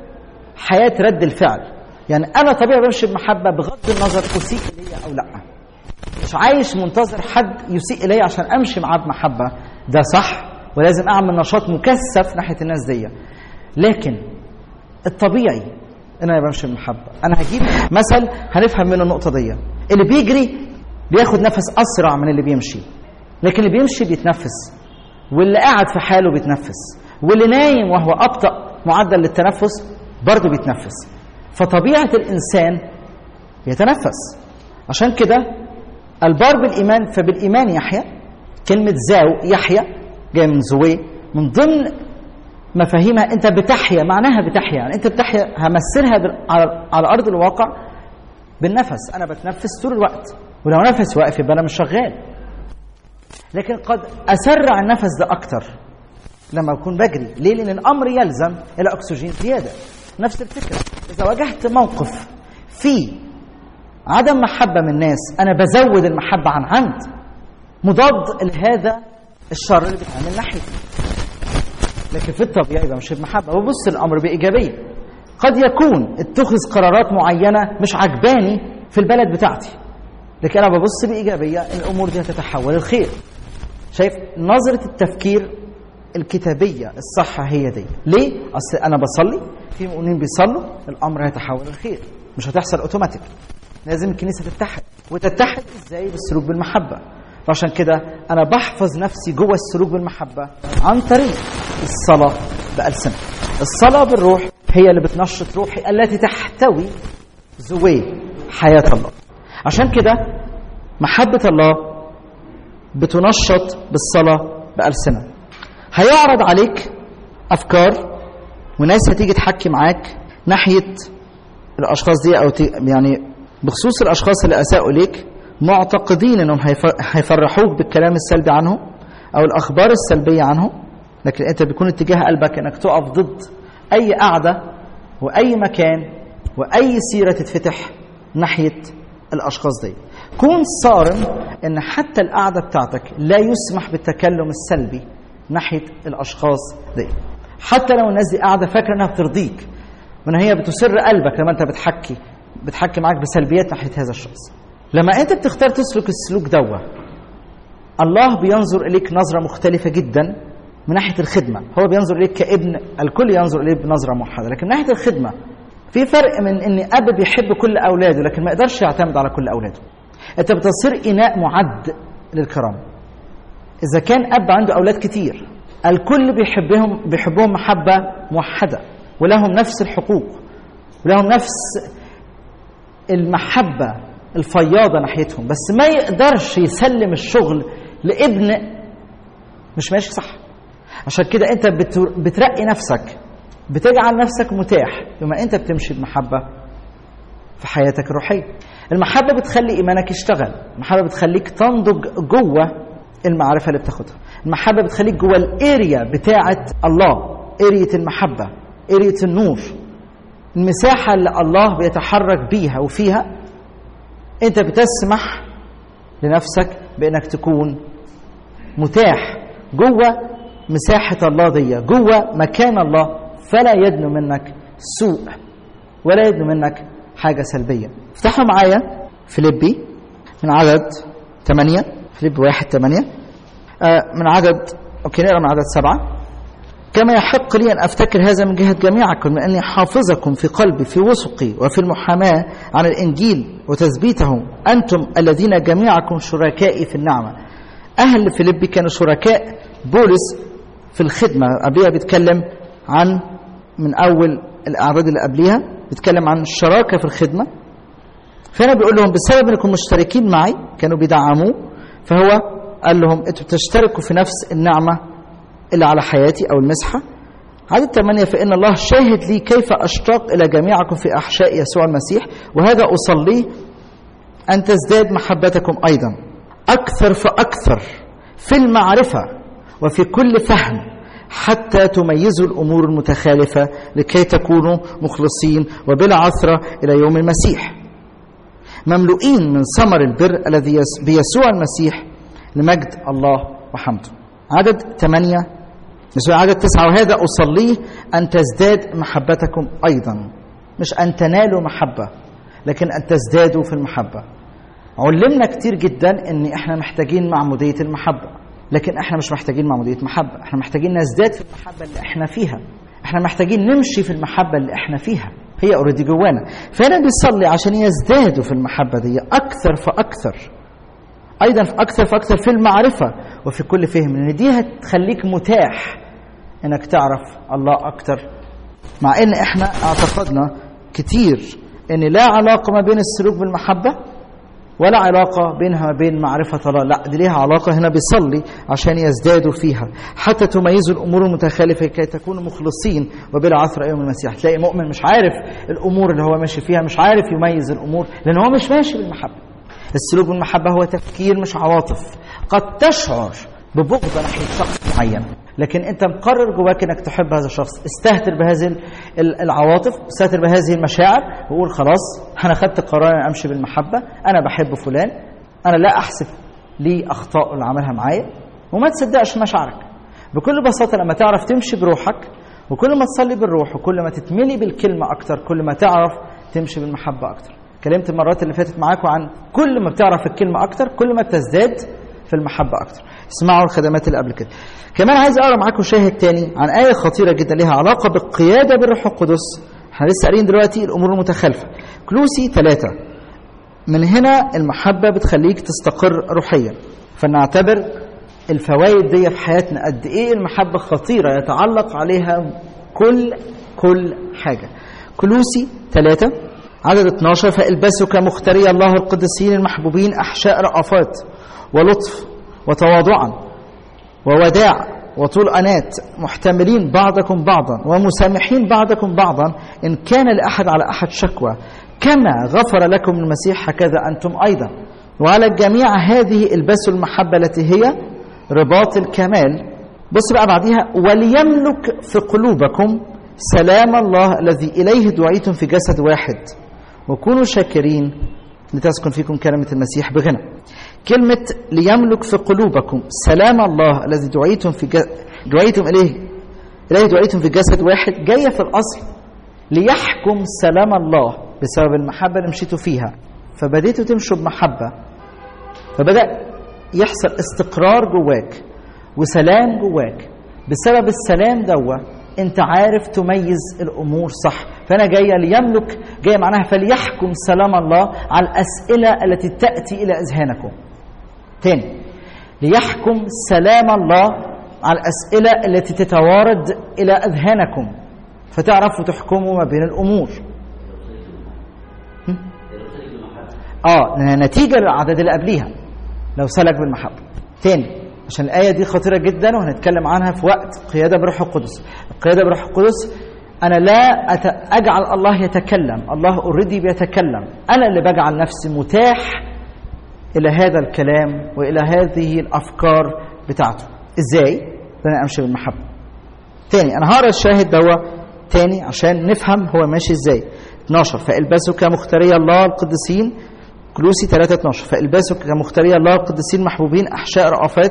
S2: حياة رد الفعل يعني أنا طبيعي بمشي بمحبة بغض النظر أسيء إلي أو لا مش عايش منتظر حد يسيء إلي عشان أمشي معاه بمحبة ده صح ولازم أعمل نشاط مكثف ناحية الناس دي لكن الطبيعي ان انا بمشي بمحبه انا هجيب مثل هنفهم منه النقطه دي اللي بيجري بياخد نفس اسرع من اللي بيمشي لكن اللي بيمشي بيتنفس واللي قاعد في حاله بيتنفس واللي نايم وهو ابطا معدل للتنفس برضه بيتنفس فطبيعه الانسان بيتنفس عشان كده البار بالايمان فبالايمان يحيى كلمه زاو يحيى جايه من زوي من ضمن مفاهيمها انت بتحيا معناها بتحيا يعني انت بتحيا همثلها على على ارض الواقع بالنفس انا بتنفس طول الوقت ولو نفس واقف يبقى انا مش شغال لكن قد اسرع النفس ده اكتر لما اكون بجري ليه لان الامر يلزم الى اكسجين زياده نفس الفكره اذا واجهت موقف فيه عدم محبه من الناس انا بزود المحبه عن عمد مضاد لهذا الشر اللي بيتعمل ناحيتي لكن في الطبيعي بمشي بمحبه وببص الامر بايجابيه قد يكون اتخذ قرارات معينه مش عجباني في البلد بتاعتي لكن انا ببص بايجابيه الامور دي هتتحول الخير شايف نظره التفكير الكتابيه الصح هي دي ليه اصل انا بصلي في مؤمنين بيصلوا الامر هيتحول الخير مش هتحصل اوتوماتيك لازم الكنيسه تتحد وتتحد ازاي بالسلوك بالمحبه فعشان كده انا بحفظ نفسي جوه السلوك بالمحبه عن طريق الصلاه بالسنه الصلاه بالروح هي اللي بتنشط روحي التي تحتوي زوي حياه الله عشان كده محبه الله بتنشط بالصلاه بالسنه هيعرض عليك افكار وناس هتيجي تحكي معاك ناحيه الاشخاص دي او ت- يعني بخصوص الاشخاص اللي اساءوا ليك معتقدين انهم هيف- هيفرحوك بالكلام السلبي عنهم او الاخبار السلبيه عنهم لكن انت بيكون اتجاه قلبك انك تقف ضد اي قعده واي مكان واي سيره تتفتح ناحيه الاشخاص دي كون صارم ان حتى القعده بتاعتك لا يسمح بالتكلم السلبي ناحيه الاشخاص دي حتى لو الناس دي قاعده فاكره انها بترضيك وان هي بتسر قلبك لما انت بتحكي بتحكي معاك بسلبيات ناحيه هذا الشخص لما انت بتختار تسلك السلوك دوا الله بينظر اليك نظره مختلفه جدا من ناحيه الخدمه هو بينظر اليك كابن الكل ينظر اليك بنظره موحده لكن من ناحيه الخدمه في فرق من ان اب بيحب كل اولاده لكن ما يقدرش يعتمد على كل اولاده انت بتصير اناء معد للكرامه اذا كان اب عنده اولاد كتير الكل بيحبهم بيحبهم محبه موحده ولهم نفس الحقوق ولهم نفس المحبه الفياضه ناحيتهم بس ما يقدرش يسلم الشغل لابن مش ماشي صح عشان كده انت بتر- بترقي نفسك بتجعل نفسك متاح بما انت بتمشي بمحبه في حياتك الروحيه المحبه بتخلي ايمانك يشتغل المحبه بتخليك تنضج جوه المعرفه اللي بتاخدها المحبه بتخليك جوه الاريا بتاعه الله اريا المحبه اريا النور المساحه اللي الله بيتحرك بيها وفيها انت بتسمح لنفسك بانك تكون متاح جوه مساحه الله دي جوه مكان الله فلا يدنو منك سوء ولا يدنو منك حاجه سلبيه افتحوا معايا فيليبي من عدد 8 فيليب 1 8 آه من عدد اوكي نقرا من عدد سبعه كما يحق لي أن أفتكر هذا من جهة جميعكم لأني حافظكم في قلبي في وثقي وفي المحاماة عن الإنجيل وتثبيته أنتم الذين جميعكم شركائي في النعمة أهل فيليبي كانوا شركاء بولس في الخدمة قبلها بيتكلم عن من أول الأعداد اللي قبليها بيتكلم عن الشراكة في الخدمة فهنا بيقول لهم بسبب انكم مشتركين معي كانوا بيدعموه فهو قال لهم انتوا بتشتركوا في نفس النعمه اللي على حياتي او المسحه عدد ثمانية فإن الله شاهد لي كيف أشتاق إلى جميعكم في أحشاء يسوع المسيح وهذا أصليه أن تزداد محبتكم أيضا أكثر فأكثر في المعرفة وفي كل فهم حتى تميزوا الأمور المتخالفة لكي تكونوا مخلصين وبلا عثرة إلى يوم المسيح مملوئين من ثمر البر الذي يس- بيسوع المسيح لمجد الله وحمده عدد ثمانية مش عدد تسعة وهذا أصليه أن تزداد محبتكم أيضا مش أن تنالوا محبة لكن أن تزدادوا في المحبة علمنا كتير جدا ان احنا محتاجين معمودية المحبة لكن احنا مش محتاجين معمودية محبة احنا محتاجين نزداد في المحبة اللي احنا فيها احنا محتاجين نمشي في المحبة اللي احنا فيها هي اوريدي جوانا فانا بيصلي عشان يزدادوا في المحبة دي اكثر فاكثر ايضا في اكثر فاكثر في المعرفة وفي كل فهم لان دي هتخليك متاح انك تعرف الله اكتر مع ان احنا اعتقدنا كتير ان لا علاقة ما بين السلوك بالمحبة ولا علاقة بينها وبين معرفة الله لا دي ليها علاقة هنا بيصلي عشان يزدادوا فيها حتى تميزوا الأمور المتخالفة كي تكونوا مخلصين وبلا عثر يوم المسيح تلاقي مؤمن مش عارف الأمور اللي هو ماشي فيها مش عارف يميز الأمور لأن هو مش ماشي بالمحبة السلوك بالمحبة هو تفكير مش عواطف قد تشعر ببغض ناحية شخص معين لكن انت مقرر جواك انك تحب هذا الشخص استهتر بهذه ال- العواطف استهتر بهذه المشاعر وقول خلاص انا خدت قرار ان امشي بالمحبه انا بحب فلان انا لا احسب لي اخطاء اللي عملها معايا وما تصدقش مشاعرك بكل بساطه لما تعرف تمشي بروحك وكل ما تصلي بالروح وكل ما تتملي بالكلمه اكتر كل ما تعرف تمشي بالمحبه اكتر كلمت المرات اللي فاتت معاكم عن كل ما بتعرف الكلمه اكتر كل ما بتزداد في المحبه اكتر اسمعوا الخدمات اللي قبل كده كمان عايز اقرا معاكم شاهد تاني عن ايه خطيره جدا لها علاقه بالقياده بالروح القدس احنا لسه قاريين دلوقتي الامور المتخالفه كلوسي ثلاثة من هنا المحبه بتخليك تستقر روحيا فنعتبر الفوائد دي في حياتنا قد ايه المحبه خطيره يتعلق عليها كل كل حاجه كلوسي ثلاثة عدد 12 فالبسوا كمختاري الله القدسين المحبوبين احشاء رأفات ولطف وتواضعا ووداع وطول أنات محتملين بعضكم بعضا ومسامحين بعضكم بعضا إن كان لأحد على أحد شكوى كما غفر لكم المسيح هكذا أنتم أيضا وعلى الجميع هذه البسوا المحبة التي هي رباط الكمال بص بقى بعديها وليملك في قلوبكم سلام الله الذي إليه دعيتم في جسد واحد وكونوا شاكرين لتسكن فيكم كلمة المسيح بغنى كلمة ليملك في قلوبكم سلام الله الذي دعيتم في جسد دعيتم إليه إليه دعيتم في جسد واحد جاية في الأصل ليحكم سلام الله بسبب المحبة اللي مشيتوا فيها فبديتوا تمشوا بمحبة فبدأ يحصل استقرار جواك وسلام جواك بسبب السلام دوا انت عارف تميز الامور صح فانا جايه ليملك جايه معناها فليحكم سلام الله على الاسئله التي تاتي الى اذهانكم تاني ليحكم سلام الله على الاسئله التي تتوارد الى اذهانكم فتعرفوا تحكموا ما بين الامور اه نتيجه للعدد اللي قبليها لو سلك بالمحبه تاني عشان الآية دي خطيرة جدا وهنتكلم عنها في وقت قيادة بروح القدس القيادة بروح القدس أنا لا أت... أجعل الله يتكلم الله اوريدي بيتكلم أنا اللي بجعل نفسي متاح إلى هذا الكلام وإلى هذه الأفكار بتاعته إزاي؟ أنا أمشي بالمحبة تاني أنا هقرا الشاهد دوا تاني عشان نفهم هو ماشي إزاي 12 فالبسوا كمختاري الله القديسين كلوسي 3 12 فالبسوا كمختاري الله القديسين محبوبين أحشاء رأفات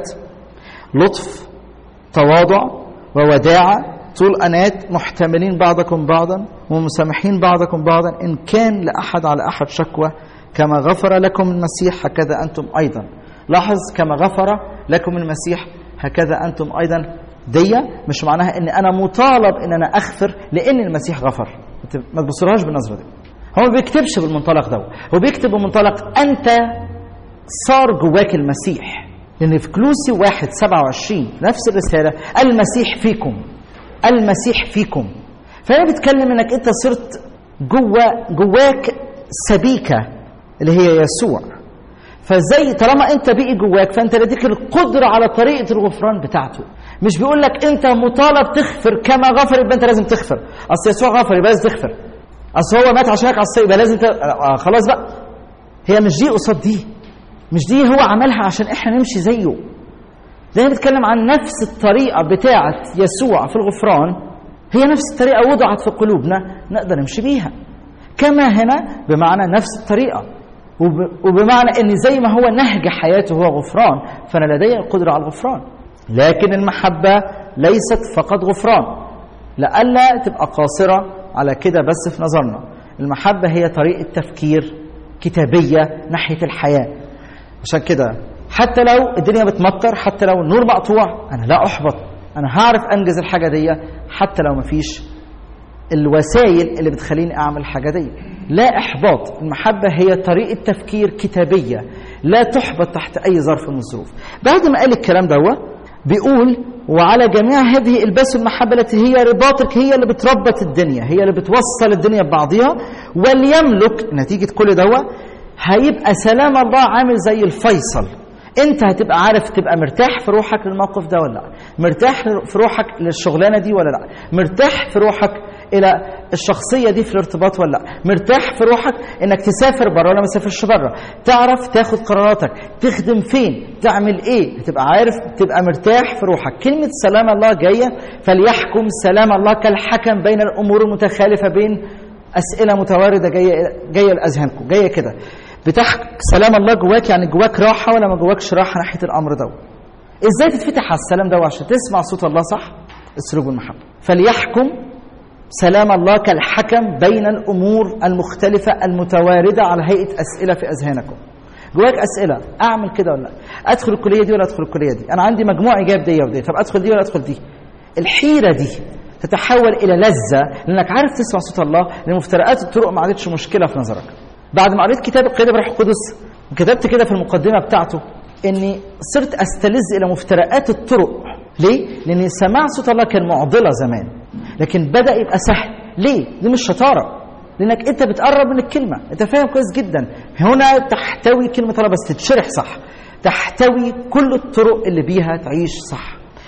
S2: لطف تواضع ووداعة طول أنات محتملين بعضكم بعضا ومسامحين بعضكم بعضا إن كان لأحد على أحد شكوى كما غفر لكم المسيح هكذا أنتم أيضا لاحظ كما غفر لكم المسيح هكذا أنتم أيضا دي مش معناها ان انا مطالب ان انا اغفر لان المسيح غفر ما تبصلهاش بالنظره دي هو ما بيكتبش بالمنطلق ده هو بيكتب بمنطلق انت صار جواك المسيح لان في كلوسي واحد 27 نفس الرساله المسيح فيكم المسيح فيكم فانا بتكلم انك انت صرت جوا جواك سبيكه اللي هي يسوع فازاي طالما انت بقي جواك فانت لديك القدره على طريقه الغفران بتاعته مش بيقول لك انت مطالب تغفر كما غفر يبقى انت لازم تغفر اصل يسوع غفر يبقى لازم تغفر اصل هو مات عشانك على الصليب يبقى لازم ت... آه خلاص بقى هي مش دي قصاد دي مش دي هو عملها عشان احنا نمشي زيه ده بيتكلم عن نفس الطريقه بتاعه يسوع في الغفران هي نفس الطريقه وضعت في قلوبنا نقدر نمشي بيها كما هنا بمعنى نفس الطريقه وبمعنى ان زي ما هو نهج حياته هو غفران فانا لدي القدره على الغفران لكن المحبه ليست فقط غفران لئلا تبقى قاصره على كده بس في نظرنا المحبه هي طريقه تفكير كتابيه ناحيه الحياه عشان كده حتى لو الدنيا بتمطر حتى لو النور مقطوع انا لا احبط انا هعرف انجز الحاجه دي حتى لو مفيش الوسائل اللي بتخليني اعمل الحاجه دي لا احباط المحبه هي طريقه تفكير كتابيه لا تحبط تحت اي ظرف من الظروف بعد ما قال الكلام دوت بيقول وعلى جميع هذه البسوا المحبه التي هي رباطك هي اللي بتربط الدنيا هي اللي بتوصل الدنيا ببعضها وليملك نتيجه كل دوت هيبقى سلام الله عامل زي الفيصل انت هتبقى عارف تبقى مرتاح في روحك للموقف ده ولا لا مرتاح في روحك للشغلانه دي ولا لا مرتاح في روحك الى الشخصيه دي في الارتباط ولا لا مرتاح في روحك انك تسافر بره ولا ما تسافرش بره تعرف تاخد قراراتك تخدم فين تعمل ايه تبقى عارف تبقى مرتاح في روحك كلمه سلام الله جايه فليحكم سلام الله كالحكم بين الامور المتخالفه بين اسئله متوارده جايه جايه لاذهانكم جايه كده بتحك سلام الله جواك يعني جواك راحه ولا ما جواكش راحه ناحيه الامر ده ازاي تتفتح على السلام ده عشان تسمع صوت الله صح اسلوب المحبه فليحكم سلام الله كالحكم بين الامور المختلفه المتوارده على هيئه اسئله في اذهانكم جواك اسئله اعمل كده ولا لا ادخل الكليه دي ولا ادخل الكليه دي انا عندي مجموع ايجاب دي ودي طب ادخل دي ولا ادخل دي الحيره دي تتحول الى لذه لانك عارف تسمع صوت الله لان مفترقات الطرق ما عادتش مشكله في نظرك بعد ما قريت كتاب القياده بروح القدس وكتبت كده في المقدمه بتاعته اني صرت استلذ الى مفترقات الطرق ليه؟ لان سماع صوت الله كان معضله زمان لكن بدا يبقى سهل ليه؟ دي مش شطاره لانك انت بتقرب من الكلمه انت فاهم كويس جدا هنا تحتوي كلمه الله بس تتشرح صح تحتوي كل الطرق اللي بيها تعيش صح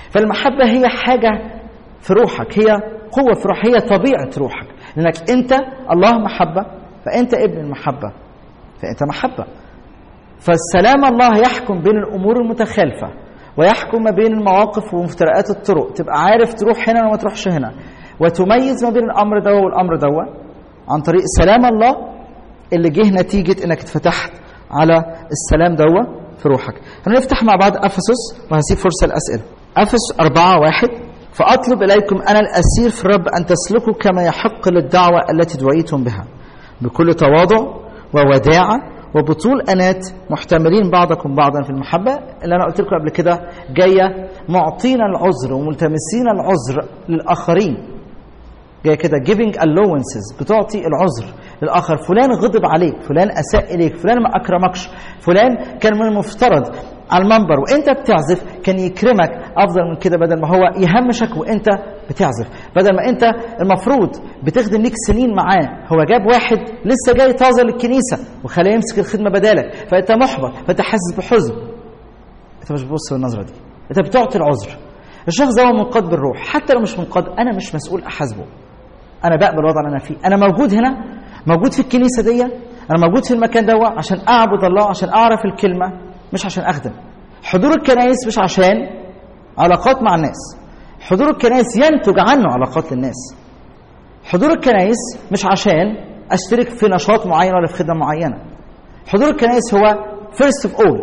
S2: فالمحبة هي حاجة في روحك هي قوة في روحك هي طبيعة روحك لأنك أنت الله محبة فأنت ابن المحبة فأنت محبة فالسلام الله يحكم بين الأمور المتخالفة ويحكم ما بين المواقف ومفترقات الطرق تبقى عارف تروح هنا وما تروحش هنا وتميز ما بين الأمر دوا والأمر دوا عن طريق سلام الله اللي جه نتيجة انك اتفتحت على السلام دوا في روحك هنفتح مع بعض أفسس وهسيب فرصة للأسئلة أفسس أربعة واحد فأطلب إليكم أنا الأسير في الرب أن تسلكوا كما يحق للدعوة التي دعيتم بها بكل تواضع ووداعة وبطول أنات محتملين بعضكم بعضا في المحبة اللي أنا قلت لكم قبل كده جاية معطينا العذر وملتمسين العذر للآخرين جاية كده giving allowances بتعطي العذر للآخر فلان غضب عليك فلان أساء إليك فلان ما أكرمكش فلان كان من المفترض على المنبر وانت بتعزف كان يكرمك افضل من كده بدل ما هو يهمشك وانت بتعزف بدل ما انت المفروض بتخدم ليك سنين معاه هو جاب واحد لسه جاي طازه للكنيسه وخلاه يمسك الخدمه بدالك فانت محبط فانت حاسس بحزن انت مش بتبص بالنظره دي انت بتعطي العذر الشخص ده هو منقاد بالروح حتى لو مش منقاد انا مش مسؤول احاسبه انا بقبل الوضع اللي انا فيه انا موجود هنا موجود في الكنيسه دي انا موجود في المكان ده عشان اعبد الله عشان اعرف الكلمه مش عشان اخدم حضور الكنائس مش عشان علاقات مع الناس حضور الكنائس ينتج عنه علاقات للناس حضور الكنائس مش عشان اشترك في نشاط معين ولا في خدمه معينه حضور الكنائس هو first of all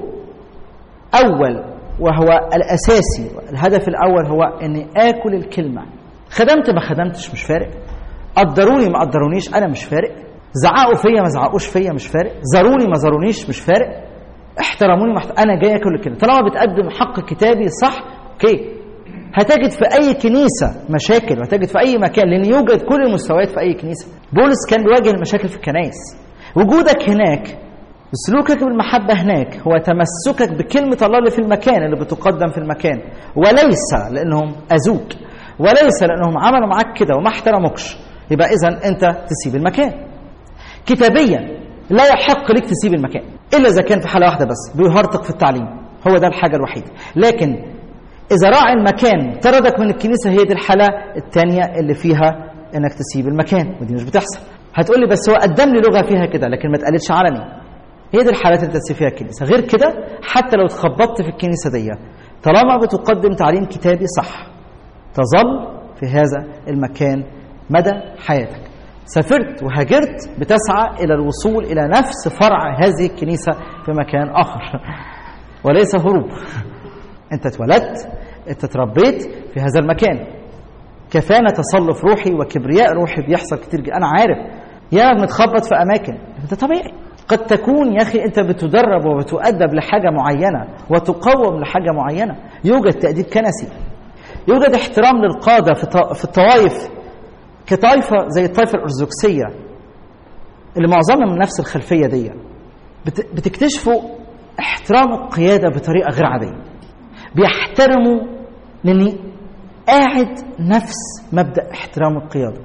S2: اول وهو الاساسي الهدف الاول هو اني اكل الكلمه خدمت ما خدمتش مش فارق قدروني ما قدرونيش انا مش فارق زعقوا فيا ما زعقوش فيا مش فارق زاروني ما زارونيش مش فارق احترموني محت... انا جاي اكل كده طالما بتقدم حق كتابي صح اوكي هتجد في اي كنيسه مشاكل وهتجد في اي مكان لان يوجد كل المستويات في اي كنيسه بولس كان بيواجه المشاكل في الكنائس وجودك هناك وسلوكك بالمحبه هناك هو تمسكك بكلمه الله اللي في المكان اللي بتقدم في المكان وليس لانهم اذوك وليس لانهم عملوا معاك كده وما احترموكش يبقى اذا انت تسيب المكان كتابيا لا يحق لك تسيب المكان الا اذا كان في حاله واحده بس بيهرطق في التعليم هو ده الحاجه الوحيده لكن اذا راعي المكان طردك من الكنيسه هي دي الحاله الثانيه اللي فيها انك تسيب المكان ودي مش بتحصل هتقول لي بس هو قدم لي لغه فيها كده لكن ما اتقالتش علني هي دي الحالات اللي تسيب فيها الكنيسه غير كده حتى لو اتخبطت في الكنيسه دي طالما بتقدم تعليم كتابي صح تظل في هذا المكان مدى حياتك سافرت وهاجرت بتسعى الى الوصول الى نفس فرع هذه الكنيسه في مكان اخر وليس هروب انت اتولدت انت اتربيت في هذا المكان كفانا تصلف روحي وكبرياء روحي بيحصل كتير جدا انا عارف يا بنتخبط في اماكن ده طبيعي قد تكون يا اخي انت بتدرب وبتؤدب لحاجه معينه وتقوم لحاجه معينه يوجد تاديب كنسي يوجد احترام للقاده في الطوائف كطائفة زي الطائفة الأرثوذكسية اللي معظمنا من نفس الخلفية دي بتكتشفوا احترام القيادة بطريقة غير عادية بيحترموا لأن قاعد نفس مبدأ احترام القيادة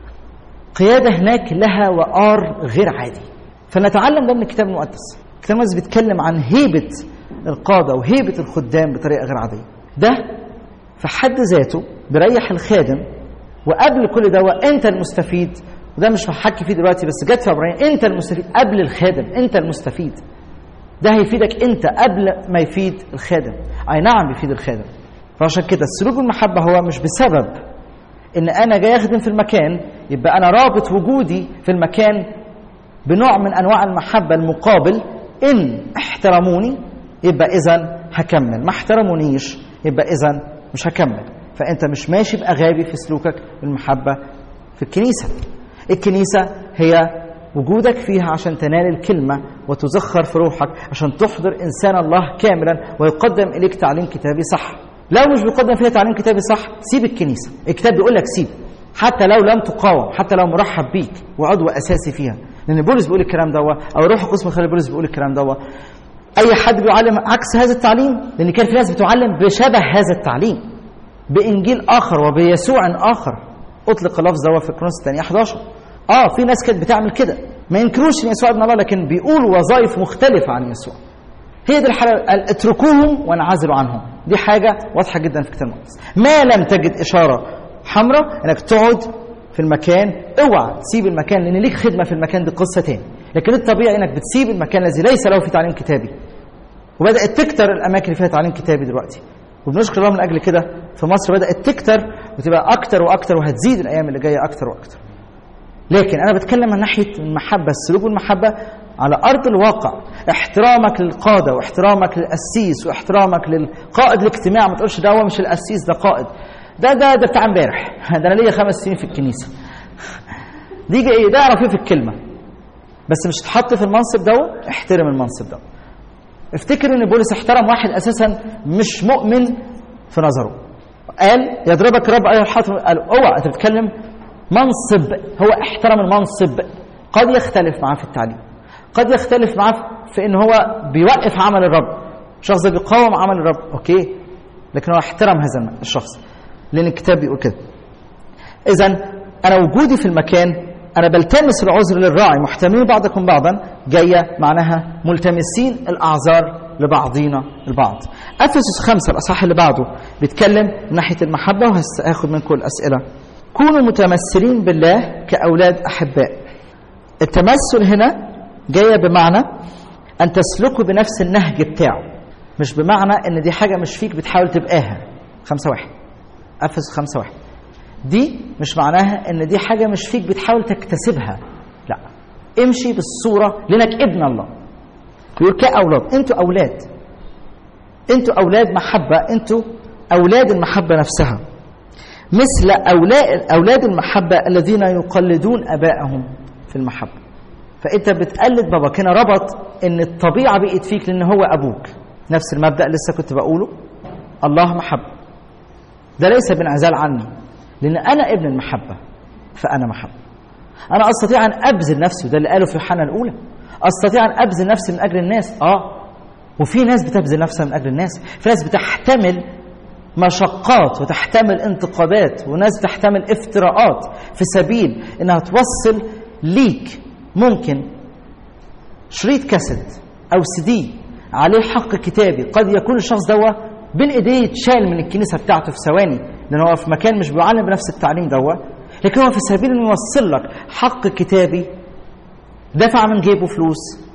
S2: قيادة هناك لها وقار غير عادي فنتعلم ده من الكتاب المقدس الكتاب المقدس بيتكلم عن هيبة القادة وهيبة الخدام بطريقة غير عادية ده في حد ذاته بيريح الخادم وقبل كل ده انت المستفيد وده مش هحكي فيه دلوقتي بس جت في عبرانيين انت المستفيد قبل الخادم انت المستفيد ده هيفيدك انت قبل ما يفيد الخادم اي نعم بيفيد الخادم فعشان كده السلوك بالمحبه هو مش بسبب ان انا جاي اخدم في المكان يبقى انا رابط وجودي في المكان بنوع من انواع المحبه المقابل ان احترموني يبقى اذا هكمل ما احترمونيش يبقى اذا مش هكمل فانت مش ماشي باغابي في سلوكك بالمحبه في الكنيسه الكنيسه هي وجودك فيها عشان تنال الكلمه وتزخر في روحك عشان تحضر انسان الله كاملا ويقدم اليك تعليم كتابي صح لو مش بيقدم فيها تعليم كتابي صح سيب الكنيسه الكتاب بيقول لك سيب حتى لو لم تقاوم حتى لو مرحب بيك وعضو اساسي فيها لان بولس بيقول الكلام دوا او روح القدس خلي بولس بيقول الكلام دوا اي حد بيعلم عكس هذا التعليم لان كان في ناس بتعلم بشبه هذا التعليم بانجيل اخر وبيسوع اخر اطلق اللفظ ده في كرونس الثانيه 11 اه في ناس كانت بتعمل كده ما ينكروش ان يسوع ابن الله لكن بيقولوا وظائف مختلفه عن يسوع هي دي الحالة قال اتركوهم وانعزلوا عنهم دي حاجة واضحة جدا في الكتاب المقدس ما لم تجد إشارة حمراء انك تقعد في المكان اوعى تسيب المكان لان ليك خدمة في المكان دي قصة تاني لكن الطبيعي انك بتسيب المكان الذي ليس له في تعليم كتابي وبدأت تكتر الأماكن اللي فيها تعليم كتابي دلوقتي وبنشكر الله من أجل كده في مصر بدأت تكتر وتبقى أكتر وأكتر وهتزيد الأيام اللي جاية أكتر وأكتر لكن أنا بتكلم من ناحية المحبة السلوك والمحبة على أرض الواقع احترامك للقادة واحترامك للقسيس واحترامك للقائد الاجتماع ما تقولش ده هو مش القسيس ده قائد ده ده ده بتاع امبارح ده انا ليا خمس سنين في الكنيسه دي ايه ده اعرف ايه في الكلمه بس مش تحط في المنصب ده احترم المنصب ده افتكر ان بولس احترم واحد اساسا مش مؤمن في نظره قال يضربك رب ايها الحاطم قال اوعى انت بتتكلم منصب هو احترم المنصب قد يختلف معاه في التعليم قد يختلف معاه في ان هو بيوقف عمل الرب شخص بيقاوم عمل الرب اوكي لكن هو احترم هذا الشخص لان الكتاب بيقول كده اذا انا وجودي في المكان انا بلتمس العذر للراعي محتمين بعضكم بعضا جايه معناها ملتمسين الاعذار لبعضينا البعض افسس خمسة الاصحاح اللي بعده بيتكلم من ناحيه المحبه وهاخد منكم الاسئله كونوا متمثلين بالله كاولاد احباء التمثل هنا جايه بمعنى ان تسلكوا بنفس النهج بتاعه مش بمعنى ان دي حاجه مش فيك بتحاول تبقاها خمسة واحد افسس خمسة واحد دي مش معناها ان دي حاجه مش فيك بتحاول تكتسبها لا امشي بالصوره لانك ابن الله يقول كاولاد انتوا اولاد انتوا اولاد محبه انتوا اولاد المحبه نفسها مثل اولاد اولاد المحبه الذين يقلدون ابائهم في المحبه فانت بتقلد باباك هنا ربط ان الطبيعه بقت فيك لان هو ابوك نفس المبدا لسه كنت بقوله الله محبه ده ليس بانعزال عني لان انا ابن المحبه فانا محبه انا استطيع ان ابذل نفسي وده اللي قاله في يوحنا الاولى استطيع ان ابذل نفسي من اجل الناس اه وفي ناس بتبذل نفسها من اجل الناس في ناس بتحتمل مشقات وتحتمل انتقادات وناس تحتمل افتراءات في سبيل انها توصل ليك ممكن شريط كاسيت او سي دي عليه حق كتابي قد يكون الشخص دوا بين ايديه اتشال من الكنيسه بتاعته في ثواني لان هو في مكان مش بيعلم بنفس التعليم دوا لكن هو في سبيل انه يوصل لك حق كتابي دفع من جيبه فلوس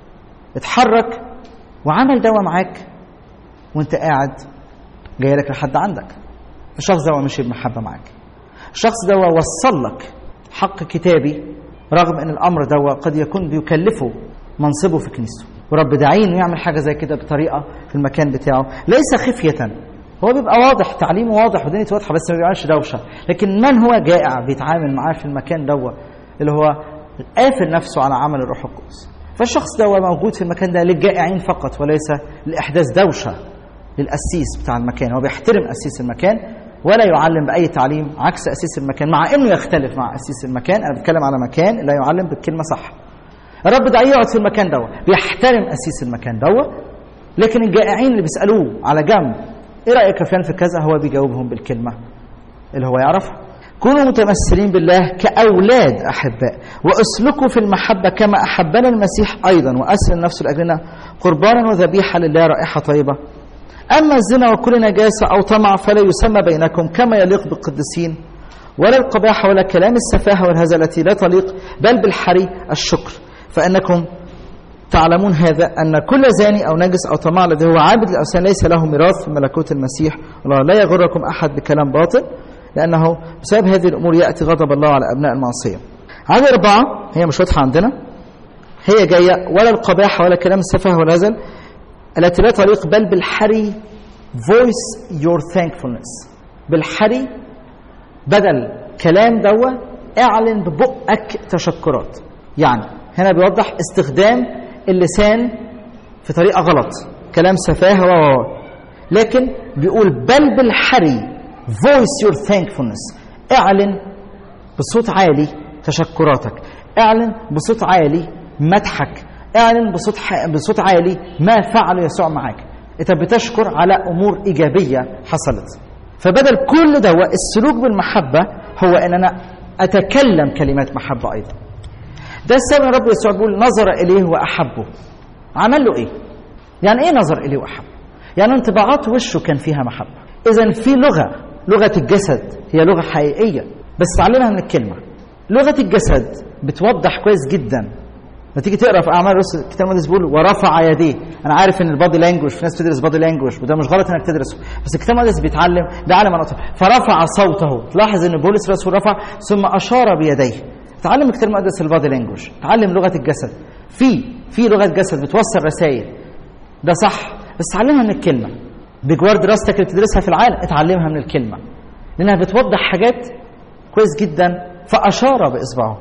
S2: اتحرك وعمل دوا معاك وانت قاعد جاي لك لحد عندك الشخص ده مشي بمحبه معاك الشخص ده وصل لك حق كتابي رغم ان الامر ده قد يكون بيكلفه منصبه في كنيسته ورب داعيه انه يعمل حاجه زي كده بطريقه في المكان بتاعه ليس خفيه هو بيبقى واضح تعليمه واضح ودنيته واضحه بس ما بيعملش دوشه لكن من هو جائع بيتعامل معاه في المكان دوا اللي هو قافل نفسه على عمل الروح القدس فالشخص ده موجود في المكان ده للجائعين فقط وليس لاحداث دوشه للقسيس بتاع المكان هو بيحترم قسيس المكان ولا يعلم باي تعليم عكس قسيس المكان مع انه يختلف مع قسيس المكان انا بتكلم على مكان لا يعلم بالكلمه صح الرب ده يقعد في المكان دوت بيحترم قسيس المكان دوت لكن الجائعين اللي بيسالوه على جنب ايه رايك يا فلان في كذا هو بيجاوبهم بالكلمه اللي هو يعرفها كونوا متمثلين بالله كأولاد أحباء وأسلكوا في المحبة كما أحبنا المسيح أيضا وأسلم نفسه لأجلنا قربانا وذبيحة لله رائحة طيبة أما الزنا وكل نجاسة أو طمع فلا يسمى بينكم كما يليق بالقديسين ولا القباحة ولا كلام السفاهة والهزة التي لا تليق بل بالحري الشكر فإنكم تعلمون هذا أن كل زاني أو نجس أو طماع الذي هو عابد للأوثان ليس له ميراث في ملكوت المسيح الله لا يغركم أحد بكلام باطل لأنه بسبب هذه الأمور يأتي غضب الله على أبناء المعصية عدد أربعة هي مش واضحة عندنا هي جاية ولا القباحة ولا كلام السفه ولا هزل التي لا تليق بل بالحري voice your thankfulness بالحري بدل كلام دوا اعلن ببقك تشكرات يعني هنا بيوضح استخدام اللسان في طريقة غلط كلام سفاهة و لكن بيقول بل بالحري voice your thankfulness اعلن بصوت عالي تشكراتك اعلن بصوت عالي مدحك اعلن بصوت ح... بصوت عالي ما فعل يسوع معاك انت بتشكر على امور ايجابيه حصلت فبدل كل ده السلوك بالمحبه هو ان انا اتكلم كلمات محبه ايضا ده السبب الرب يسوع بيقول نظر اليه واحبه عمل له ايه يعني ايه نظر اليه واحب يعني انطباعات وشه كان فيها محبه اذا في لغه لغه الجسد هي لغه حقيقيه بس تعلمها من الكلمه لغه الجسد بتوضح كويس جدا لما تيجي تقرا في اعمال الرسل الكتاب المقدس بيقول ورفع يديه انا عارف ان البادي لانجوج في ناس بتدرس بادي لانجوج وده مش غلط انك تدرسه بس الكتاب المقدس بيتعلم بيعلم عن فرفع صوته تلاحظ ان بولس الرسول رفع ثم اشار بيديه تعلم الكتاب المقدس البادي لانجوج تعلم لغه الجسد في في لغه جسد بتوصل رسائل ده صح بس تعلمها من الكلمه بجوار دراستك اللي بتدرسها في العالم اتعلمها من الكلمه لانها بتوضح حاجات كويس جدا فاشار باصبعه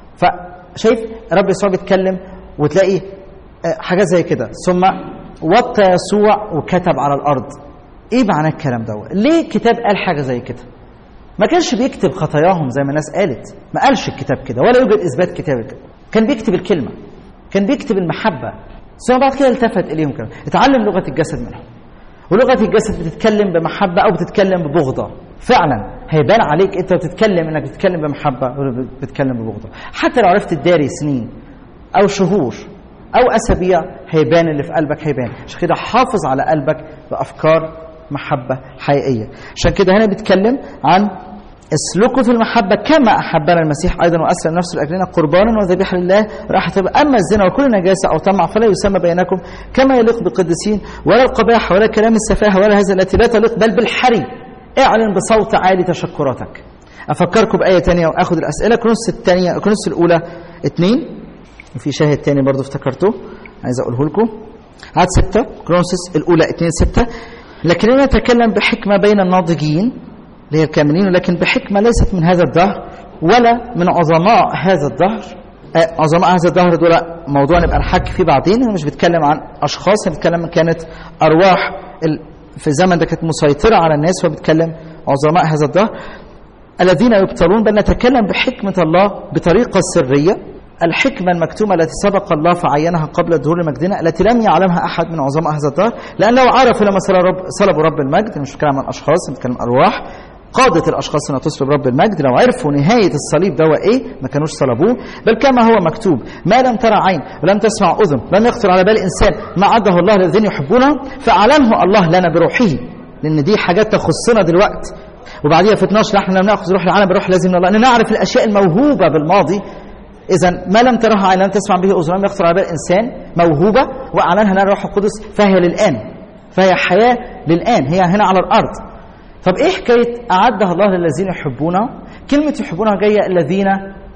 S2: فشايف رب يسوع بيتكلم وتلاقي حاجات زي كده ثم وطى يسوع وكتب على الارض ايه معنى الكلام ده ليه الكتاب قال حاجه زي كده ما كانش بيكتب خطاياهم زي ما الناس قالت ما قالش الكتاب كده ولا يوجد اثبات كتاب كده كان بيكتب الكلمه كان بيكتب المحبه ثم بعد كده التفت اليهم كمان اتعلم لغه الجسد منهم ولغه الجسد بتتكلم بمحبه او بتتكلم ببغضه فعلا هيبان عليك انت بتتكلم انك بتتكلم بمحبه ولا بتتكلم ببغضه حتى لو عرفت تداري سنين او شهور او اسابيع هيبان اللي في قلبك هيبان عشان كده حافظ على قلبك بافكار محبه حقيقيه عشان كده هنا بيتكلم عن اسلكوا في المحبة كما أحبنا المسيح أيضا وأسلم نفسه لأجلنا قربانا وذبيحة لله راح تبقى أما الزنا وكل نجاسة أو طمع فلا يسمى بينكم كما يليق بالقديسين ولا القباحة ولا كلام السفاهة ولا هذا التي لا تليق بل بالحري اعلن بصوت عالي تشكراتك أفكركم بآية تانية وآخذ الأسئلة كنوس الثانية كنوس الأولى اثنين وفي شاهد تاني برضو افتكرته عايز أقوله لكم عدد ستة كرونسس الأولى اثنين ستة لكننا نتكلم بحكمة بين الناضجين اللي هي الكاملين ولكن بحكمة ليست من هذا الدهر ولا من عظماء هذا الدهر آه عظماء هذا الدهر دول موضوع نبقى نحكي فيه بعدين انا مش بتكلم عن اشخاص انا بتكلم كانت ارواح في الزمن ده كانت مسيطره على الناس وبتكلم عظماء هذا الدهر الذين يبتلون بل نتكلم بحكمه الله بطريقه سريه الحكمة المكتومة التي سبق الله فعينها قبل ظهور مجدنا التي لم يعلمها أحد من عظماء هذا الدهر لأن لو عرفوا لما صلبوا رب المجد مش بتكلم عن أشخاص بتكلم أرواح قادة الأشخاص أن تصلب رب المجد لو عرفوا نهاية الصليب ده إيه ما كانوش صلبوه بل كما هو مكتوب ما لم ترى عين ولم تسمع أذن لم يخطر على بال إنسان ما عده الله للذين يحبونه فأعلنه الله لنا بروحه لأن دي حاجات تخصنا دلوقتي وبعديها في 12 احنا لم ناخذ روح العالم بروح لازم من الله ان نعرف الاشياء الموهوبه بالماضي اذا ما لم ترها عين لم تسمع به اذن لم يخطر على بال انسان موهوبه واعلنها لنا الروح القدس فهي للان فهي حياه للان هي هنا على الارض طب ايه حكايه اعدها الله للذين يحبونه كلمه يحبونها جايه الذين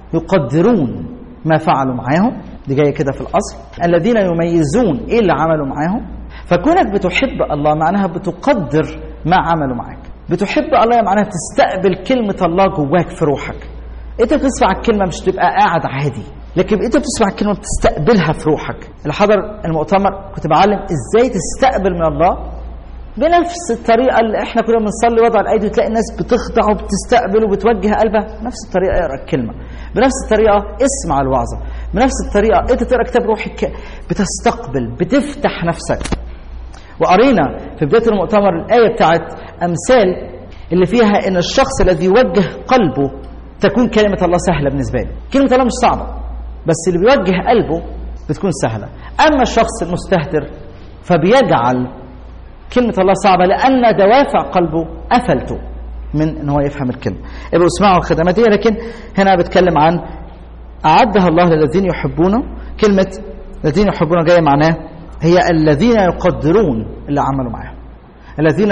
S2: يقدرون ما فعلوا معاهم دي جايه كده في الاصل الذين يميزون ايه اللي عملوا معاهم فكونك بتحب الله معناها بتقدر ما عملوا معاك بتحب الله معناها بتستقبل كلمه الله جواك في روحك انت بتسمع الكلمه مش تبقى قاعد عادي لكن انت بتسمع الكلمه بتستقبلها في روحك اللي حضر المؤتمر كنت بعلم ازاي تستقبل من الله بنفس الطريقة اللي احنا كنا بنصلي وضع الأيدي وتلاقي الناس بتخضع وبتستقبل وبتوجه قلبها نفس الطريقة اقرا الكلمة بنفس الطريقة اسمع الوعظة بنفس الطريقة انت تقرا كتاب روحي بتستقبل بتفتح نفسك وقرينا في بداية المؤتمر الآية بتاعت أمثال اللي فيها إن الشخص الذي يوجه قلبه تكون كلمة الله سهلة بالنسبة له كلمة الله مش صعبة بس اللي بيوجه قلبه بتكون سهلة أما الشخص المستهتر فبيجعل كلمة الله صعبة لأن دوافع قلبه قفلته من ان هو يفهم الكلمة ابقوا اسمعوا الخدمات دي لكن هنا بتكلم عن أعدها الله للذين يحبونه كلمة الذين يحبونه جاية معناه هي الذين يقدرون اللي عملوا معاهم الذين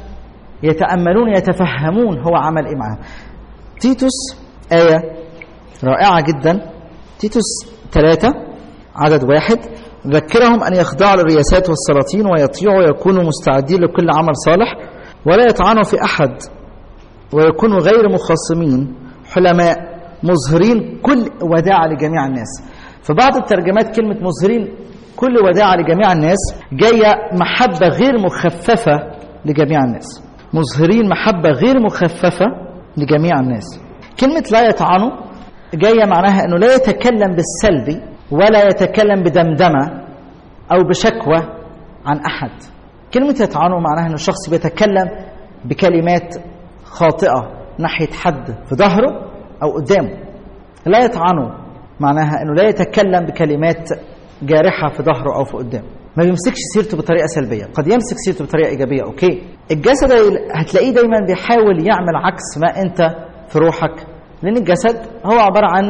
S2: يتأملون يتفهمون هو عمل ايه معاهم تيتوس آية رائعة جدا تيتوس ثلاثة عدد واحد ذكرهم أن يخضعوا للرياسات والسلاطين ويطيعوا ويكونوا مستعدين لكل عمل صالح ولا يطعنوا في أحد ويكونوا غير مخاصمين حلماء مظهرين كل وداعة لجميع الناس فبعض الترجمات كلمة مظهرين كل وداعة لجميع الناس جاية محبة غير مخففة لجميع الناس مظهرين محبة غير مخففة لجميع الناس كلمة لا يطعنوا جاية معناها أنه لا يتكلم بالسلبي ولا يتكلم بدمدمة أو بشكوى عن أحد كلمة يطعنوا معناها أن الشخص بيتكلم بكلمات خاطئة ناحية حد في ظهره أو قدامه لا يطعنوا معناها أنه لا يتكلم بكلمات جارحه في ظهره او في قدامه ما بيمسكش سيرته بطريقه سلبيه قد يمسك سيرته بطريقه ايجابيه اوكي الجسد هتلاقيه دايما بيحاول يعمل عكس ما انت في روحك لان الجسد هو عباره عن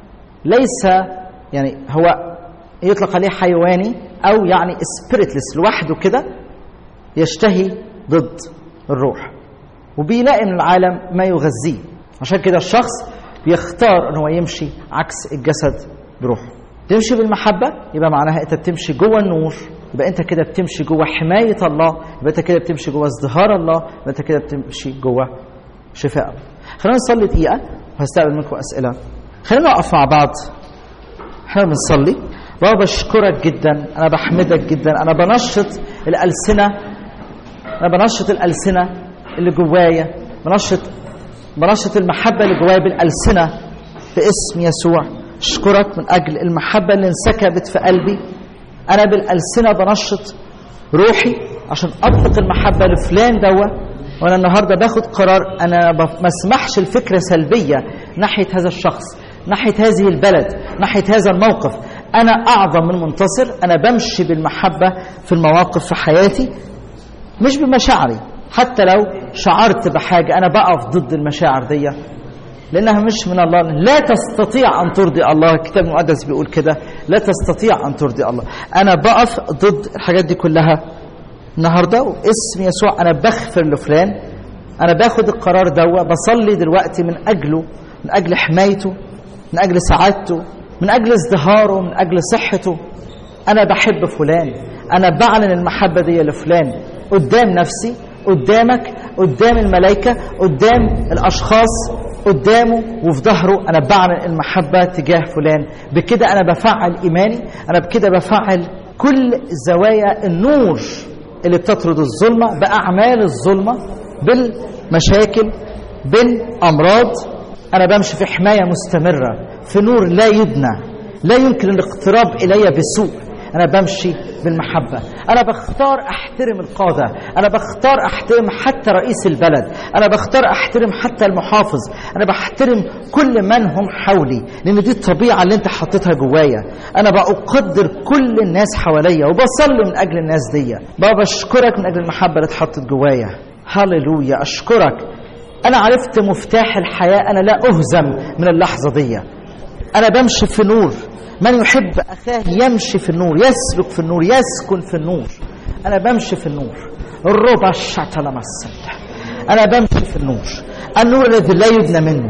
S2: ليس يعني هو يطلق عليه حيواني او يعني سبيريتلس لوحده كده يشتهي ضد الروح وبيلاقي من العالم ما يغذيه عشان كده الشخص بيختار ان هو يمشي عكس الجسد بروحه تمشي بالمحبه يبقى معناها انت بتمشي جوه النور يبقى انت كده بتمشي جوه حمايه الله يبقى انت كده بتمشي جوه ازدهار الله يبقى انت كده بتمشي جوه شفاء الله خلينا نصلي دقيقه وهستقبل منكم اسئله خلينا نقف مع بعض احنا بنصلي بابا بشكرك جدا انا بحمدك جدا انا بنشط الالسنه انا بنشط الالسنه اللي جوايا بنشط بنشط المحبه اللي جوايا بالالسنه باسم يسوع اشكرك من اجل المحبه اللي انسكبت في قلبي انا بالالسنه بنشط روحي عشان اطلق المحبه لفلان دوا وانا النهارده باخد قرار انا ما اسمحش الفكره سلبيه ناحيه هذا الشخص ناحيه هذه البلد ناحيه هذا الموقف انا اعظم من منتصر انا بمشي بالمحبه في المواقف في حياتي مش بمشاعري حتى لو شعرت بحاجه انا بقف ضد المشاعر دي لانها مش من الله لا تستطيع ان ترضي الله الكتاب المقدس بيقول كده لا تستطيع ان ترضي الله انا بقف ضد الحاجات دي كلها النهارده واسم يسوع انا بغفر لفلان انا باخد القرار دوا بصلي دلوقتي من اجله من اجل حمايته من اجل سعادته من اجل ازدهاره من اجل صحته انا بحب فلان انا بعلن المحبه دي لفلان قدام نفسي قدامك قدام الملائكه قدام الاشخاص قدامه وفي ظهره انا بعلن المحبه تجاه فلان بكده انا بفعل ايماني انا بكده بفعل كل زوايا النور اللي بتطرد الظلمه باعمال الظلمه بالمشاكل بالامراض انا بمشي في حمايه مستمره في نور لا يدنى لا يمكن الاقتراب الي بسوء انا بمشي بالمحبه انا بختار احترم القاده انا بختار احترم حتى رئيس البلد انا بختار احترم حتى المحافظ انا بحترم كل من هم حولي لان دي الطبيعه اللي انت حطيتها جوايا انا بقدر كل الناس حواليا وبصلي من اجل الناس دي بابا اشكرك من اجل المحبه اللي اتحطت جوايا هللويا اشكرك انا عرفت مفتاح الحياه انا لا اهزم من اللحظه دي انا بمشي في نور من يحب اخاه يمشي في النور يسلك في النور يسكن في النور انا بمشي في النور الربع الشتى لما انا بمشي في النور النور الذي لا يبنى منه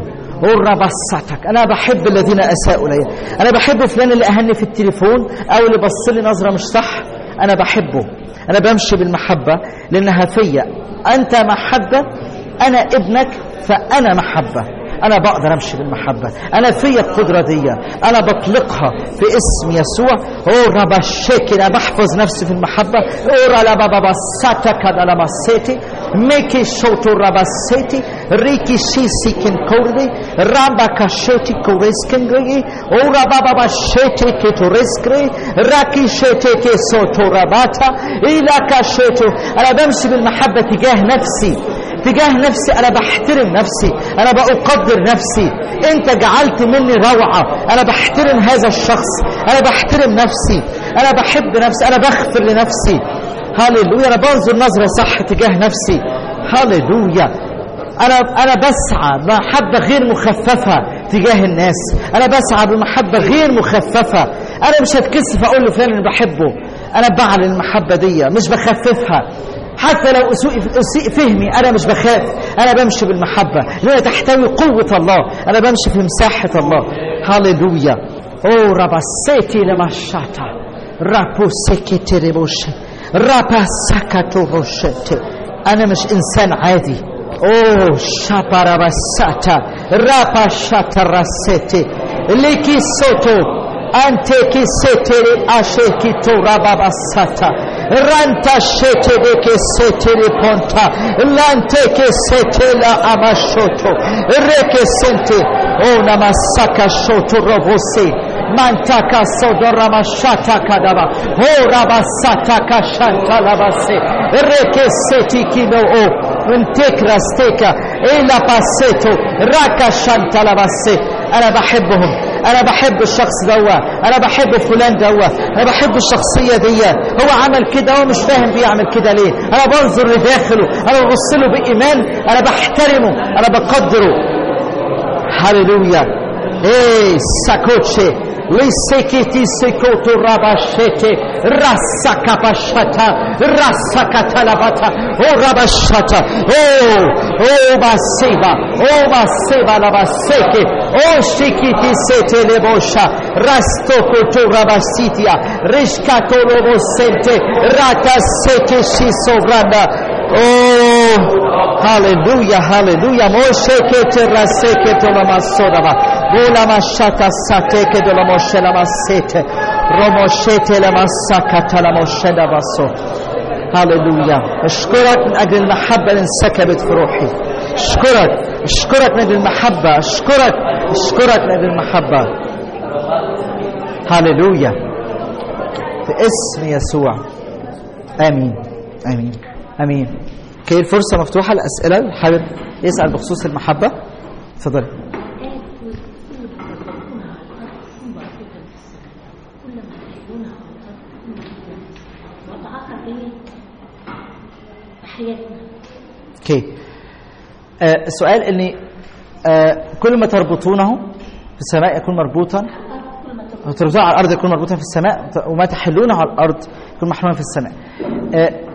S2: وربصتك انا بحب الذين اساءوا لي انا بحب فلان اللي اهني في التليفون او اللي بص لي نظره مش صح انا بحبه انا بمشي بالمحبه لانها فيا انت محبه انا ابنك فانا محبه انا بقدر امشي بالمحبه انا فيا القدره دي انا بطلقها في اسم يسوع اورا بشيكي انا بحفظ نفسي في المحبه اورا لا بابا ساتا كذا لما سيتي ميكي شوتو رابا سيتي ريكي شيسي كن كوردي رامبا كاشيتي كوريسكنغري اورا بابا بشيتي كيتو ريسكري راكي شيتي كي سوتو راباتا الى كاشيتو انا بمشي بالمحبه تجاه نفسي تجاه نفسي انا بحترم نفسي انا بقدر نفسي انت جعلت مني روعه انا بحترم هذا الشخص انا بحترم نفسي انا بحب نفسي انا بغفر لنفسي هللويا انا بنظر نظره صح تجاه نفسي هللويا انا انا بسعى بمحبه غير مخففه تجاه الناس انا بسعى بمحبه غير مخففه انا مش هتكسف اقول لفلان اني بحبه انا بعلن المحبه دي مش بخففها حتى لو أسيء, أسيء فهمي أنا مش بخاف أنا بمشي بالمحبة لأنها تحتوي قوة الله أنا بمشي في مساحة الله هللويا أو رباسيتي لما شاتا رابو سكتي ريبوشي رابا سكتو روشتي أنا مش إنسان عادي أوه شابا رباساتا رابا شاتا راسيتي ليكي سوتو أنت كي ستري أشيكي تو رابا ساتا ranta shetebe che setele ponta lante che setela amashoto re che sente ona masaka shoto robose mantaka sodora mashata kadaba ora basata kashanta labase re che seti kino o انتكرا ستيكا إلى باسيتو راكا شانتا لباسي أنا بحبهم انا بحب الشخص دوا انا بحب فلان دوا انا بحب الشخصيه دي هو عمل كده هو مش فاهم بيعمل كده ليه انا بنظر لداخله انا ببص له بايمان انا بحترمه انا بقدره هللويا ايه ساكوتشي Lisekiti sekoto rabashete rasa kapashata rasa katalabata oh rabashata oh oh baseba oh baseba la baseke oh shikiti sete lebosha rasto koto rabasitia rishkato lobosente rata sete shisovranda oh hallelujah hallelujah moshe kete raseke to la masodaba Bola mashata sateke de la moshe la masete. Romoshete la masakata la moshe la baso. هللويا اشكرك من اجل المحبه اللي انسكبت في روحي اشكرك اشكرك من اجل المحبه اشكرك اشكرك من اجل المحبه هللويا في اسم يسوع امين امين امين كي الفرصه مفتوحه لاسئله اللي حابب يسال بخصوص المحبه اتفضلي
S3: وضعها ايه حياتنا
S2: اوكي آه السؤال اني آه كل ما تربطونه في السماء يكون مربوطا
S3: كل ما تبقى
S2: وتربطونه على الارض يكون مربوطا في السماء وما تحلونه على الارض يكون محلولا في السماء آه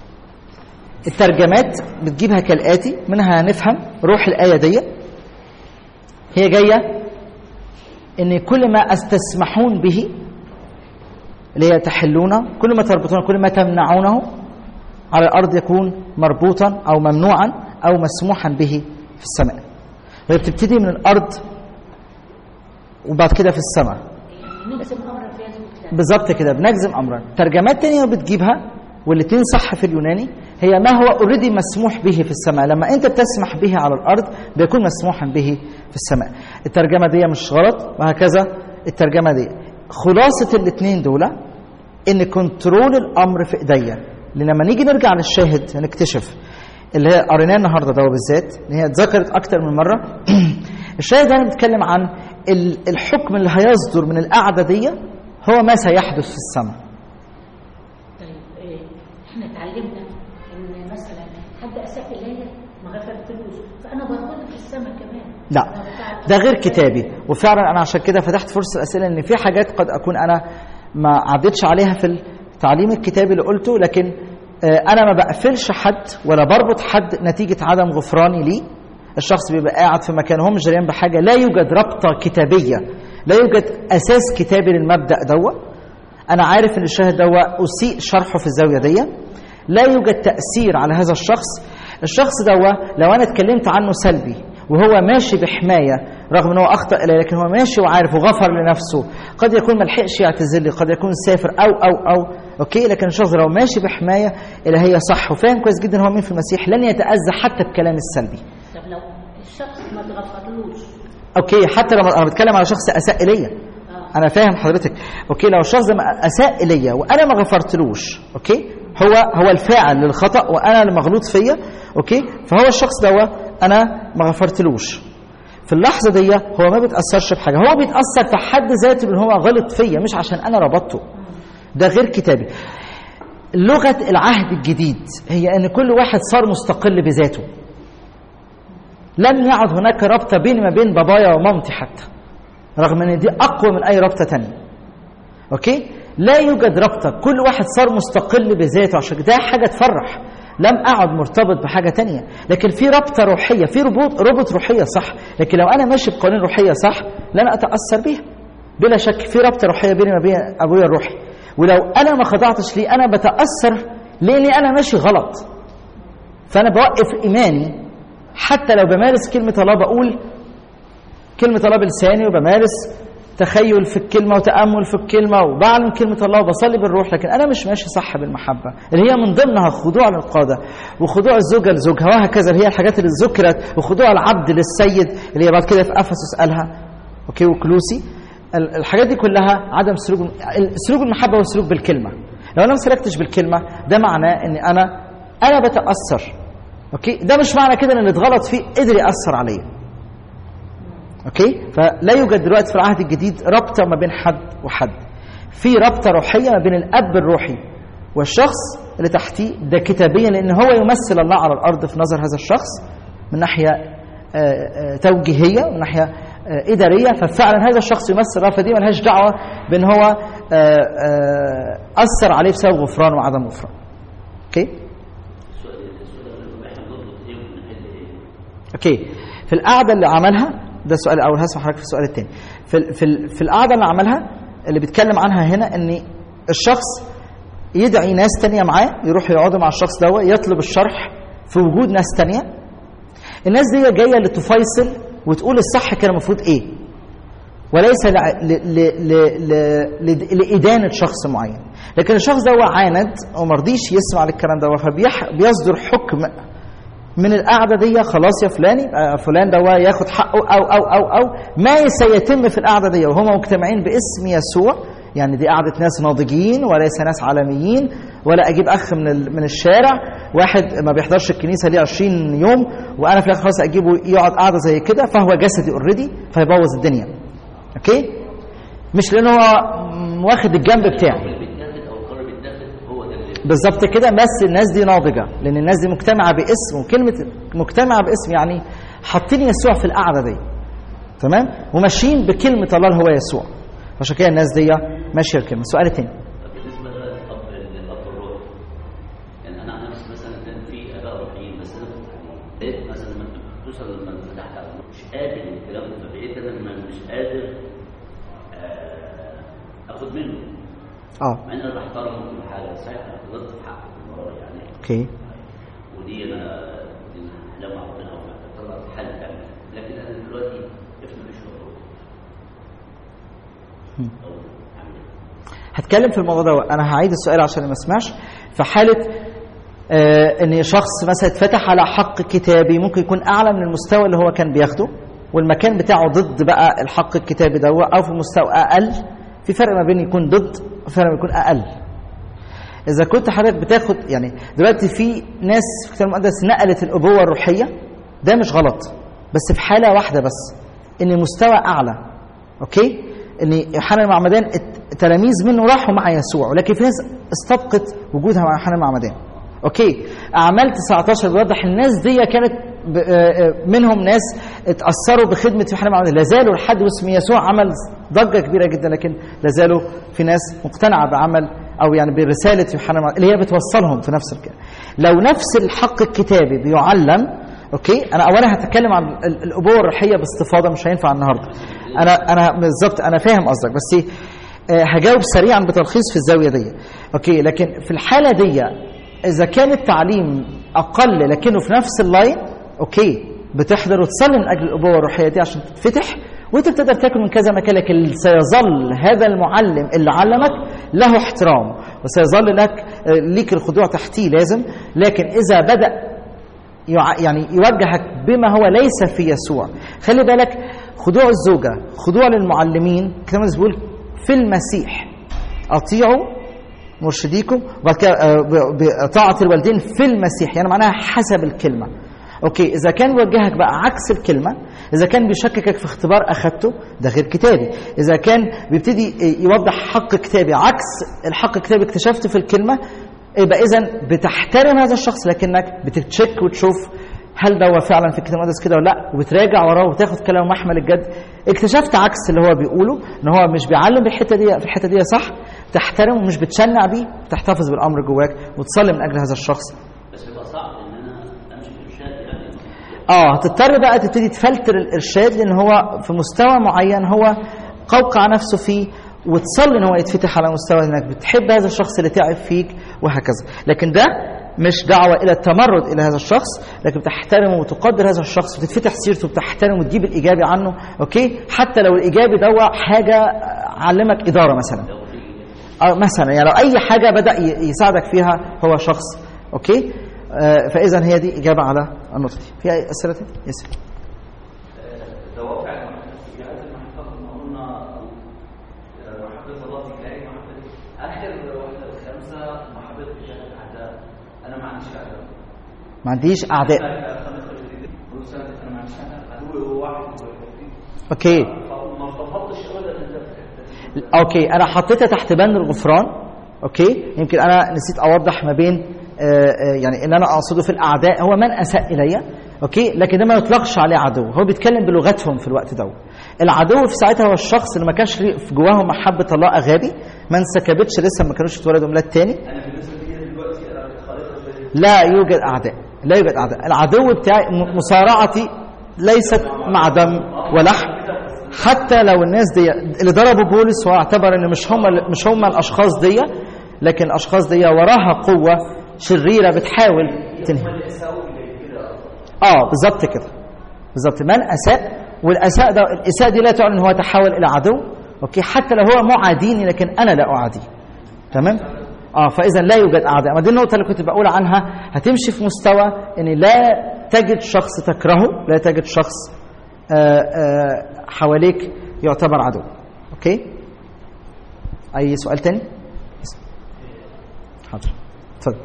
S2: الترجمات بتجيبها كالاتي منها نفهم روح الايه دي هي جايه ان كل ما استسمحون به اللي هي تحلونه كل ما تربطونه كل ما تمنعونه على الارض يكون مربوطا او ممنوعا او مسموحا به في السماء هي بتبتدي من الارض وبعد كده في السماء
S3: نجزم امرا في هذا الكتاب
S2: بالظبط كده بنجزم امرا ترجمات تانية بتجيبها والاتنين صح في اليوناني هي ما هو اوريدي مسموح به في السماء لما انت بتسمح به على الارض بيكون مسموحا به في السماء الترجمه دي مش غلط وهكذا الترجمه دي خلاصه الاتنين دول ان كنترول الامر في ايديا لما نيجي نرجع للشاهد هنكتشف اللي هي قريناه النهارده ده بالذات اللي هي اتذكرت اكتر من مره الشاهد هنا بيتكلم عن ال- الحكم اللي هيصدر من القعده دي هو ما سيحدث في السماء
S3: طيب إيه، احنا اتعلمنا ان مثلا حد اساء الي ما غفرتلوش فانا بربطه في السماء كمان
S2: لا
S3: أنا بتاع-
S2: ده غير كتابي وفعلا انا عشان كده فتحت فرصه الاسئله ان في حاجات قد اكون انا ما عدتش عليها في التعليم الكتابي اللي قلته لكن آه، انا ما بقفلش حد ولا بربط حد نتيجه عدم غفراني ليه الشخص بيبقى قاعد في مكان هو مش جريان بحاجه لا يوجد رابطه كتابيه لا يوجد اساس كتابي للمبدا دوا انا عارف ان الشاهد دوا اسيء شرحه في الزاويه دي لا يوجد تاثير على هذا الشخص الشخص دوا لو انا اتكلمت عنه سلبي وهو ماشي بحمايه رغم ان هو اخطا الي لكن هو ماشي وعارف وغفر لنفسه قد يكون ما لحقش يعتذر لي قد يكون سافر او او او اوكي لكن الشخص لو ماشي بحمايه الهيه صح وفاهم كويس جدا هو مين في المسيح لن يتاذى حتى بكلام السلبي
S3: طب لو الشخص ما تغفرلوش
S2: اوكي حتى لما انا بتكلم على شخص اساء الي
S3: اه
S2: انا فاهم حضرتك اوكي لو الشخص ده اساء الي وانا ما غفرتلوش اوكي هو هو الفاعل للخطا وانا اللي مغلوط فيا اوكي فهو الشخص ده انا ما غفرتلوش في اللحظه دي هو ما بيتاثرش بحاجه هو بيتاثر في حد ذاته ان هو غلط فيا مش عشان انا ربطته ده غير كتابي لغه العهد الجديد هي ان كل واحد صار مستقل بذاته لم يعد هناك رابطه بيني ما بين بابايا ومامتي حتى رغم ان دي اقوى من اي رابطه تانية اوكي لا يوجد رابطه كل واحد صار مستقل بذاته عشان ده حاجه تفرح لم اعد مرتبط بحاجه تانية لكن في رابطه روحيه في ربوط ربط روحيه صح لكن لو انا ماشي بقوانين روحيه صح لن اتاثر بيها بلا شك في رابطه روحيه بيني وبين ابويا الروحي ولو انا ما خضعتش ليه انا بتاثر لاني انا ماشي غلط فانا بوقف ايماني حتى لو بمارس كلمه الله بقول كلمة الله بلساني وبمارس تخيل في الكلمة وتأمل في الكلمة وبعلم كلمة الله وبصلي بالروح لكن أنا مش ماشي صح بالمحبة اللي هي من ضمنها خضوع للقادة وخضوع الزوجة لزوجها وهكذا اللي هي الحاجات اللي ذكرت وخضوع العبد للسيد اللي هي بعد كده في أفسس قالها أوكي وكلوسي ال- الحاجات دي كلها عدم سلوك سلوك المحبة والسلوك بالكلمة لو أنا ما سلكتش بالكلمة ده معناه إن أنا أنا بتأثر أوكي ده مش معنى كده إن اللي اتغلط فيه قدر يأثر عليا اوكي فلا يوجد دلوقتي في العهد الجديد رابطه ما بين حد وحد في رابطه روحيه ما بين الاب الروحي والشخص اللي تحتيه ده كتابيا لان هو يمثل الله على الارض في نظر هذا الشخص من ناحيه آه، آه، توجيهيه ومن ناحيه آه، اداريه ففعلا هذا الشخص يمثل الله فدي ملهاش دعوه بان هو آه، آه، اثر عليه بسبب غفران وعدم غفران اوكي
S4: السؤال السؤال احنا بنطلب ايه ونحل ايه؟
S2: اوكي في القعده اللي عملها ده السؤال الاول هسمع حضرتك في السؤال الثاني في ال- في ال- في القعده اللي عملها اللي بيتكلم عنها هنا ان الشخص يدعي ناس تانية معاه يروح يقعدوا مع الشخص ده يطلب الشرح في وجود ناس تانية الناس دي جايه لتفيصل وتقول الصح كان المفروض ايه وليس لع- ل... ل... ل... ل... لإدانة شخص معين لكن الشخص ده هو عاند وما رضيش يسمع للكلام ده فبيصدر حكم من القعده دي خلاص يا فلان يبقى فلان ده هو ياخد حقه او او او او ما سيتم في القعده دي وهم مجتمعين باسم يسوع يعني دي قعده ناس ناضجين وليس ناس عالميين ولا اجيب اخ من ال- من الشارع واحد ما بيحضرش الكنيسه ليه 20 يوم وانا في الاخر خلاص اجيبه يقعد قعده زي كده فهو جسدي اوريدي فيبوظ الدنيا اوكي مش لان هو م- واخد الجنب بتاعي
S4: اللي بيتاخد او القرار بيتاخد هو ده اللي
S2: بالظبط كده بس الناس دي ناضجه لان الناس دي مجتمعه باسم وكلمه مجتمعه باسم يعني حاطين يسوع في القعده دي تمام وماشيين بكلمه الله اللي هو يسوع عشان كده الناس دي ماشيه الكلمه السؤال الثاني
S4: طب بالنسبه بقى للاب للاب الروحي يعني انا عن نفسي مثلا كان في اباء روحيين بس انا لقيت مثلا لما توصل لما فتحت على- مش قادر الكلام ده فبقيت انا ما- مش قادر آه، اخد منه
S2: اه
S4: مع ان انا بحترمه كل حاجه ساعتها غلطت في حقه من وراه يعني
S2: اوكي
S4: ودي انا لما ربنا طلعت حل فعلا لكن انا دلوقتي ابني مش موجود او اعمل ايه؟
S2: هتكلم في الموضوع ده انا هعيد السؤال عشان ما اسمعش في حاله آه ان شخص مثلا اتفتح على حق كتابي ممكن يكون اعلى من المستوى اللي هو كان بياخده والمكان بتاعه ضد بقى الحق الكتابي ده او في مستوى اقل في فرق ما بين يكون ضد وفرق ما بين يكون اقل اذا كنت حضرتك بتاخد يعني دلوقتي في ناس في الكتاب المقدس نقلت الابوه الروحيه ده مش غلط بس في حاله واحده بس ان مستوى اعلى اوكي ان يوحنا المعمدان الت- تلاميذ منه راحوا مع يسوع ولكن في ناس استبقت وجودها مع يوحنا المعمدان اوكي اعمال 19 بيوضح الناس دي كانت ب- آه، آه، منهم ناس اتاثروا بخدمه يوحنا المعمدان لا زالوا لحد اسم يسوع عمل ضجه كبيره جدا لكن لا زالوا في ناس مقتنعه بعمل او يعني برساله يوحنا المعمدان اللي هي بتوصلهم في نفس الكلام لو نفس الحق الكتابي بيعلم اوكي انا اولا هتكلم عن ال- الابوه الروحيه باستفاضه مش هينفع النهارده انا انا بالظبط انا فاهم قصدك بس آه، هجاوب سريعا بتلخيص في الزاويه دي اوكي لكن في الحاله دي اذا كان التعليم اقل لكنه في نفس اللاين اوكي بتحضر وتصلي من اجل الابوه الروحيه دي عشان تتفتح وانت بتقدر تاكل من كذا مكان لكن سيظل هذا المعلم اللي علمك له احترام وسيظل لك آه، ليك الخضوع تحتيه لازم لكن اذا بدا يع- يعني يوجهك بما هو ليس في يسوع خلي بالك خضوع الزوجة خضوع للمعلمين الكتاب المقدس بيقول في المسيح أطيعوا مرشديكم وبعد كده آه، ب- بطاعة الوالدين في المسيح يعني معناها حسب الكلمة اوكي اذا كان بيوجهك بقى عكس الكلمه اذا كان بيشككك في اختبار اخذته ده غير كتابي اذا كان بيبتدي يوضح حق كتابي عكس الحق الكتابي اكتشفته في الكلمه يبقى اذا بتحترم هذا الشخص لكنك بتتشك وتشوف هل ده هو فعلا في الكتاب المقدس كده ولا لا وبتراجع وراه وتاخد كلامه محمل الجد اكتشفت عكس اللي هو بيقوله ان هو مش بيعلم بالحته دي في الحته دي صح تحترمه ومش بتشنع بيه تحتفظ بالامر جواك وتصلي من اجل هذا الشخص
S4: بس بيبقى صعب ان انا امشي في ارشاد يعني
S2: اه هتضطر بقى تبتدي تفلتر الارشاد لان هو في مستوى معين هو قوقع نفسه فيه وتصلي ان هو يتفتح على مستوى انك بتحب هذا الشخص اللي تعب فيك وهكذا لكن ده مش دعوة إلى التمرد إلى هذا الشخص لكن بتحترمه وتقدر هذا الشخص وتتفتح سيرته وبتحترمه وتجيب الإيجابي عنه أوكي حتى لو الإيجابي ده حاجة علمك إدارة مثلا أو مثلا يعني لو أي حاجة بدأ ي- يساعدك فيها هو شخص أوكي آه فإذا هي دي إجابة على النقطة دي في أي أسئلة تانية؟ يس
S5: دوافع المحبة جهاز المحبة كنا قلنا محبة الله تجاهي محبة آخر واحدة الخامسة محبة تجاه الأعداء أنا ما عنديش أعداء
S2: ما عنديش أعداء
S5: خمس خمس جديد بقول سنة أنا ما عنديش أعداء عدوي هو واحد هو الوحيد
S2: اوكي
S5: ما ارتبطتش ابدا انت في الحته دي
S2: اوكي انا حطيتها تحت بند الغفران اوكي يمكن انا نسيت اوضح ما بين آه، آه، يعني اللي انا اقصده في الاعداء هو من اساء الي اوكي لكن ده ما يطلقش عليه عدو هو بيتكلم بلغتهم في الوقت ده العدو في ساعتها هو الشخص اللي ما كانش ليه في جواهم محبه الله اغابي ما انسكبتش لسه ما كانوش اتولدوا ميلاد تاني
S5: انا بالنسبه لي دلوقتي انا خارقه زي
S2: لا يوجد اعداء لا يوجد اعداء العدو بتاعي م- مصارعتي ليست مع دم ولحم حتى لو الناس دي اللي ضربوا بولس هو اعتبر ان مش هم مش هم الاشخاص دي لكن الاشخاص دي وراها قوه شريره بتحاول تنهي اه بالظبط كده بالظبط من اساء والاساء ده الاساءه دي لا تعني ان هو تحول الى عدو اوكي حتى لو هو معاديني لكن انا لا اعاديه تمام اه فاذا لا يوجد اعداء ما دي النقطه اللي كنت بقول عنها هتمشي في مستوى ان لا تجد شخص تكرهه لا تجد شخص آه آه حواليك يعتبر عدو اوكي اي سؤال تاني حاضر اتفضل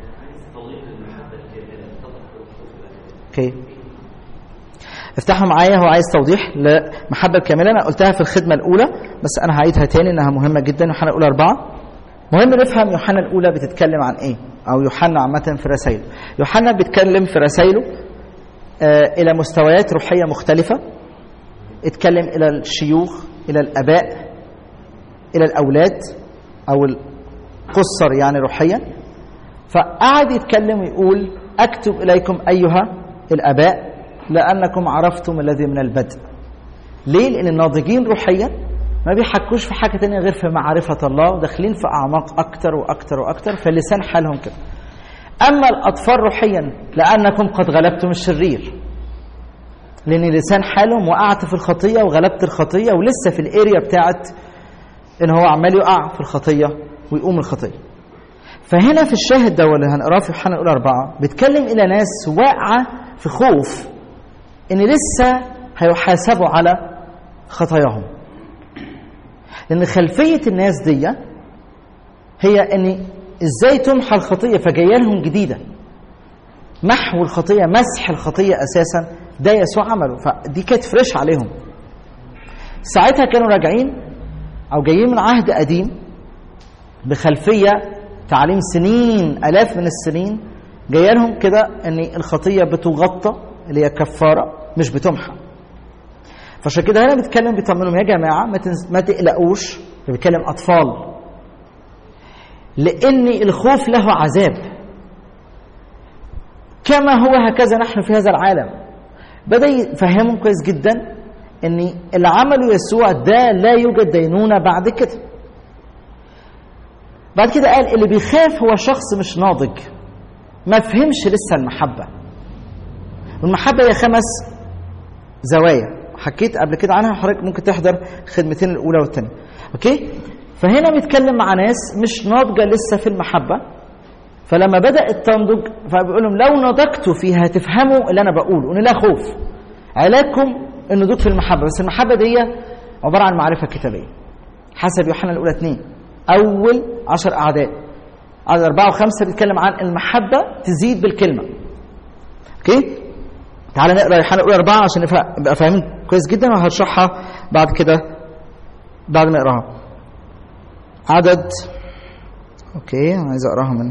S2: اوكي افتحوا معايا هو عايز توضيح لمحبة كاملة أنا قلتها في الخدمة الأولى بس أنا هعيدها تاني إنها مهمة جدا يوحنا الأولى أربعة مهم نفهم يوحنا الأولى بتتكلم عن إيه أو يوحنا عامة في رسائله يوحنا بيتكلم في رسائله آه إلى مستويات روحية مختلفة اتكلم إلى الشيوخ إلى الآباء إلى الأولاد أو القصر يعني روحيا فقعد يتكلم ويقول أكتب إليكم أيها الآباء لأنكم عرفتم الذي من البدء ليه؟ لأن الناضجين روحيا ما بيحكوش في حاجة تانية غير في معرفة الله وداخلين في أعماق أكتر وأكتر وأكتر فاللسان حالهم كده أما الأطفال روحيا لأنكم قد غلبتم الشرير لأن لسان حالهم وقعت في الخطية وغلبت الخطية ولسه في الاريا بتاعت إن هو عمال يقع في الخطية ويقوم الخطية فهنا في الشاهد ده اللي هنقراه في يوحنا الأولى أربعة بيتكلم إلى ناس واقعة في خوف إن لسه هيحاسبوا على خطاياهم لأن خلفية الناس دي هي إن إزاي تمحى الخطية فجاية لهم جديدة محو الخطية مسح الخطية أساسا ده يسوع عمله فدي كانت فريش عليهم ساعتها كانوا راجعين أو جايين من عهد قديم بخلفية تعليم سنين آلاف من السنين جايه لهم كده ان الخطيه بتغطى اللي هي كفاره مش بتمحى فعشان كده هنا بيتكلم بيطمنهم يا جماعه ما, تنز... ما تقلقوش بيتكلم اطفال لان الخوف له عذاب كما هو هكذا نحن في هذا العالم بدا يفهمهم كويس جدا ان اللي عمله يسوع ده لا يوجد دينونه بعد كده بعد كده قال اللي بيخاف هو شخص مش ناضج ما فهمش لسه المحبة والمحبة هي خمس زوايا حكيت قبل كده عنها حضرتك ممكن تحضر خدمتين الأولى والثانية أوكي فهنا بيتكلم مع ناس مش ناضجة لسه في المحبة فلما بدأت تنضج فبيقول لهم لو نضجتوا فيها هتفهموا اللي أنا بقوله إن لا خوف علاجكم النضوج في المحبة بس المحبة دي عبارة عن معرفة كتابية حسب يوحنا الأولى اثنين أول عشر أعداد عدد أربعة وخمسة بيتكلم عن المحبة تزيد بالكلمة أوكي تعال نقرا يوحنا الأولى أربعة عشان نبقى فاهمين كويس جدا وهشرحها بعد كده بعد ما نقراها عدد أوكي أنا عايز أقراها من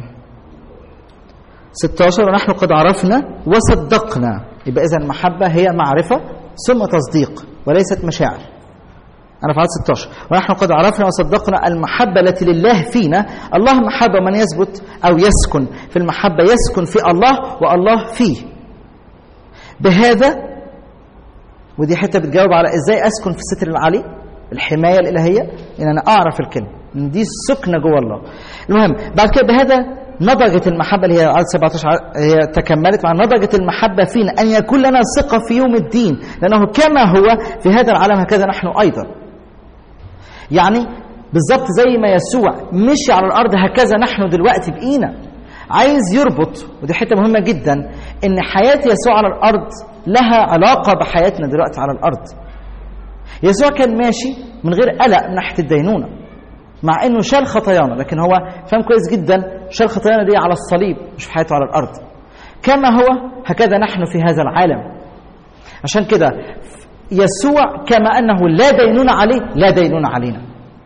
S2: 16 ونحن قد عرفنا وصدقنا يبقى إذا المحبة هي معرفة ثم تصديق وليست مشاعر أنا في عدد 16 ونحن قد عرفنا وصدقنا المحبة التي لله فينا الله محبة من يثبت أو يسكن في المحبة يسكن في الله والله فيه بهذا ودي حتة بتجاوب على إزاي أسكن في الستر العلي الحماية الإلهية إن أنا أعرف الكلمة إن دي سكنة جوه الله المهم بعد كده بهذا نضجت المحبة اللي هي عدد 17 هي تكملت مع نضجت المحبة فينا أن يكون لنا ثقة في يوم الدين لأنه كما هو في هذا العالم هكذا نحن أيضا يعني بالظبط زي ما يسوع مشي على الارض هكذا نحن دلوقتي بقينا عايز يربط ودي حته مهمه جدا ان حياه يسوع على الارض لها علاقه بحياتنا دلوقتي على الارض يسوع كان ماشي من غير قلق من ناحيه الدينونه مع انه شال خطايانا لكن هو فاهم كويس جدا شال خطايانا دي على الصليب مش في حياته على الارض كما هو هكذا نحن في هذا العالم عشان كده يسوع كما انه لا دينون عليه لا دينون علينا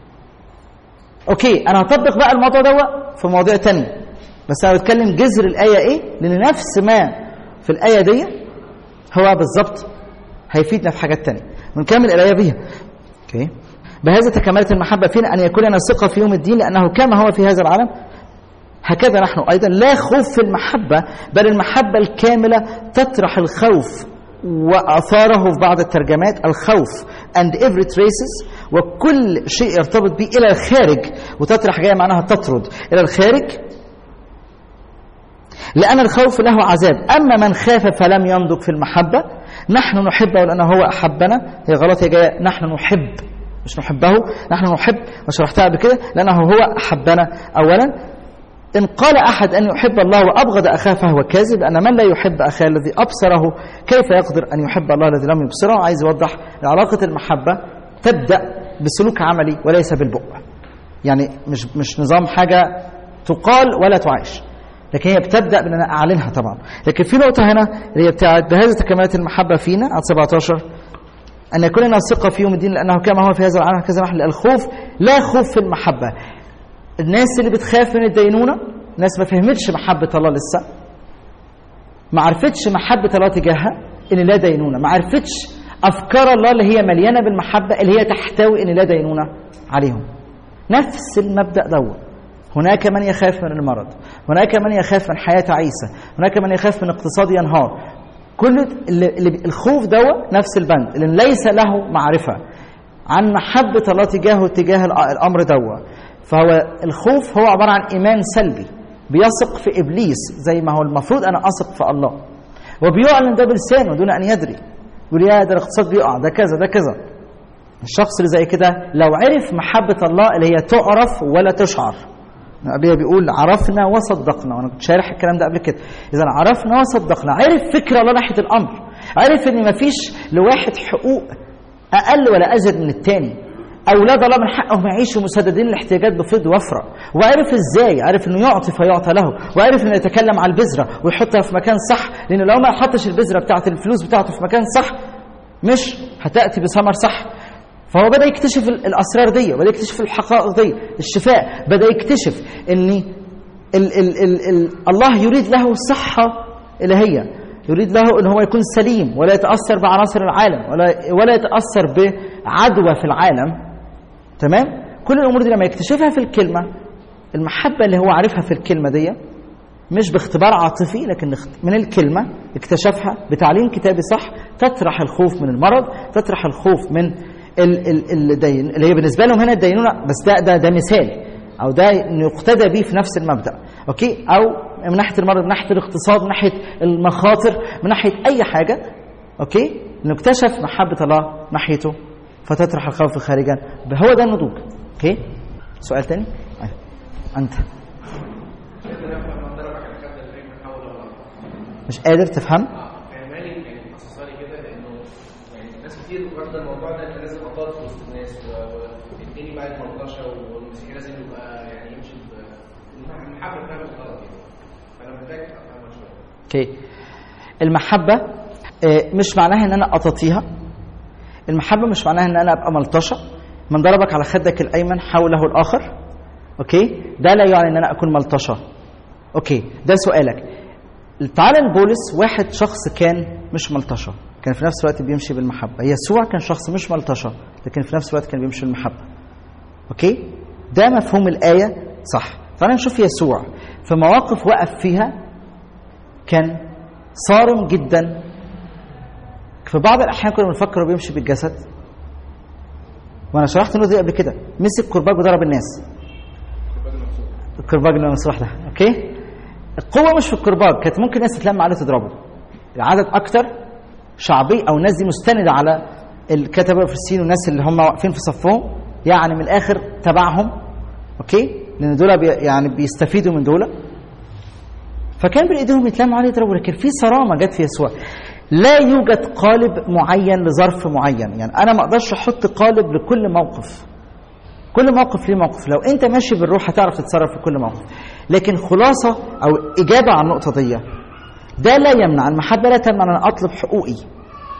S2: اوكي انا هطبق بقى الموضوع ده في مواضيع تانية بس انا بتكلم جذر الايه ايه لان نفس ما في الايه دي هو بالظبط هيفيدنا في حاجات تانية ونكمل الايه بيها اوكي بهذا تكملت المحبه فينا ان يكون لنا ثقه في يوم الدين لانه كما هو في هذا العالم هكذا نحن ايضا لا خوف في المحبه بل المحبه الكامله تطرح الخوف واثاره في بعض الترجمات الخوف and every traces وكل شيء يرتبط به الى الخارج وتطرح جايه معناها تطرد الى الخارج لأن الخوف له عذاب أما من خاف فلم ينضج في المحبة نحن نحبه لأنه هو أحبنا هي غلط هي جاية نحن نحب مش نحبه نحن نحب وشرحتها قبل كده لأنه هو أحبنا أولا إن قال أحد أن يحب الله وأبغض أخاه فهو كاذب لأن من لا يحب أخاه الذي أبصره كيف يقدر أن يحب الله الذي لم يبصره عايز يوضح علاقة المحبة تبدأ بسلوك عملي وليس بالبق يعني مش مش نظام حاجة تقال ولا تعاش لكن هي بتبدا بان انا اعلنها طبعا لكن في نقطه هنا اللي هي بتاعت بهذا تكملت المحبه فينا عدد 17 ان يكون لنا ثقه في يوم الدين لانه كما هو في هذا العالم كذا نحن الخوف لا خوف في المحبه الناس اللي بتخاف من الدينونه ناس ما فهمتش محبه الله لسه ما عرفتش محبه الله تجاهها ان لا دينونه ما عرفتش افكار الله اللي هي مليانه بالمحبه اللي هي تحتوي ان لا دينونه عليهم نفس المبدا دوت هناك من يخاف من المرض هناك من يخاف من حياة عيسى هناك من يخاف من اقتصاد ينهار كل اللي اللي الخوف دوا نفس البند اللي ليس له معرفة عن محبة الله تجاهه تجاه الأمر دوا فهو الخوف هو عبارة عن إيمان سلبي بيثق في إبليس زي ما هو المفروض أنا أثق في الله وبيعلن ده بلسانه دون أن يدري يقول يا ده الاقتصاد بيقع ده كذا ده كذا الشخص اللي زي كده لو عرف محبة الله اللي هي تعرف ولا تشعر أبيها بيقول عرفنا وصدقنا وانا كنت شارح الكلام ده قبل كده اذا عرفنا وصدقنا عرف فكر الله ناحيه الامر عرف ان مفيش لواحد حقوق اقل ولا ازيد من الثاني اولاد الله من حقهم يعيشوا مسددين الاحتياجات بفض وفره وعرف ازاي عرف انه يعطي فيعطى له وعرف انه يتكلم على البذره ويحطها في مكان صح لانه لو ما حطش البذره بتاعت الفلوس بتاعته في مكان صح مش هتاتي بثمر صح فهو بدا يكتشف الاسرار دي بدا يكتشف الحقائق دي الشفاء بدا يكتشف ان ال ال ال ال الله يريد له صحه الهيه يريد له ان هو يكون سليم ولا يتاثر بعناصر العالم ولا ولا يتاثر بعدوى في العالم تمام كل الامور دي لما يكتشفها في الكلمه المحبه اللي هو عارفها في الكلمه دي مش باختبار عاطفي لكن من الكلمه اكتشفها بتعليم كتابي صح تطرح الخوف من المرض تطرح الخوف من الدين اللي هي بالنسبه لهم هنا الدينونه بس ده ده ده مثال او ده يقتدى به في نفس المبدا اوكي او من ناحيه المرض من ناحيه الاقتصاد من ناحيه المخاطر من ناحيه اي حاجه اوكي انه اكتشف محبه الله ناحيته فتطرح الخوف خارجا هو ده النضوج اوكي سؤال تاني أيوة. انت مش قادر تفهم
S6: فهمالي يعني قصصالي كده لانه يعني ناس كتير واخده الموضوع ده انت لازم اطاط في وسط الناس والدنيا بقت ملطشه والمسيحي لازم يبقى يعني يمشي المحبه فعلا غلط يعني فانا محتاج افهمها شويه
S2: اوكي المحبه آه، مش معناها ان انا اطاطيها المحبه مش معناها ان انا ابقى ملطشه من ضربك على خدك الايمن حوله الاخر اوكي ده لا يعني ان انا اكون ملطشه اوكي ده سؤالك تعالى لبولس واحد شخص كان مش ملطشه كان في نفس الوقت بيمشي بالمحبه يسوع كان شخص مش ملطشه لكن في نفس الوقت كان بيمشي بالمحبه اوكي ده مفهوم الايه صح تعالى نشوف يسوع في مواقف وقف فيها كان صارم جدا في بعض الاحيان كنا بنفكر بيمشي بالجسد وانا شرحت النقطه دي قبل كده مسك كرباج وضرب الناس الكرباج اللي ممسوح ده اوكي القوه مش في الكرباج كانت ممكن الناس تتلم عليه تضربه العدد اكتر شعبي او الناس دي مستنده على الكتبه والفرسيين والناس اللي هم واقفين في صفهم يعني من الاخر تبعهم اوكي لان دول بي يعني بيستفيدوا من دول فكان بايديهم يتلموا عليه يضربوا لكن في صرامه جت في يسوع لا يوجد قالب معين لظرف معين يعني انا ما اقدرش احط قالب لكل موقف كل موقف ليه موقف لو انت ماشي بالروح هتعرف تتصرف في كل موقف لكن خلاصه او اجابه على النقطه دي ده لا يمنع المحبه لا تمنع ان انا اطلب حقوقي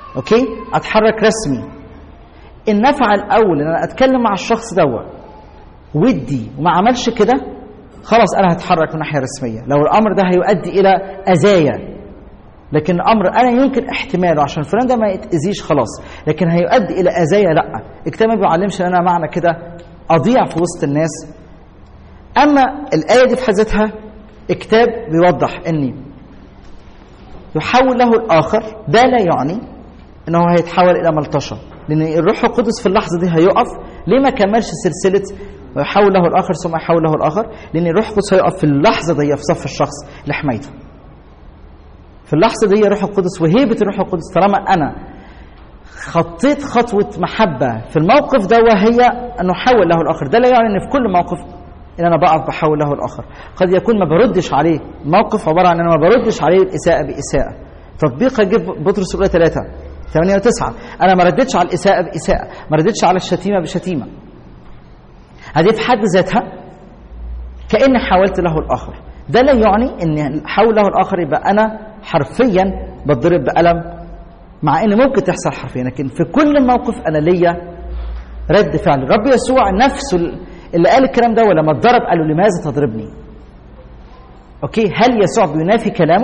S2: اوكي اتحرك رسمي ان نفع الاول ان انا اتكلم مع الشخص دوت ودي وما عملش كده خلاص انا هتحرك من ناحيه رسميه لو الامر ده هيؤدي الى اذايا لكن الامر انا يمكن احتماله عشان فلان ده ما يتاذيش خلاص لكن هيؤدي الى اذايا لا الكتاب ما بيعلمش ان انا معنى كده اضيع في وسط الناس اما الايه دي في حد ذاتها الكتاب بيوضح اني يحول له الاخر ده لا يعني انه هيتحول الى ملطشه لان الروح القدس في اللحظه دي هيقف ليه ما كملش سلسله ويحول له الاخر ثم يحول له الاخر لان الروح القدس هيقف في اللحظه دي في صف الشخص لحمايته في اللحظه دي الروح القدس وهيبه الروح القدس طالما انا خطيت خطوه محبه في الموقف ده وهي انه حول له الاخر ده لا يعني ان في كل موقف ان انا بقف بحول له الاخر قد يكون ما بردش عليه موقف عباره عن ان انا ما بردش عليه الاساءه باساءه تطبيق اجيب بطرس الاولى 3 8 و9 انا ما ردتش على الاساءه باساءه ما ردتش على الشتيمه بشتيمه هذه في حد ذاتها كاني حاولت له الاخر ده لا يعني ان حول له الاخر يبقى انا حرفيا بتضرب بقلم مع ان ممكن تحصل حرفيا لكن في كل موقف انا ليا رد فعل الرب يسوع نفسه اللي قال الكلام ده ولما اتضرب قال له لماذا تضربني اوكي هل يسوع بينافي كلامه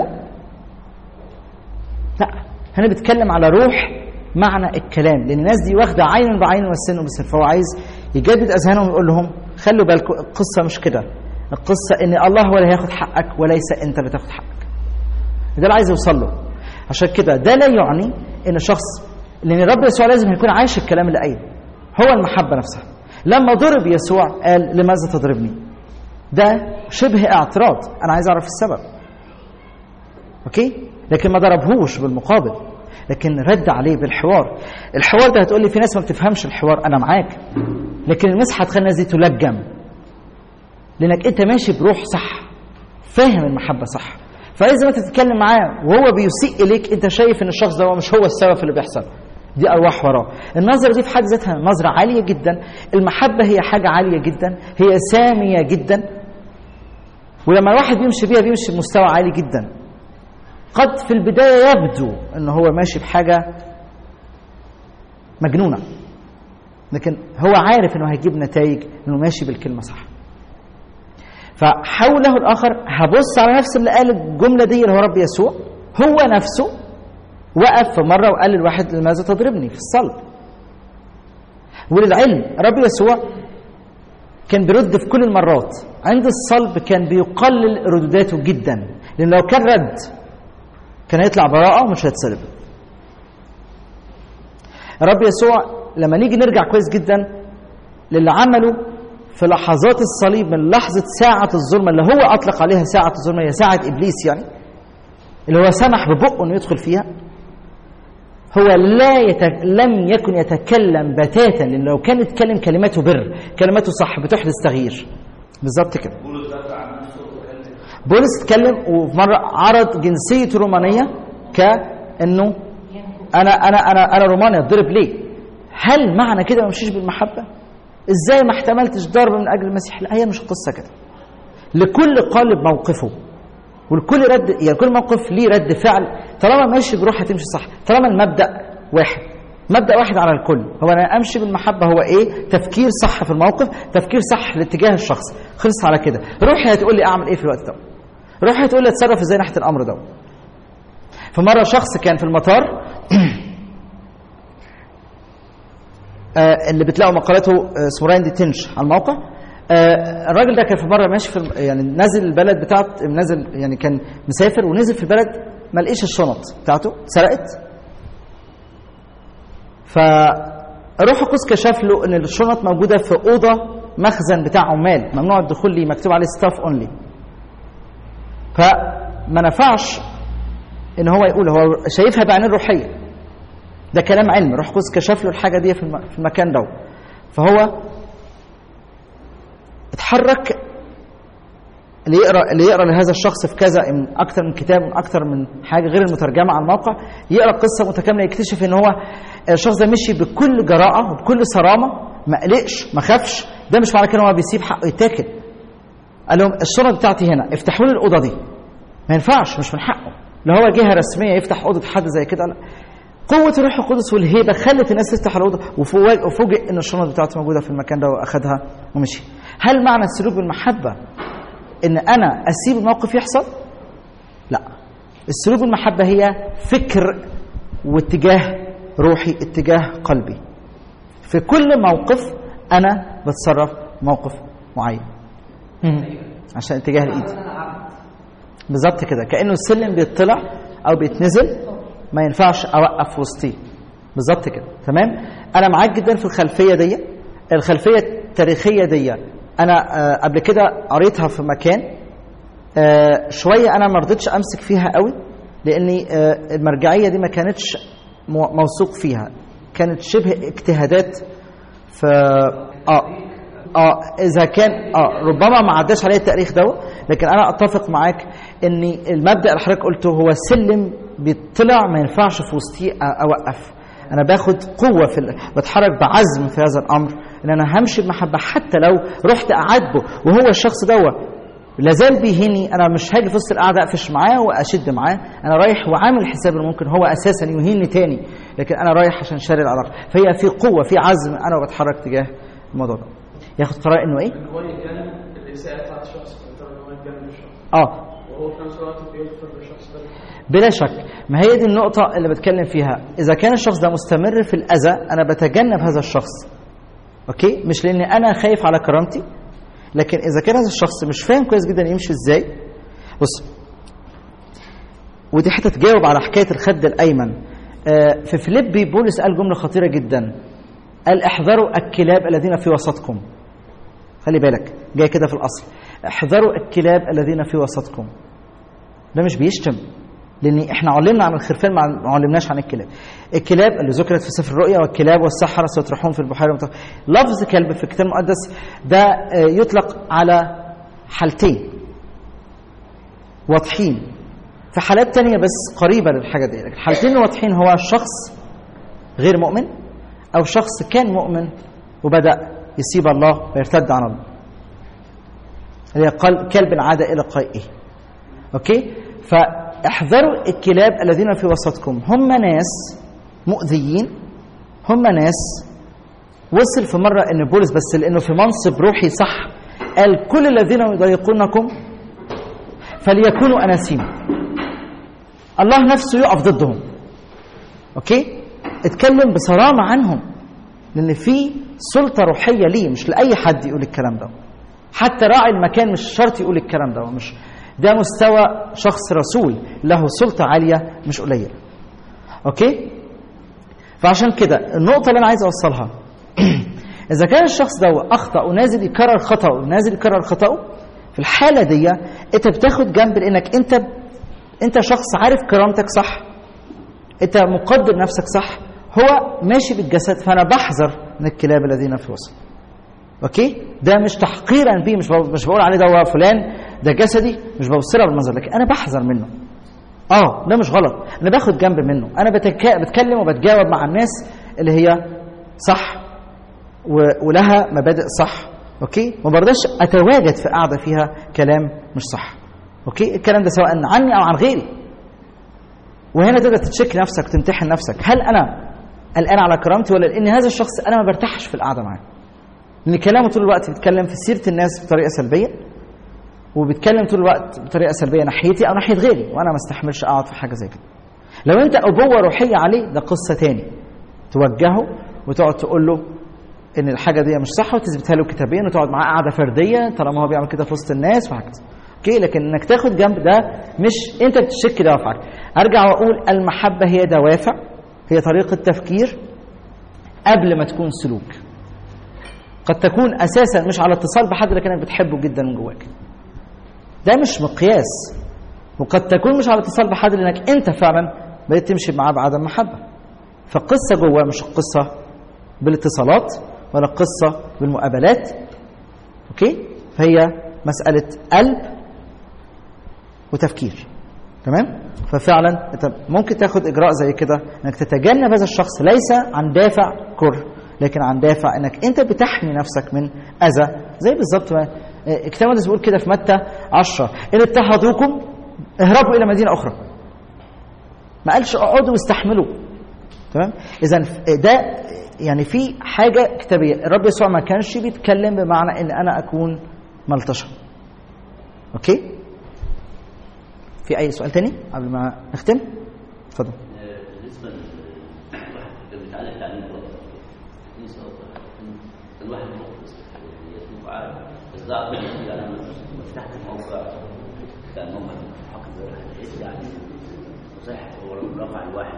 S2: لا هنا بيتكلم على روح معنى الكلام لان الناس دي واخده عين بعين والسن بسن فهو عايز يجدد اذهانهم ويقول لهم خلوا بالكم القصه مش كده القصه ان الله هو اللي هياخد حقك وليس انت اللي تاخد حقك ده اللي عايز يوصل له عشان كده ده لا يعني ان شخص لان الرب يسوع لازم يكون عايش الكلام اللي قايله هو المحبه نفسها لما ضرب يسوع قال لماذا تضربني ده شبه اعتراض انا عايز اعرف السبب اوكي لكن ما ضربهوش بالمقابل لكن رد عليه بالحوار الحوار ده هتقول لي في ناس ما بتفهمش الحوار انا معاك لكن المسحه هتخلي الناس دي تلجم لانك انت ماشي بروح صح فاهم المحبه صح فاذا ما تتكلم معاه وهو بيسيء اليك انت شايف ان الشخص ده هو مش هو السبب في اللي بيحصل دي ارواح وراه النظره دي في حد ذاتها نظره عاليه جدا المحبه هي حاجه عاليه جدا هي ساميه جدا ولما الواحد بيمشي بيها بيمشي بمستوى عالي جدا قد في البدايه يبدو ان هو ماشي بحاجه مجنونه لكن هو عارف انه هيجيب نتائج انه ماشي بالكلمه صح فحوله الاخر هبص على نفس اللي قال الجمله دي اللي هو رب يسوع هو نفسه وقف في مره وقال للواحد لماذا تضربني في الصلب وللعلم رب يسوع كان بيرد في كل المرات عند الصلب كان بيقلل ردوداته جدا لان لو كان رد كان هيطلع براءه ومش هيتصلب رب يسوع لما نيجي نرجع كويس جدا للي عمله في لحظات الصليب من لحظة ساعة الظلمة اللي هو أطلق عليها ساعة الظلمة هي ساعة إبليس يعني اللي هو سمح ببقه إنه يدخل فيها هو لا يت... لم يكن يتكلم بتاتا لأن لو كان يتكلم كلماته بر كلماته صح بتحدث تغيير بالظبط كده بولس اتكلم وفي مرة عرض جنسية رومانية كأنه أنا أنا أنا أنا روماني أتضرب ليه؟ هل معنى كده ما مشيش بالمحبة؟ ازاي ما احتملتش ضرب من اجل المسيح لا هي مش القصه كده لكل قالب موقفه والكل رد يعني كل موقف ليه رد فعل طالما ماشي بروح هتمشي صح طالما المبدا واحد مبدا واحد على الكل هو انا امشي بالمحبه هو ايه تفكير صح في الموقف تفكير صح لاتجاه الشخص خلص على كده روحي هتقول لي اعمل ايه في الوقت ده روحي هتقول لي اتصرف ازاي ناحيه الامر ده فمره شخص كان في المطار آه اللي بتلاقوا مقالته آه اسمه راين دي تنش على الموقع آه الراجل ده كان في مره ماشي في يعني نازل البلد بتاعت نازل يعني كان مسافر ونزل في البلد ما لقيش الشنط بتاعته اتسرقت فروح القدس كشف له ان الشنط موجوده في اوضه مخزن بتاع عمال ممنوع الدخول ليه مكتوب عليه ستاف اونلي فما نفعش ان هو يقول هو شايفها بعينين روحيه ده كلام علم روح قدس كشف له الحاجه دي في المكان ده فهو اتحرك اللي يقرا اللي يقرا لهذا الشخص في كذا من اكثر من كتاب من اكثر من حاجه غير المترجمه على الموقع يقرا قصه متكامله يكتشف ان هو الشخص ده مشي بكل جراءه وبكل صرامه ما قلقش ما خافش ده مش معنى كده ان هو بيسيب حقه يتاكل قال لهم الشنط بتاعتي هنا افتحوا لي الاوضه دي ما ينفعش مش من حقه لا هو جهه رسميه يفتح اوضه حد زي كده لا قوة الروح القدس والهيبة خلت الناس تفتح الأوضة وفوج- وفوجئ إن الشنط بتاعته موجودة في المكان ده وأخدها ومشي. هل معنى السلوك بالمحبة إن أنا أسيب الموقف يحصل؟ لا. السلوك بالمحبة هي فكر واتجاه روحي اتجاه قلبي. في كل موقف أنا بتصرف موقف معين. مم. عشان اتجاه الإيد. بالظبط كده كانه السلم بيطلع او بيتنزل ما ينفعش اوقف وسطيه بالظبط كده تمام انا معاك جدا في الخلفيه دي الخلفيه التاريخيه دي انا آه، قبل كده قريتها في مكان آه، شويه انا ما رضيتش امسك فيها قوي لاني آه، المرجعيه دي ما كانتش مو- موثوق فيها كانت شبه اجتهادات ف اه اه اذا كان اه ربما ما عداش عليه التاريخ ده لكن انا اتفق معاك ان المبدا اللي حضرتك قلته هو سلم بيطلع ما ينفعش في وسطيه أ- اوقف انا باخد قوه في ال... بتحرك بعزم في هذا الامر ان انا همشي بمحبه حتى لو رحت اعاتبه وهو الشخص دوت لازال بيهني انا مش هاجي في وسط القعده اقفش معاه واشد معاه انا رايح وعامل حساب ان ممكن هو اساسا يهيني تاني لكن انا رايح عشان شاري العلاقه فهي في قوه في عزم انا بتحرك تجاه الموضوع ده ياخد قرار انه ايه
S6: ان هو يتجنب الاساءه بتاعت الشخص فيضطر ان هو يتجنب الشخص
S2: اه
S6: وهو في نفس الوقت بيغفر للشخص ده
S2: بلا شك ما هي دي النقطة اللي بتكلم فيها إذا كان الشخص ده مستمر في الأذى أنا بتجنب هذا الشخص أوكي مش لأن أنا خايف على كرامتي لكن إذا كان هذا الشخص مش فاهم كويس جدا يمشي إزاي بص ودي حتى تجاوب على حكاية الخد الأيمن آه، في فيليبي بولس قال جملة خطيرة جدا قال احذروا الكلاب الذين في وسطكم خلي بالك جاي كده في الأصل احذروا الكلاب الذين في وسطكم ده مش بيشتم لان احنا علمنا عن الخرفان ما ما علمناش عن الكلاب الكلاب اللي ذكرت في سفر الرؤيا والكلاب والسحرة سيطرحون في البحيرة المطلقة. لفظ كلب في الكتاب المقدس ده آه، يطلق على حالتين واضحين في حالات تانية بس قريبة للحاجة دي لكن الحالتين الواضحين هو شخص غير مؤمن أو شخص كان مؤمن وبدأ يسيب الله ويرتد عن الله اللي هي قل- كلب عاد إلى قيئه اوكي فاحذروا الكلاب الذين في وسطكم هم ناس مؤذيين هم ناس وصل في مره ان بولس بس لانه في منصب روحي صح قال كل الذين يضايقونكم فليكونوا اناسيم الله نفسه يقف ضدهم اوكي اتكلم بصرامه عنهم لان في سلطه روحيه ليه مش لاي حد يقول الكلام ده حتى راعي المكان مش شرط يقول الكلام ده مش ده مستوى شخص رسول له سلطة عالية مش قليلة أوكي فعشان كده النقطة اللي أنا عايز أوصلها إذا كان الشخص ده أخطأ ونازل يكرر خطأه ونازل يكرر خطأه في الحالة دي أنت بتاخد جنب لأنك أنت أنت شخص عارف كرامتك صح أنت مقدر نفسك صح هو ماشي بالجسد فأنا بحذر من الكلاب الذين في الوسط اوكي ده مش تحقيرا بيه مش بقول مش بقول عليه ده هو فلان ده جسدي مش ببصرها بالمنظر لكن انا بحذر منه اه ده مش غلط انا باخد جنب منه انا بتكا... بتكلم وبتجاوب مع الناس اللي هي صح و... ولها مبادئ صح اوكي ما برضاش اتواجد في قاعده فيها كلام مش صح اوكي الكلام ده سواء عني او عن غيري وهنا تقدر تتشك نفسك تمتحن نفسك هل انا قلقان على كرامتي ولا لان هذا الشخص انا ما برتاحش في القعده معاه لان كلامه طول الوقت بيتكلم في سيره الناس بطريقه سلبيه وبيتكلم طول الوقت بطريقه سلبيه ناحيتي او ناحيه غيري وانا ما استحملش اقعد في حاجه زي كده لو انت ابوه روحيه عليه ده قصه تاني توجهه وتقعد تقول له ان الحاجه دي مش صح وتثبتها له كتابيا وتقعد معاه قعده فرديه طالما هو بيعمل كده في وسط الناس وهكذا اوكي لكن انك تاخد جنب ده مش انت بتشك دوافعك ارجع واقول المحبه هي دوافع هي طريقه تفكير قبل ما تكون سلوك قد تكون اساسا مش على اتصال بحد لكنك بتحبه جدا من جواك ده مش مقياس وقد تكون مش على اتصال بحد لانك انت فعلا بقيت تمشي معاه بعدم محبه فالقصه جوه مش القصه بالاتصالات ولا القصه بالمقابلات اوكي فهي مساله قلب وتفكير تمام ففعلا انت ممكن تاخد اجراء زي كده انك تتجنب هذا الشخص ليس عن دافع كره لكن عن دافع انك انت بتحمي نفسك من اذى زي بالظبط ما الكتاب المقدس بيقول كده في متى 10 ان اضطهدوكم اهربوا الى مدينه اخرى ما قالش اقعدوا واستحملوا تمام اذا ده يعني في حاجه كتابيه الرب يسوع ما كانش بيتكلم بمعنى ان انا اكون ملطشه اوكي في اي سؤال تاني قبل ما نختم اتفضل
S4: آه، بالنسبه للواحد كان بيتعلم تعليم الوقت في سؤال كان الواحد مخلص في الحاجات دي يشوف عارف بس ده عقل يعني انا لما فتحت الموقع كان موقع حق لقيت يعني مصحح هو رفع الواحد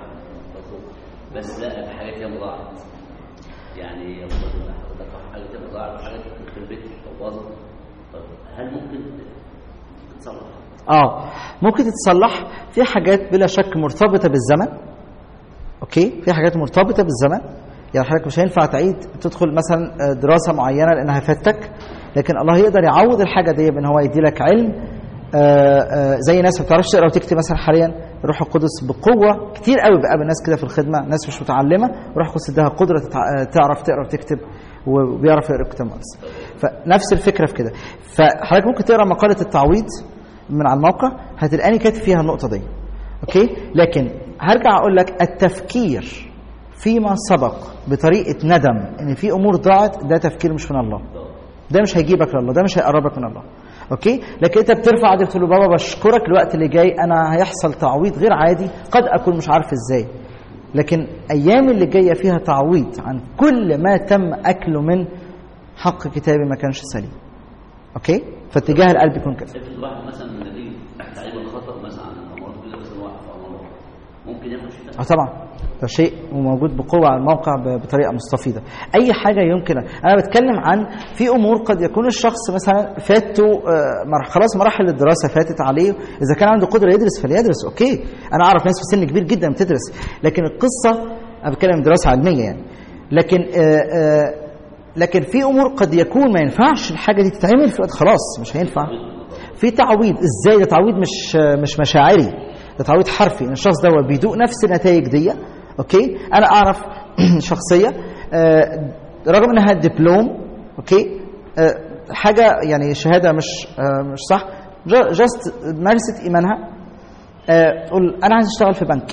S4: بس لا في حاجات ياما ضاعت يعني حضرتك حاجات ياما ضاعت وحاجات في البيت باظت طب هل ممكن تتصلح؟
S2: اه ممكن تتصلح في حاجات بلا شك مرتبطه بالزمن اوكي في حاجات مرتبطه بالزمن يعني حضرتك مش هينفع تعيد تدخل مثلا آه، دراسه معينه لانها فاتك لكن الله يقدر يعوض الحاجه دي بان هو يدي لك علم آه، آه، زي ناس ما بتعرفش تقرا وتكتب مثلا حاليا الروح القدس بقوه كتير قوي بقابل ناس كده في الخدمه ناس مش متعلمه الروح القدس اداها قدره تتع- آه، تعرف تقرا وتكتب وبيعرف يقرا الكتاب المقدس فنفس الفكره في كده فحضرتك ممكن تقرا مقاله التعويض من على الموقع هتلاقيني كاتب فيها النقطه دي اوكي لكن هرجع اقول لك التفكير فيما سبق بطريقه ندم ان في امور ضاعت ده تفكير مش من الله ده مش هيجيبك لله ده مش هيقربك من الله اوكي لكن انت بترفع ايدك تقول له بابا بشكرك الوقت اللي جاي انا هيحصل تعويض غير عادي قد اكون مش عارف ازاي لكن ايام اللي جايه فيها تعويض عن كل ما تم اكله من حق كتابي ما كانش سليم اوكي فاتجاه القلب يكون كده
S4: افرض واحد مثلا من نتيجه تعليم الخطا مثلا عن الامراض كده مثلا واحد في امراض ممكن ياخد شفاء
S2: اه طبعا ده شيء وموجود بقوه على الموقع ب- بطريقه مستفيضه اي حاجه يمكن انا بتكلم عن في امور قد يكون الشخص مثلا فاته آه، مر- خلاص مراحل الدراسه فاتت عليه اذا كان عنده قدره يدرس فليدرس اوكي انا اعرف ناس في سن كبير جدا بتدرس لكن القصه انا بتكلم دراسه علميه يعني لكن آه، آه، لكن في امور قد يكون ما ينفعش الحاجه دي تتعمل في الوقت خلاص مش هينفع في تعويض ازاي ده تعويض مش مش مشاعري ده تعويض حرفي ان الشخص ده بيدوق نفس النتائج دي اوكي انا اعرف شخصيه آه، رغم انها دبلوم اوكي آه، حاجه يعني شهاده مش آه، مش صح جاست مارست ايمانها آه، تقول انا عايز اشتغل في بنك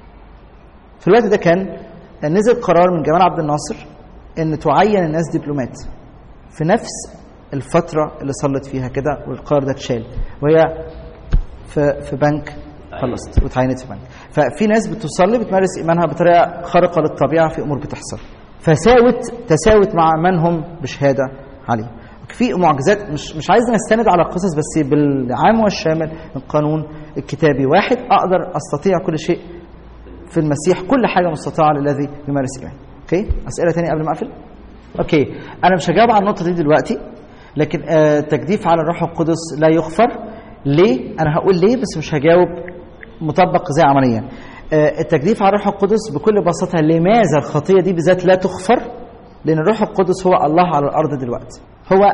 S2: في الوقت ده كان نزل قرار من جمال عبد الناصر ان تعين الناس دبلومات في نفس الفترة اللي صلت فيها كده والقرار ده اتشال وهي في في بنك خلصت واتعينت في بنك ففي ناس بتصلي بتمارس ايمانها بطريقه خارقه للطبيعه في امور بتحصل فساوت تساوت مع من هم بشهاده عليه في معجزات مش مش عايز نستند على قصص بس بالعام والشامل القانون الكتابي واحد اقدر استطيع كل شيء في المسيح كل حاجه مستطاعه للذي يمارس ايمان اوكي اسئله ثانيه قبل ما اقفل اوكي انا مش هجاوب على النقطه دي دلوقتي لكن آه تجديف على الروح القدس لا يغفر ليه انا هقول ليه بس مش هجاوب مطبق زي عمليا آه التجديف على الروح القدس بكل بساطه لماذا الخطيه دي بالذات لا تغفر لان الروح القدس هو الله على الارض دلوقتي هو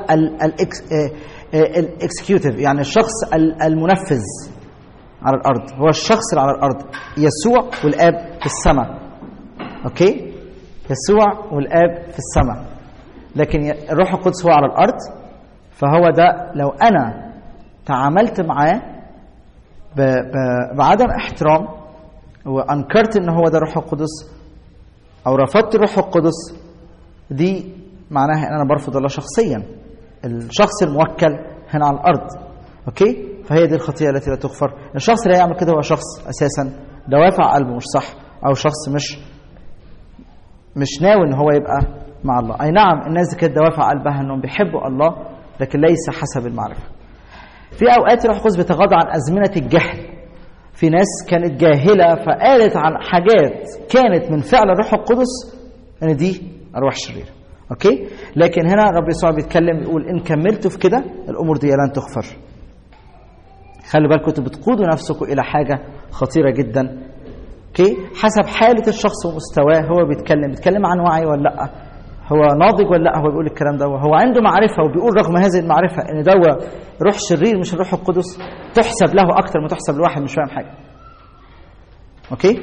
S2: الاكسكيوتيف يعني الشخص ال- المنفذ على الارض هو الشخص اللي على الارض يسوع والاب في السماء اوكي يسوع والاب في السماء لكن ي- الروح القدس هو على الارض فهو ده لو انا تعاملت معاه ب- ب- بعدم احترام وانكرت ان هو ده الروح القدس او رفضت الروح القدس دي معناها ان انا برفض الله شخصيا الشخص الموكل هنا على الارض اوكي فهي دي الخطيه التي لا تغفر الشخص اللي هيعمل كده هو شخص اساسا دوافع قلبه مش صح او شخص مش مش ناوي ان هو يبقى مع الله اي نعم الناس دي كانت دوافع قلبها انهم بيحبوا الله لكن ليس حسب المعرفه في اوقات الروح القدس بيتغاضى عن ازمنه الجهل في ناس كانت جاهله فقالت عن حاجات كانت من فعل الروح القدس ان دي ارواح شريره اوكي لكن هنا رب يسوع بيتكلم يقول ان كملتوا في كده الامور دي لن تغفر خلي بالكم انتوا بتقودوا نفسكم الى حاجه خطيره جدا اوكي حسب حاله الشخص ومستواه هو بيتكلم بيتكلم عن وعي ولا لا هو ناضج ولا لا هو بيقول الكلام ده هو عنده معرفه وبيقول رغم هذه المعرفه ان ده روح شرير مش الروح القدس تحسب له اكتر ما تحسب لواحد مش فاهم حاجه اوكي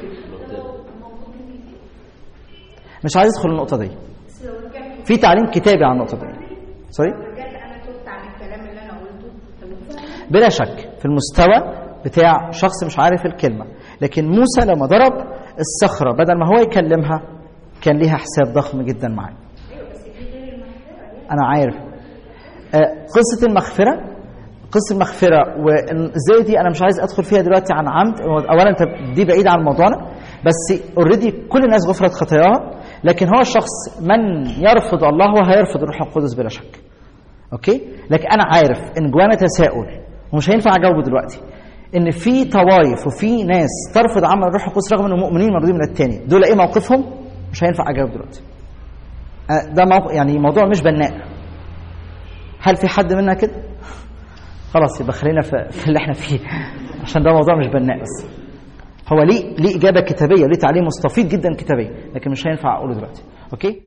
S2: مش عايز ادخل النقطه دي في تعليم كتابي عن النقطه دي سوري
S7: رجعت انا تبت عن الكلام اللي انا قلته طب انت
S2: بلا شك في المستوى بتاع شخص مش عارف الكلمة لكن موسى لما ضرب الصخره بدل ما هو يكلمها كان ليها حساب ضخم جدا معاه انا عارف آه، قصه المغفره قصه المغفره وازاي دي انا مش عايز ادخل فيها دلوقتي عن عمد اولا انت دي بعيده عن موضوعنا بس اوريدي كل الناس غفرت خطاياها لكن هو الشخص من يرفض الله هو هيرفض الروح القدس بلا شك اوكي لكن انا عارف ان جوانا تساؤل ومش هينفع اجاوبه دلوقتي ان في طوائف وفي ناس ترفض عمل الروح القدس رغم انهم مؤمنين مرضين من التاني دول ايه موقفهم مش هينفع اجاوب دلوقتي آه، ده موقف يعني موضوع مش بناء هل في حد منا كده خلاص يبقى خلينا في, في اللي احنا فيه عشان ده موضوع مش بناء بس هو ليه ليه اجابه كتابيه ليه تعليم مستفيض جدا كتابيا لكن مش هينفع اقوله دلوقتي اوكي